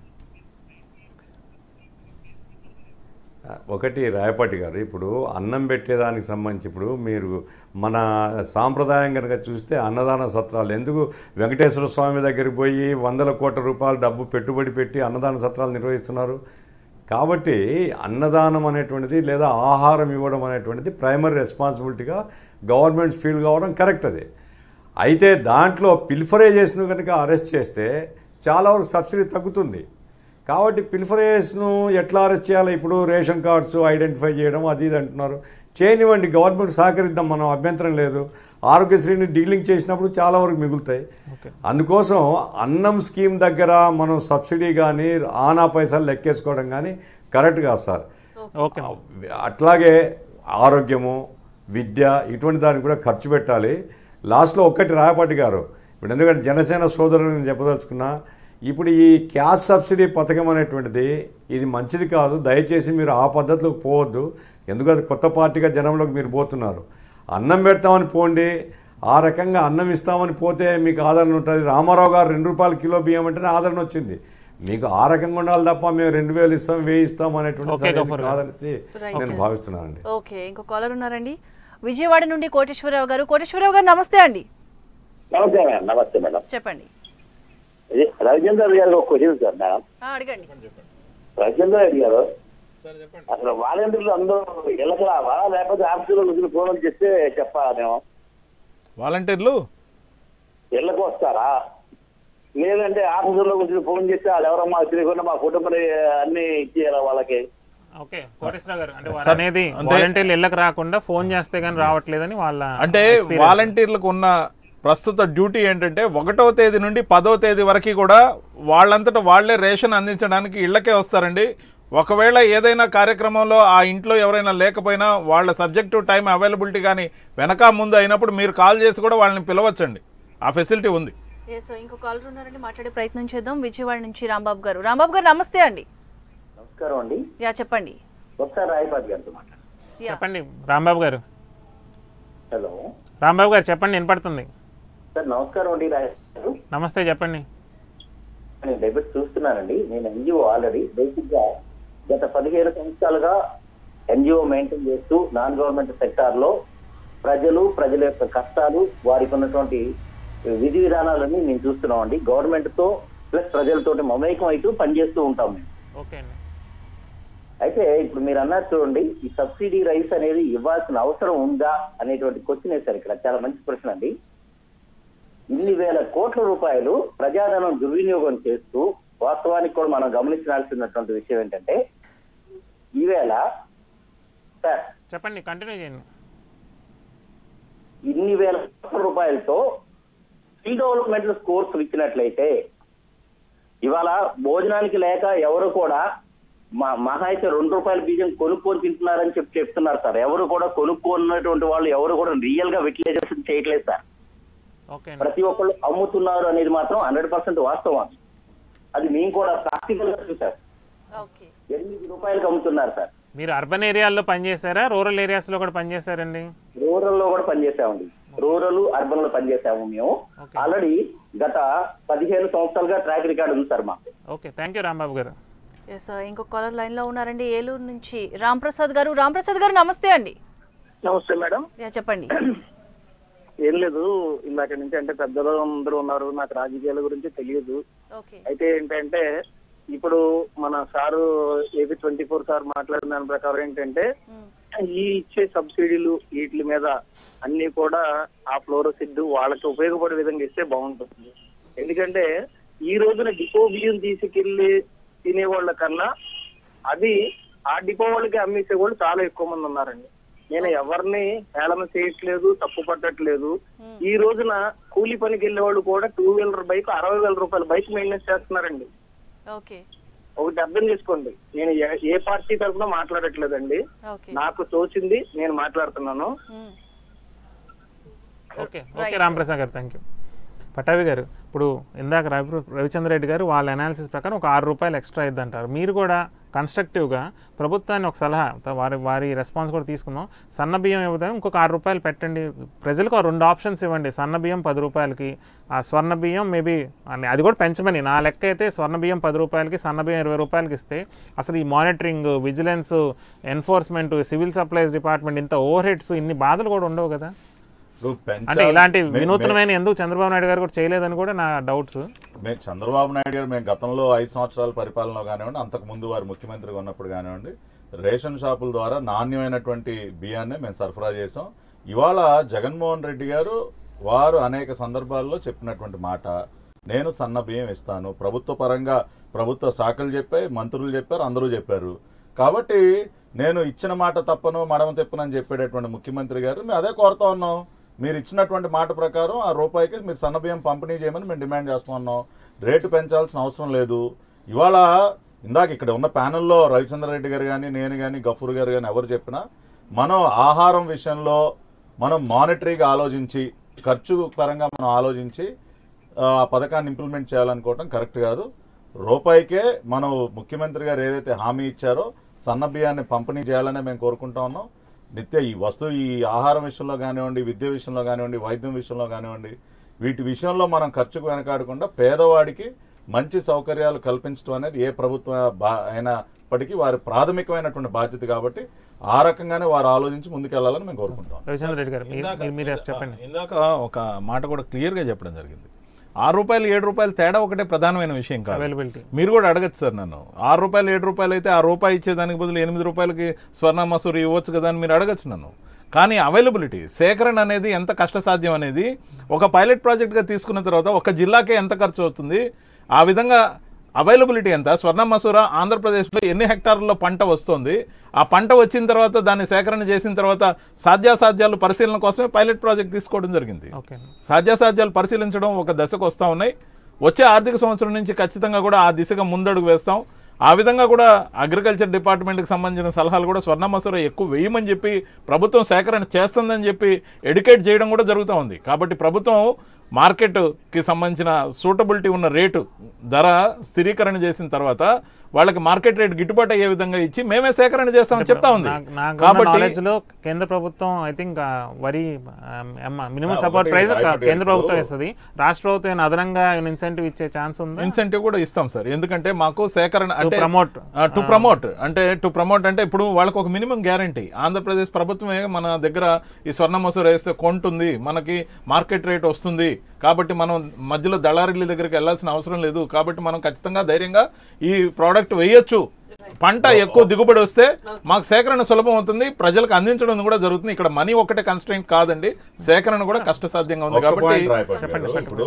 Speaker 6: ఒకటి రాయపాటి గారు ఇప్పుడు అన్నం పెట్టేదానికి సంబంధించి ఇప్పుడు మీరు మన సాంప్రదాయం కనుక చూస్తే అన్నదాన సత్రాలు ఎందుకు వెంకటేశ్వర స్వామి దగ్గరికి పోయి వందల కోట్ల రూపాయల డబ్బు పెట్టుబడి పెట్టి అన్నదాన సత్రాలు నిర్వహిస్తున్నారు కాబట్టి అన్నదానం అనేటువంటిది లేదా ఆహారం ఇవ్వడం అనేటువంటిది ప్రైమరీ రెస్పాన్సిబిలిటీగా గవర్నమెంట్ ఫీల్ కావడం కరెక్ట్ అది అయితే దాంట్లో పిల్ఫరేజెస్ను కనుక అరెస్ట్ చేస్తే చాలా వరకు సబ్సిడీ తగ్గుతుంది కాబట్టి పిల్ఫరేజ్ను ఎట్లా అరెస్ట్ చేయాలి ఇప్పుడు రేషన్ కార్డ్స్ ఐడెంటిఫై చేయడం అది ఇది అంటున్నారు చేయనివ్వండి గవర్నమెంట్ సహకరిద్దాం మనం అభ్యంతరం లేదు ఆరోగ్యశ్రీని డీలింగ్ చేసినప్పుడు చాలా వరకు మిగులుతాయి అందుకోసం అన్నం స్కీమ్ దగ్గర మనం సబ్సిడీ కానీ ఆనా పైసలు లెక్కేసుకోవడం కానీ కరెక్ట్ కాదు సార్
Speaker 2: ఓకే
Speaker 6: అట్లాగే ఆరోగ్యము విద్య ఇటువంటి దానికి కూడా ఖర్చు పెట్టాలి లాస్ట్లో ఒక్కటి రాయపాటి గారు ఇప్పుడు ఎందుకంటే జనసేన సోదరులు నేను చెప్పదలుచుకున్నా ఇప్పుడు ఈ క్యాష్ సబ్సిడీ పథకం అనేటువంటిది ఇది మంచిది కాదు దయచేసి మీరు ఆ పద్ధతిలోకి పోవద్దు ఎందుకంటే కొత్త పార్టీగా జనంలోకి మీరు పోతున్నారు అన్నం పెడతామని పోండి ఆ రకంగా అన్నం ఇస్తామని పోతే మీకు ఆదరణ ఉంటుంది రామారావు గారు రెండు రూపాయల కిలో బియ్యం అంటేనే ఆదరణ వచ్చింది మీకు ఆ రకంగా ఉండాలి తప్ప మేము రెండు వేలు ఇస్తాం వెయ్యి ఇస్తాం అనేటువంటి
Speaker 2: ఓకే,
Speaker 6: సరైనది
Speaker 2: గఫూర్ గారు.
Speaker 6: కాదనేసి
Speaker 1: Right.
Speaker 6: నేను భావిస్తున్నానండి
Speaker 1: ఓకే ఇంకో కాలర్ ఉన్నారండి విజయవాడ నుండి కోటేశ్వరరావు గారు కోటేశ్వరరావు గారు నమస్తే అండి
Speaker 16: నమస్తే మేడం నమస్తే మేడం
Speaker 1: చెప్పండి
Speaker 16: ఇది రవిచంద్ర గారు ఒక క్వశ్చన్ సార్ మేడం
Speaker 1: ఆ, అడగండి
Speaker 16: రవిచంద్ర రెడ్డి గారు అసలు వాలంటీర్లు అందరూ ఇళ్ళకి రావా లేకపోతే ఆఫీసులో కూర్చొని ఫోన్ చేస్తే చెప్పాలా మేము
Speaker 4: వాలంటీర్లు
Speaker 16: ఇళ్ళకి వస్తారా లేదంటే ఆఫీసులో కూర్చొని ఫోన్ చేస్తే వాళ్ళు ఎవరమ్మా తెలియకుండా మా కుటుంబం అన్ని ఇచ్చేయాలా వాళ్ళకి
Speaker 2: ఓకే కోటేశ్వరరావు గారు అంటే వారు
Speaker 4: సార్,
Speaker 2: అనేది
Speaker 4: అంటే-
Speaker 2: వాలంటీర్లు ఇళ్ళకి రాకుండా ఫోన్ చేస్తే కానీ రావట్లేదని వాళ్ళ
Speaker 4: అంటే
Speaker 2: experience.
Speaker 4: వాలంటీర్లకు ఉన్న ప్రస్తుత డ్యూటీ ఏంటంటే ఒకటో తేదీ నుండి పదో తేదీ వరకు కూడా వాళ్ళంతటా వాళ్ళే రేషన్ అందించడానికి ఇళ్ళకే వస్తారండి ఒకవేళ ఏదైనా కార్యక్రమంలో ఆ ఇంట్లో ఎవరైనా లేకపోయినా వాళ్ళ సబ్జెక్టివ్ టైం అవైలబిలిటీ కానీ వెనక ముందు అయినప్పుడు మీరు కాల్ చేసి కూడా వాళ్ళని పిలవచ్చండి ఆ ఫెసిలిటీ ఉంది
Speaker 1: ఎస్ ఇంకో కాలర్ ఉన్నారండి మాట్లాడే ప్రయత్నం చేద్దాం విజయవాడ నుంచి రాంబాబు గారు రాంబాబు గారు నమస్తే అండి
Speaker 17: నమస్కారం అండి
Speaker 1: యా చెప్పండి
Speaker 17: ఒకసారి రాయబాబు గారితో మాట్లాడు
Speaker 2: చెప్పండి రాంబాబు గారు
Speaker 17: హలో
Speaker 2: రాంబాబు గారు చెప్పండి వినపడుతుంది
Speaker 17: సార్ నమస్కారం అండి రాయ గారు.
Speaker 2: నమస్తే చెప్పండి
Speaker 17: నేను డెబిట్ చూస్తున్నానండి నేను ఎన్జిఓ ఆల్రెడీ బేసిక్ గా గత పదిహేను సంవత్సరాలుగా ఎన్జిఓ మెయింటైన్ చేస్తూ నాన్ గవర్నమెంట్ సెక్టార్ లో ప్రజలు ప్రజల యొక్క కష్టాలు వారికి ఉన్నటువంటి విధి విధానాలన్నీ మేము చూస్తున్నాం అండి గవర్నమెంట్ తో ప్లస్ ప్రజలతోటి మమేకం అవుతూ పనిచేస్తూ ఉంటాం మేము
Speaker 2: ఓకే అండి
Speaker 17: అయితే ఇప్పుడు మీరు అన్నారు చూడండి ఈ సబ్సిడీ రైస్ అనేది ఇవ్వాల్సిన అవసరం ఉందా అనేటువంటి క్వశ్చన్ వేశారు ఇక్కడ చాలా మంచి ప్రశ్న అండి ఇన్ని వేల కోట్ల రూపాయలు ప్రజాధనం దుర్వినియోగం చేస్తూ వాస్తవానికి కూడా మనం గమనించాల్సినటువంటి విషయం ఏంటంటే ఈవేళ సార్
Speaker 2: చెప్పండి కంటిన్యూ చేయండి
Speaker 17: ఇన్ని వేల కోట్ల రూపాయలతో స్కిల్ డెవలప్మెంట్ కోర్సు ఇచ్చినట్లయితే ఇవాళ భోజనానికి లేక ఎవరు కూడా మా మహా అయితే రెండు రూపాయల బీజం కొనుక్కొని తింటున్నారని చెప్పి చెప్తున్నారు సార్ ఎవరు కూడా కొనుక్కున్నటువంటి వాళ్ళు ఎవరు కూడా రియల్ గా విటిలైజేషన్ చేయట్లేదు సార్
Speaker 2: ఓకే
Speaker 17: ప్రతి ఒక్కళ్ళు అమ్ముతున్నారు అనేది మాత్రం హండ్రెడ్ పర్సెంట్ వాస్తవం అది మేము కూడా ప్రాక్టికల్ గా చూసాం ఎనిమిది రూపాయలకి అమ్ముతున్నారు సార్
Speaker 2: మీరు అర్బన్ ఏరియాల్లో పనిచేశారా రూరల్ ఏరియాస్లో కూడా పనిచేశారండి
Speaker 17: రూరల్ లో కూడా పనిచేసామండి రూరల్ అర్బన్ లో పనిచేసాము మేము ఆల్రెడీ గత పదిహేను సంవత్సరాలుగా ట్రాక్ రికార్డు ఉంది సార్ మాకు
Speaker 2: okay thank you Rambabu garu
Speaker 1: yes ఇంకో కాలర్ లైన్ లో ఉన్నారండి ఏలూరు నుంచి రాంప్రసాద్ గారు రాంప్రసాద్ గారు నమస్తే అండి
Speaker 18: నమస్తే మేడం
Speaker 1: యా చెప్పండి
Speaker 18: ఏం లేదు ఇందాక నుంచి అంటే పెద్దలు అందరూ ఉన్నారు నాకు రాజకీయాల గురించి తెలియదు
Speaker 1: ఓకే
Speaker 18: అయితే ఏంటంటే ఇప్పుడు మన sir AP twenty four sir మాట్లాడిన దాని ప్రకారం ఏంటంటే ఈ ఇచ్చే సబ్సిడీలు వీటి మీద అన్ని కూడా ఆ ఫ్లోరోసిడ్ వాళ్ళకి ఉపయోగపడే విధంగా ఇస్తే బాగుంటుంది ఎందుకంటే ఈ రోజున డిపో బియ్యం తీసుకెళ్లి తినేవాళ్ళ కన్నా అది ఆ డిపో వాళ్ళకి అమ్మేసే వాళ్ళు చాలా ఎక్కువ మంది ఉన్నారండి నేను ఎవరిని హేళన చేయట్లేదు తప్పు పట్టట్లేదు ఈ రోజున కూలి పనికి వెళ్ళే వాళ్ళు కూడా టూ వీలర్ బైక్ అరవై వేల రూపాయల బైక్ మెయింటెనెన్స్ చేస్తున్నారండి
Speaker 1: ఓకే
Speaker 18: ఒకటి అర్థం చేసుకోండి నేను ఏ- ఏ పార్టీ తరఫున మాట్లాడట్లేదండి
Speaker 1: ఓకే
Speaker 18: నాకు తోచింది నేను మాట్లాడుతున్నాను
Speaker 2: ఓకే ఓకే రామప్రసాద్ గారు థ్యాంక్ యూ పటావి గారు ఇప్పుడు ఇందాక రవి రవిచంద్ర రెడ్డి గారు వాళ్ళ అనాలిసిస్ ప్రకారం ఒక ఆరు రూపాయలు ఎక్స్ట్రా ఇద్దంటారు మీరు కూడా కన్స్ట్రక్టివ్గా ప్రభుత్వాన్ని ఒక సలహా త- వారి వారి రెస్పాన్స్ కూడా తీసుకుందాం సన్న బియ్యం ఇవ్వదాం ఇంకొక ఆరు రూపాయలు పెట్టండి ప్రజలకు ఆ రెండు ఆప్షన్స్ ఇవ్వండి సన్న బియ్యం పది రూపాయలకి ఆ స్వర్ణ బియ్యం మేబీ అది కూడా పెంచమని నా లెక్క అయితే స్వర్ణ బియ్యం పది రూపాయలకి సన్న బియ్యం ఇరవై రూపాయలకి ఇస్తే అసలు ఈ monitoring vigilance enforcement civil supplies department ఇంత ఓవర్ హెడ్స్ ఇన్ని బాధలు కూడా ఉండవు కదా
Speaker 3: ఇప్పుడు పెంచాలి-
Speaker 2: అంటే ఇలాంటి
Speaker 3: మే- మే-
Speaker 2: వినూత్నమైన ఎందుకు చంద్రబాబు నాయుడు గారు కూడా చేయలేదని కూడా నా డౌట్స్
Speaker 3: మేము చంద్రబాబు నాయుడు గారు మేము గతంలో ఐదు సంవత్సరాల పరిపాలనలో కానివ్వండి అంతకు ముందు వారు ముఖ్యమంత్రిగా ఉన్నప్పుడు కానివ్వండి రేషన్ షాపుల ద్వారా నాణ్యమైనటువంటి బియ్యాన్ని మేము సరఫరా చేసాం ఇవాళ జగన్మోహన్ రెడ్డి గారు వారు అనేక సందర్భాల్లో చెప్పినటువంటి మాట నేను సన్న బియ్యం ఇస్తాను ప్రభుత్వ పరంగా ప్రభుత్వ శాఖలు చెప్పాయి మంత్రులు చెప్పారు అందరూ చెప్పారు కాబట్టి నేను ఇచ్చిన మాట తప్పను మడమ తిప్పనని చెప్పేటటువంటి ముఖ్యమంత్రి గారు మేము అదే కోరుతా ఉన్నాం మీరు ఇచ్చినటువంటి మాట ప్రకారం ఆ రూపాయికి మీరు సన్నబియ్యం పంపిణీ చేయమని మేము డిమాండ్ చేస్తూ ఉన్నాం రేటు పెంచాల్సిన అవసరం లేదు ఇవాళ ఇందాక ఇక్కడ ఉన్న ప్యానెల్లో రవిచంద్రరెడ్డి గారు కానీ నేను కానీ గఫూర్ గారు కానీ ఎవరు చెప్పినా మనం ఆహారం విషయంలో మనం మానిటరీగా ఆలోచించి ఖర్చు పరంగా మనం ఆలోచించి ఆ పథకాన్ని ఇంప్లిమెంట్ చేయాలనుకోవటం కరెక్ట్ కాదు రూపాయికే మనం ముఖ్యమంత్రి గారు ఏదైతే హామీ ఇచ్చారో సన్న బియ్యాన్ని పంపిణీ చేయాలనే మేము కోరుకుంటా ఉన్నాం నిత్య ఈ వస్తువు ఈ ఆహారం విషయంలో కానివ్వండి విద్య విషయంలో కానివ్వండి వైద్యం విషయంలో కానివ్వండి వీటి విషయంలో మనం ఖర్చుకు వెనకాడకుండా పేదవాడికి మంచి సౌకర్యాలు కల్పించడం అనేది ఏ ప్రభుత్వం బా- అయినప్పటికీ వారి ప్రాథమికమైనటువంటి బాధ్యత కాబట్టి ఆ రకంగానే వారు ఆలోచించి ముందుకెళ్లాలని మేము కోరుకుంటాం
Speaker 2: రవిచంద్ర రెడ్డి గారు మీరు-
Speaker 4: ఇందాక-
Speaker 2: మీరు- మీరు చెప్పండి
Speaker 4: ఇందాక ఒక మాట కూడా క్లియర్గా చెప్పడం జరిగింది ఆరు రూపాయలు ఏడు రూపాయలు తేడా ఒకటే ప్రధానమైన విషయం కాదు
Speaker 2: Availability.
Speaker 4: మీరు కూడా అడగచ్చు సార్ నన్ను ఆరు రూపాయలు ఏడు రూపాయలు అయితే ఆ రూపాయి ఇచ్చేదానికి బదులు ఎనిమిది రూపాయలకి స్వర్ణ మసూరి ఇవ్వచ్చు కదా అని మీరు అడగచ్చు నన్ను కానీ అవైలబిలిటీ సేకరణ అనేది ఎంత కష్టసాధ్యం అనేది ఒక పైలట్ ప్రాజెక్ట్గా తీసుకున్న తర్వాత ఒక జిల్లాకే ఎంత ఖర్చు అవుతుంది ఆ విధంగా అవైలబిలిటీ ఎంత స్వర్ణ మసూర ఆంధ్రప్రదేశ్లో ఎన్ని హెక్టార్లలో పంట వస్తుంది ఆ పంట వచ్చిన తర్వాత దాన్ని సేకరణ చేసిన తర్వాత సాధ్యాసాధ్యాలు పరిశీలన కోసమే పైలట్ ప్రాజెక్ట్ తీసుకోవడం జరిగింది
Speaker 2: ఓకే
Speaker 4: సాధ్యాసాధ్యాలు పరిశీలించడం ఒక దశకు వస్తూ ఉన్నాయి వచ్చే ఆర్థిక సంవత్సరం నుంచి ఖచ్చితంగా కూడా ఆ దిశగా ముందడుగు వేస్తాం ఆ విధంగా కూడా అగ్రికల్చర్ డిపార్ట్మెంట్కి సంబంధించిన సలహాలు కూడా స్వర్ణ మసూర ఎక్కువ వేయమని చెప్పి ప్రభుత్వం సేకరణ చేస్తుందని చెప్పి ఎడ్యుకేట్ చేయడం కూడా జరుగుతూ ఉంది కాబట్టి ప్రభుత్వం మార్కెట్కి సంబంధించిన సూటబిలిటీ ఉన్న రేటు ధర స్థిరీకరణ చేసిన తర్వాత వాళ్ళకి మార్కెట్ రేట్ గిట్టుబాటు అయ్యే విధంగా ఇచ్చి మేమే సేకరణ చేస్తామని చెప్తా ఉంది
Speaker 2: నాకు- నాకు
Speaker 4: కాబట్టి
Speaker 2: నాలెడ్జ్ లో కేంద్ర ప్రభుత్వం ఐ థింక్ వరి మినిమం
Speaker 3: ఆ,
Speaker 2: సపోర్ట్
Speaker 3: ఒకటి
Speaker 2: ప్రైస్
Speaker 3: రాయపట్టి
Speaker 2: కేంద్ర ప్రభుత్వం
Speaker 3: ఇప్పుడు-
Speaker 2: ఇస్తుంది రాష్ట్ర ప్రభుత్వం ఏమైనా అదనంగా ఇన్సెంటివ్ ఇచ్చే ఛాన్స్ ఉంది
Speaker 4: ఇన్సెంటివ్ కూడా ఇస్తాం సార్ ఎందుకంటే మాకు సేకరణ అంటే
Speaker 2: promote.
Speaker 4: టు ప్రమోట్ అంటే టు ప్రమోట్ అంటే ఇప్పుడు వాళ్ళకి ఒక మినిమం గ్యారంటీ ఆంధ్రప్రదేశ్ ప్రభుత్వమే మన దగ్గర ఈ స్వర్ణ మసూర వేస్తే కొంటుంది మనకి మార్కెట్ రేట్ వస్తుంది కాబట్టి మనం మధ్యలో దళారీల దగ్గరికి వెళ్ళాల్సిన అవసరం లేదు కాబట్టి మనం ఖచ్చితంగా ధైర్యంగా ఈ ప్రోడక్ట్ వేయొచ్చు పంట ఎక్కువ దిగుబడి వస్తే మాకు సేకరణ సులభం అవుతుంది ప్రజలకు అందించడం కూడా జరుగుతుంది ఇక్కడ మనీ ఒకటే కన్స్ట్రెంట్ కాదండి సేకరణ కూడా కష్టసాధ్యంగా ఉంది
Speaker 3: ఒక్క
Speaker 4: కాబట్టి
Speaker 3: point రాయపట్టి గారు. ఇప్పుడు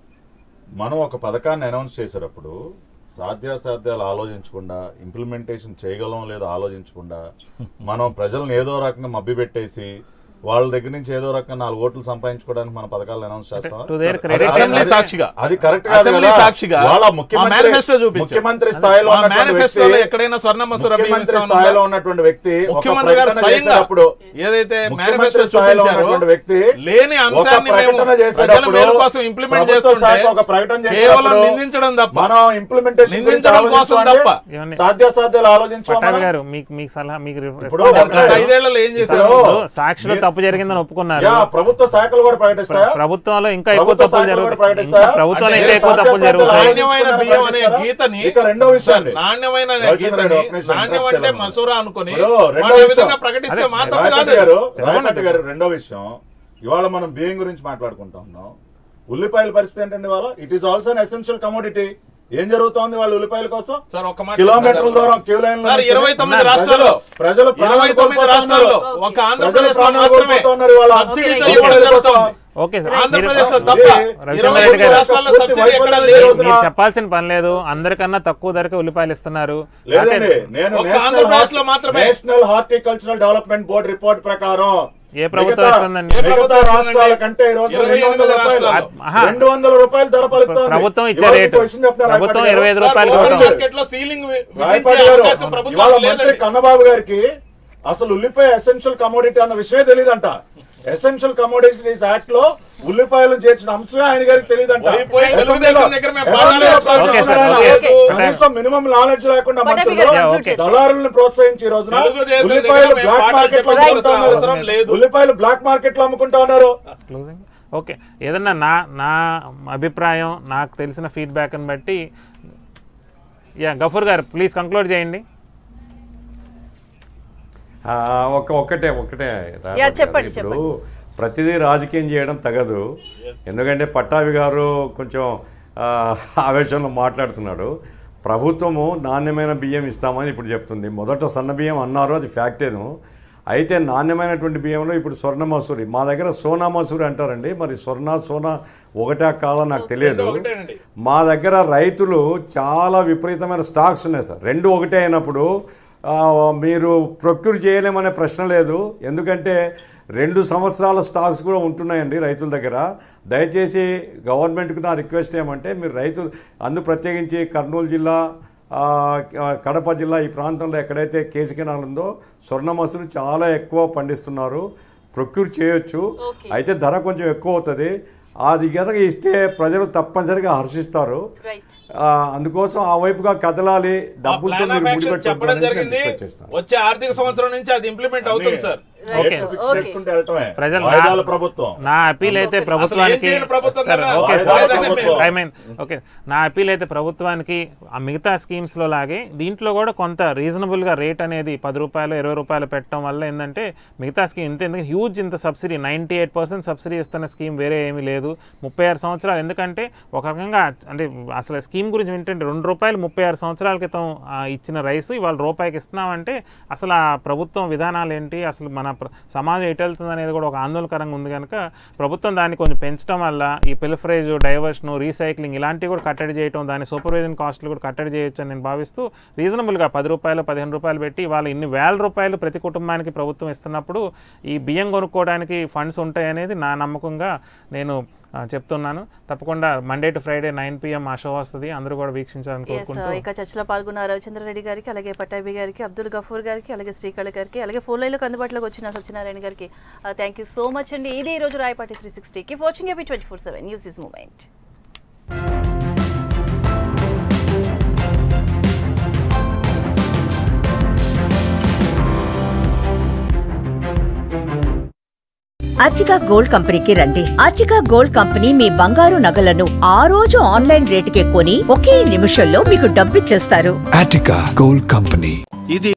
Speaker 3: మనం ఒక పథకాన్ని అనౌన్స్ చేసేటప్పుడు సాధ్యాసాధ్యాలు ఆలోచించకుండా ఇంప్లిమెంటేషన్ చేయగలం లేదో ఆలోచించకుండా మనం ప్రజలను ఏదో రకంగా మభ్యపెట్టేసి వాళ్ళ దగ్గర నుంచి ఏదో రకంగా నాలుగు ఓట్లు సంపాదించుకోవడానికి మన పథకాలను అనౌన్స్ చేస్తాం
Speaker 2: to their credit,
Speaker 3: అది-
Speaker 4: అసెంబ్లీ
Speaker 3: అది-
Speaker 4: సాక్షిగా.
Speaker 3: అది కరెక్ట్ కాదు
Speaker 4: అసెంబ్లీ
Speaker 3: కదా.
Speaker 4: సాక్షిగా
Speaker 3: వాళ్ళ
Speaker 4: మా
Speaker 3: ముఖ్యమంత్రి
Speaker 4: మేనిఫెస్టో చూపించారు.
Speaker 3: ముఖ్యమంత్రి స్థాయిలో
Speaker 4: మా
Speaker 3: ఉన్నటువంటి
Speaker 4: మేనిఫెస్టోలో
Speaker 3: వ్యక్తి-
Speaker 4: ఎక్కడైనా స్వర్ణ మసూర బియ్యం
Speaker 3: ముఖ్యమంత్రి
Speaker 4: ఇస్తా ఉన్నారా?
Speaker 3: స్థాయిలో ఉన్నటువంటి వ్యక్తి ఒక
Speaker 4: ముఖ్యమంత్రి గారు
Speaker 3: ప్రకటన
Speaker 4: స్వయంగా
Speaker 3: చేసేటప్పుడు
Speaker 4: ఏదైతే
Speaker 3: ముఖ్యమంత్రి
Speaker 4: మేనిఫెస్టో
Speaker 3: స్థాయిలో
Speaker 4: చూపించారో
Speaker 3: ఉన్నటువంటి వ్యక్తి
Speaker 4: లేని
Speaker 3: ఒక
Speaker 4: అంశాన్ని మేము
Speaker 3: ప్రకటన
Speaker 4: ప్రజల
Speaker 3: చేసేటప్పుడు
Speaker 4: మేలు కోసం ఇంప్లిమెంట్
Speaker 3: ప్రభుత్వ
Speaker 4: చేస్తుంటే
Speaker 3: శాఖ ఒక ప్రకటన
Speaker 4: కేవలం
Speaker 3: చేసేటప్పుడు
Speaker 4: నిందించడం తప్ప
Speaker 3: మనం ఇంప్లిమెంటేషన్
Speaker 4: నిందించడం కోసం తప్ప
Speaker 2: ఏమండి?
Speaker 3: సాధ్యాసాధ్యాలు ఆలోచించాం
Speaker 2: పట్టాభి గారు మీకు మీకు సలహా మీకు రి-
Speaker 3: ఇప్పుడు
Speaker 2: response
Speaker 3: ఒక
Speaker 2: అవుతారు.
Speaker 4: ఐదేళ్లలో ఏం చేశారు?
Speaker 2: ఇప్పుడు సాక్షిలో తప్పు జరిగిందని ఒప్పుకున్నారు
Speaker 3: యా, ప్రభుత్వ శాఖలు కూడా ప్రకటిస్తాయా
Speaker 2: ప్ర- ప్రభుత్వంలో ఇంకా ఎక్కువ
Speaker 3: ప్రభుత్వ
Speaker 2: తప్పులు
Speaker 3: శాఖలు కూడా
Speaker 2: జరుగుతాయి
Speaker 3: ప్రకటిస్తాయా?
Speaker 2: ఇంకా ప్రభుత్వంలో
Speaker 3: అంటే
Speaker 2: ఇంకా ఎక్కువ తప్పులు
Speaker 3: సాధ్యాసాధ్యాలు
Speaker 2: జరుగుతాయి
Speaker 4: నాణ్యమైన బియ్యం అనే గీతని
Speaker 3: ఇక రెండో విషయం అండి.
Speaker 4: నాణ్యమైన అనే
Speaker 3: రవిచంద్ర
Speaker 4: గీతని
Speaker 3: గారు, ఒక నిమిషం
Speaker 4: నాణ్యం
Speaker 3: interrupt
Speaker 4: అంటే
Speaker 3: చేయాలి.
Speaker 4: మసూరా అనుకుని
Speaker 3: ఇప్పుడు రెండో
Speaker 4: వాళ్ళు ఏ
Speaker 3: విషయం.
Speaker 4: విధంగా ప్రకటిస్తే
Speaker 3: అదే,
Speaker 4: మా తప్పు
Speaker 3: రాయపట్టి
Speaker 4: కాదు
Speaker 3: గారు రాయపట్టి గారు రెండో విషయం ఇవాళ మనం బియ్యం గురించి మాట్లాడుకుంటా ఉన్నాం ఉల్లిపాయల పరిస్థితి ఏంటండి ఇవాళ it is also an essential commodity ఏం జరుగుతోంది వాళ్ళ ఉల్లిపాయల కోసం
Speaker 4: సార్ ఒక మాట
Speaker 3: కిలోమీటర్ల
Speaker 4: చెప్తారా?
Speaker 3: దూరం క్యూ లైన్
Speaker 4: సార్ ఇరవై తొమ్మిది రాష్ట్రాల్లో
Speaker 3: ప్రజలు ప్రాణాలు
Speaker 4: ఇరవై తొమ్మిది
Speaker 3: కోల్పోతున్నారు.
Speaker 4: రాష్ట్రాల్లో ఒక
Speaker 3: ప్రజలు
Speaker 4: ఆంధ్రప్రదేశ్
Speaker 3: ప్రాణాలు కోల్పోతున్నారు ఇవాళ.
Speaker 4: సబ్సిడీతో
Speaker 3: ఓకే.
Speaker 4: ఇవ్వడం జరుగుతుంది.
Speaker 2: ఓకే సార్
Speaker 4: ఆంధ్రప్రదేశ్ లో
Speaker 2: మీరు-
Speaker 4: తప్ప
Speaker 2: రవిచంద్ర
Speaker 4: ఇరవై
Speaker 2: రెడ్డి
Speaker 4: తొమ్మిది
Speaker 2: గారు
Speaker 4: రాష్ట్రాల్లో
Speaker 3: పూర్తి
Speaker 4: సబ్సిడీ ఎక్కడ
Speaker 3: వైఫల్యం
Speaker 4: లేదు
Speaker 3: జరుగుతుంది.
Speaker 2: మీరు చెప్పాల్సిన పని లేదు అందరికన్నా తక్కువ ధరకే ఉల్లిపాయలు ఇస్తున్నారు
Speaker 3: లేదండి
Speaker 2: అంటే
Speaker 3: నేను
Speaker 4: ఒక్క
Speaker 3: నేషనల్
Speaker 4: ఆంధ్రప్రదేశ్ లో
Speaker 3: హార్టి-
Speaker 4: మాత్రమే.
Speaker 3: National Horticultural Development Board report ప్రకారం
Speaker 2: ఏ ప్రభుత్వం
Speaker 3: మిగతా-
Speaker 2: ఇస్తుందండి?
Speaker 4: ఏ
Speaker 3: మిగతా
Speaker 4: ప్రభుత్వం
Speaker 3: రాష్ట్రాల
Speaker 4: ఇస్తుందండి?
Speaker 3: కంటే ఈ రోజు
Speaker 4: ఇరవై
Speaker 3: రెండు వందల
Speaker 4: ఎనిమిది
Speaker 3: రూపాయలు
Speaker 4: రాష్ట్రాల్లో.
Speaker 2: ఆహా.
Speaker 3: రెండు వందల రూపాయలు ధర పలుకుతోంది
Speaker 2: ప్రభుత్వం ఇచ్చే
Speaker 3: ఇవాళ
Speaker 2: రేటు.
Speaker 3: మీకు విషయం చెప్తున్నా
Speaker 2: ప్రభుత్వం
Speaker 3: రాయపాటి గారు.
Speaker 2: 25 రూపాయలు
Speaker 3: సార్,
Speaker 2: కొడుతోంది.
Speaker 4: మార్కెట్ లో సీలింగ్ వి-
Speaker 3: రాయపాటి
Speaker 4: విధించే
Speaker 3: గారు,
Speaker 4: అవకాశం
Speaker 3: ఇవాళ
Speaker 4: ప్రభుత్వానికి
Speaker 3: మంత్రి
Speaker 4: లేదండి.
Speaker 3: కన్నబాబు గారికి అసలు ఉల్లిపాయ ఎసెన్షియల్ కమోడిటీ అన్న విషయమే తెలియదంట ఎసెన్షియల్ కమోడిటీస్ యాక్ట్ లో ఉల్లిపాయలు చేర్చిన అంశమే ఆయన గారికి తెలియదంట
Speaker 4: పోయి పోయి తెలుగుదేశం దగ్గర మేము
Speaker 3: అసెంబ్లీలో
Speaker 4: పాదాలు
Speaker 3: ప్రశ్నిస్తున్నారు
Speaker 2: ఓకే సార్,
Speaker 3: ఆయన.
Speaker 2: ఓకే.
Speaker 3: కనీసం మినిమం నాలెడ్జ్ లేకుండా
Speaker 1: పటాభి
Speaker 3: మంత్రులు
Speaker 1: గారు
Speaker 2: యా,
Speaker 1: conclude
Speaker 2: ఓకే.
Speaker 1: చేసేయండి.
Speaker 3: దళారులను ప్రోత్సహించి ఈ రోజున
Speaker 4: తెలుగుదేశం
Speaker 3: ఉల్లిపాయలు
Speaker 4: దగ్గర మేము
Speaker 3: బ్లాక్
Speaker 4: పాఠాలు
Speaker 3: మార్కెట్ లో
Speaker 4: చెప్పాల్సిన
Speaker 3: అమ్ముకుంటా
Speaker 4: అవసరం
Speaker 3: ఉన్నారు
Speaker 4: లేదు.
Speaker 3: ఉల్లిపాయలు బ్లాక్ మార్కెట్ లో అమ్ముకుంటా ఉన్నారు
Speaker 2: క్లోజింగ్ ఓకే ఏదన్నా నా నా అభిప్రాయం నాకు తెలిసిన ఫీడ్బ్యాక్ని బట్టి యా గఫూర్ గారు ప్లీజ్ కంక్లూడ్ చేయండి
Speaker 6: ఆ, ఒక ఒక్కటే ఒక్కటే రాబర్ట్
Speaker 1: యా,
Speaker 6: గారు.
Speaker 1: చెప్పండి,
Speaker 6: ఇప్పుడు ప్రతిదీ రాజకీయం చేయడం తగదు ఎందుకంటే పట్టాభి గారు కొంచెం ఆ, ఆవేశంలో మాట్లాడుతున్నాడు ప్రభుత్వము నాణ్యమైన బియ్యం ఇస్తామని ఇప్పుడు చెప్తుంది మొదట సన్న బియ్యం అన్నారు అది ఫ్యాక్టేను అయితే నాణ్యమైనటువంటి బియ్యంలో ఇప్పుడు స్వర్ణ మసూరి మా దగ్గర సోనా మసూరి అంటారండి మరి స్వర్ణ సోనా ఒకటా కాదా నాకు తెలియదు
Speaker 4: ఒకటేనండి.
Speaker 6: మా దగ్గర రైతులు చాలా విపరీతమైన స్టాక్స్ ఉన్నాయి సార్ రెండు ఒకటే అయినప్పుడు ఆ, మీరు ప్రొక్యూర్ చేయలేమనే ప్రశ్న లేదు ఎందుకంటే రెండు సంవత్సరాల స్టాక్స్ కూడా ఉంటున్నాయండి రైతుల దగ్గర దయచేసి గవర్నమెంట్కి నా రిక్వెస్ట్ ఏమంటే మీరు రైతులు అందు ప్రత్యేకించి కర్నూలు జిల్లా ఆ, కడప జిల్లా ఈ ప్రాంతంలో ఎక్కడైతే కేసు కెనాల్ ఉందో స్వర్ణ మసూరు చాలా ఎక్కువ పండిస్తున్నారు ప్రొక్యూర్ చేయొచ్చు అయితే ధర కొంచెం ఎక్కువ అవుతుంది అది కనుక ఇస్తే ప్రజలు తప్పనిసరిగా హర్షిస్తారు ఆ, అందుకోసం ఆ వైపుగా కదలాలి డబ్బులతో
Speaker 4: ప్లాన్
Speaker 6: మీరు
Speaker 4: ఆఫ్ యాక్షన్
Speaker 6: ముడిపెట్టొద్దు
Speaker 4: చెప్పడం
Speaker 6: అనేది నేను
Speaker 4: జరిగింది
Speaker 6: రిక్వెస్ట్ చేస్తాను
Speaker 4: వచ్చే ఆర్థిక సంవత్సరం నుంచి అది ఇంప్లిమెంట్ అవుతుంది సార్
Speaker 2: ఓకే
Speaker 3: ఫిక్స్ చేసుకుంటే వెళ్ళటమే
Speaker 2: ప్రజలు
Speaker 3: వాయిదాల
Speaker 2: నా-
Speaker 3: ప్రభుత్వం
Speaker 2: నా అపీల్ అయితే
Speaker 4: అసలు ఏం
Speaker 2: ప్రభుత్వానికి
Speaker 4: చేయని ప్రభుత్వం
Speaker 2: సరే,
Speaker 4: కదా?
Speaker 2: ఓకే
Speaker 3: వాయిదాల
Speaker 2: సార్
Speaker 3: ప్రభుత్వం.
Speaker 2: టైం అయింది. ఓకే నా అపీల్ అయితే ప్రభుత్వానికి ఆ మిగతా స్కీమ్స్ లో లాగే దీంట్లో కూడా కొంత రీజనబుల్ గా రేట్ అనేది పది రూపాయలు ఇరవై రూపాయలు పెట్టడం వల్ల ఏంటంటే మిగతా స్కీమ్ ఇంత ఎందుకంటే హ్యూజ్ ఇంత subsidy ninety eight percent subsidy ఇస్తున్న స్కీమ్ వేరే ఏమీ లేదు ముప్పై ఆరు సంవత్సరాలు ఎందుకంటే ఒక రకంగా అంటే అసలు స్కీమ్ స్కీమ్ గురించి ఏంటంటే రెండు రూపాయలు ముప్పై ఆరు సంవత్సరాల క్రితం ఆ, ఇచ్చిన రైస్ ఇవాళ రూపాయికి ఇస్తున్నామంటే అసలు ఆ ప్రభుత్వం విధానాలు ఏంటి అసలు మన ప్ర- సమాజం ఎటు వెళ్తుంది అనేది కూడా ఒక ఆందోళనకరంగా ఉంది కనుక ప్రభుత్వం దాన్ని కొంచెం పెంచడం వల్ల ఈ పిల్ఫరేజ్ డైవర్షన్ రీసైక్లింగ్ ఇలాంటివి కూడా కట్టడి చేయటం దాని సూపర్విజన్ కాస్ట్లు కూడా కట్టడి చేయొచ్చు అని నేను భావిస్తూ రీజనబుల్గా పది రూపాయలు పదిహేను రూపాయలు పెట్టి వాళ్ళు ఇన్ని వేల రూపాయలు ప్రతి కుటుంబానికి ప్రభుత్వం ఇస్తున్నప్పుడు ఈ బియ్యం కొనుక్కోవడానికి ఫండ్స్ ఉంటాయి అనేది నా నమ్మకంగా నేను ఆ, చెప్తున్నాను తప్పకుండా Monday to Friday nine PM ఆ షో వస్తుంది అందరూ కూడా వీక్షించాలని
Speaker 1: ఎస్
Speaker 2: కోరుకుంటూ
Speaker 1: ఇక చర్చలో పాల్గొన్న రవిచంద్రారెడ్డి గారికి అలాగే పట్టాభి గారికి అబ్దుల్ గఫూర్ గారికి అలాగే శ్రీకళ గారికి అలాగే ఫోన్ లైన్లోకి అందుబాటులోకి వచ్చిన సత్యనారాయణ గారికి థ్యాంక్ యూ సో మచ్ అండి ఇది ఈ రోజు రాయపాటి త్రీ సిక్స్టీకి watching AP twenty four seven news is moment
Speaker 12: అర్చికా గోల్డ్ కంపెనీకి రండి అర్చికా గోల్డ్ కంపెనీ మీ బంగారు నగలను ఆ రోజు ఆన్లైన్ రేటుకే కొని ఒకే నిమిషంలో మీకు డబ్బిచ్చేస్తారు
Speaker 13: Attica Gold Company.
Speaker 14: ఇది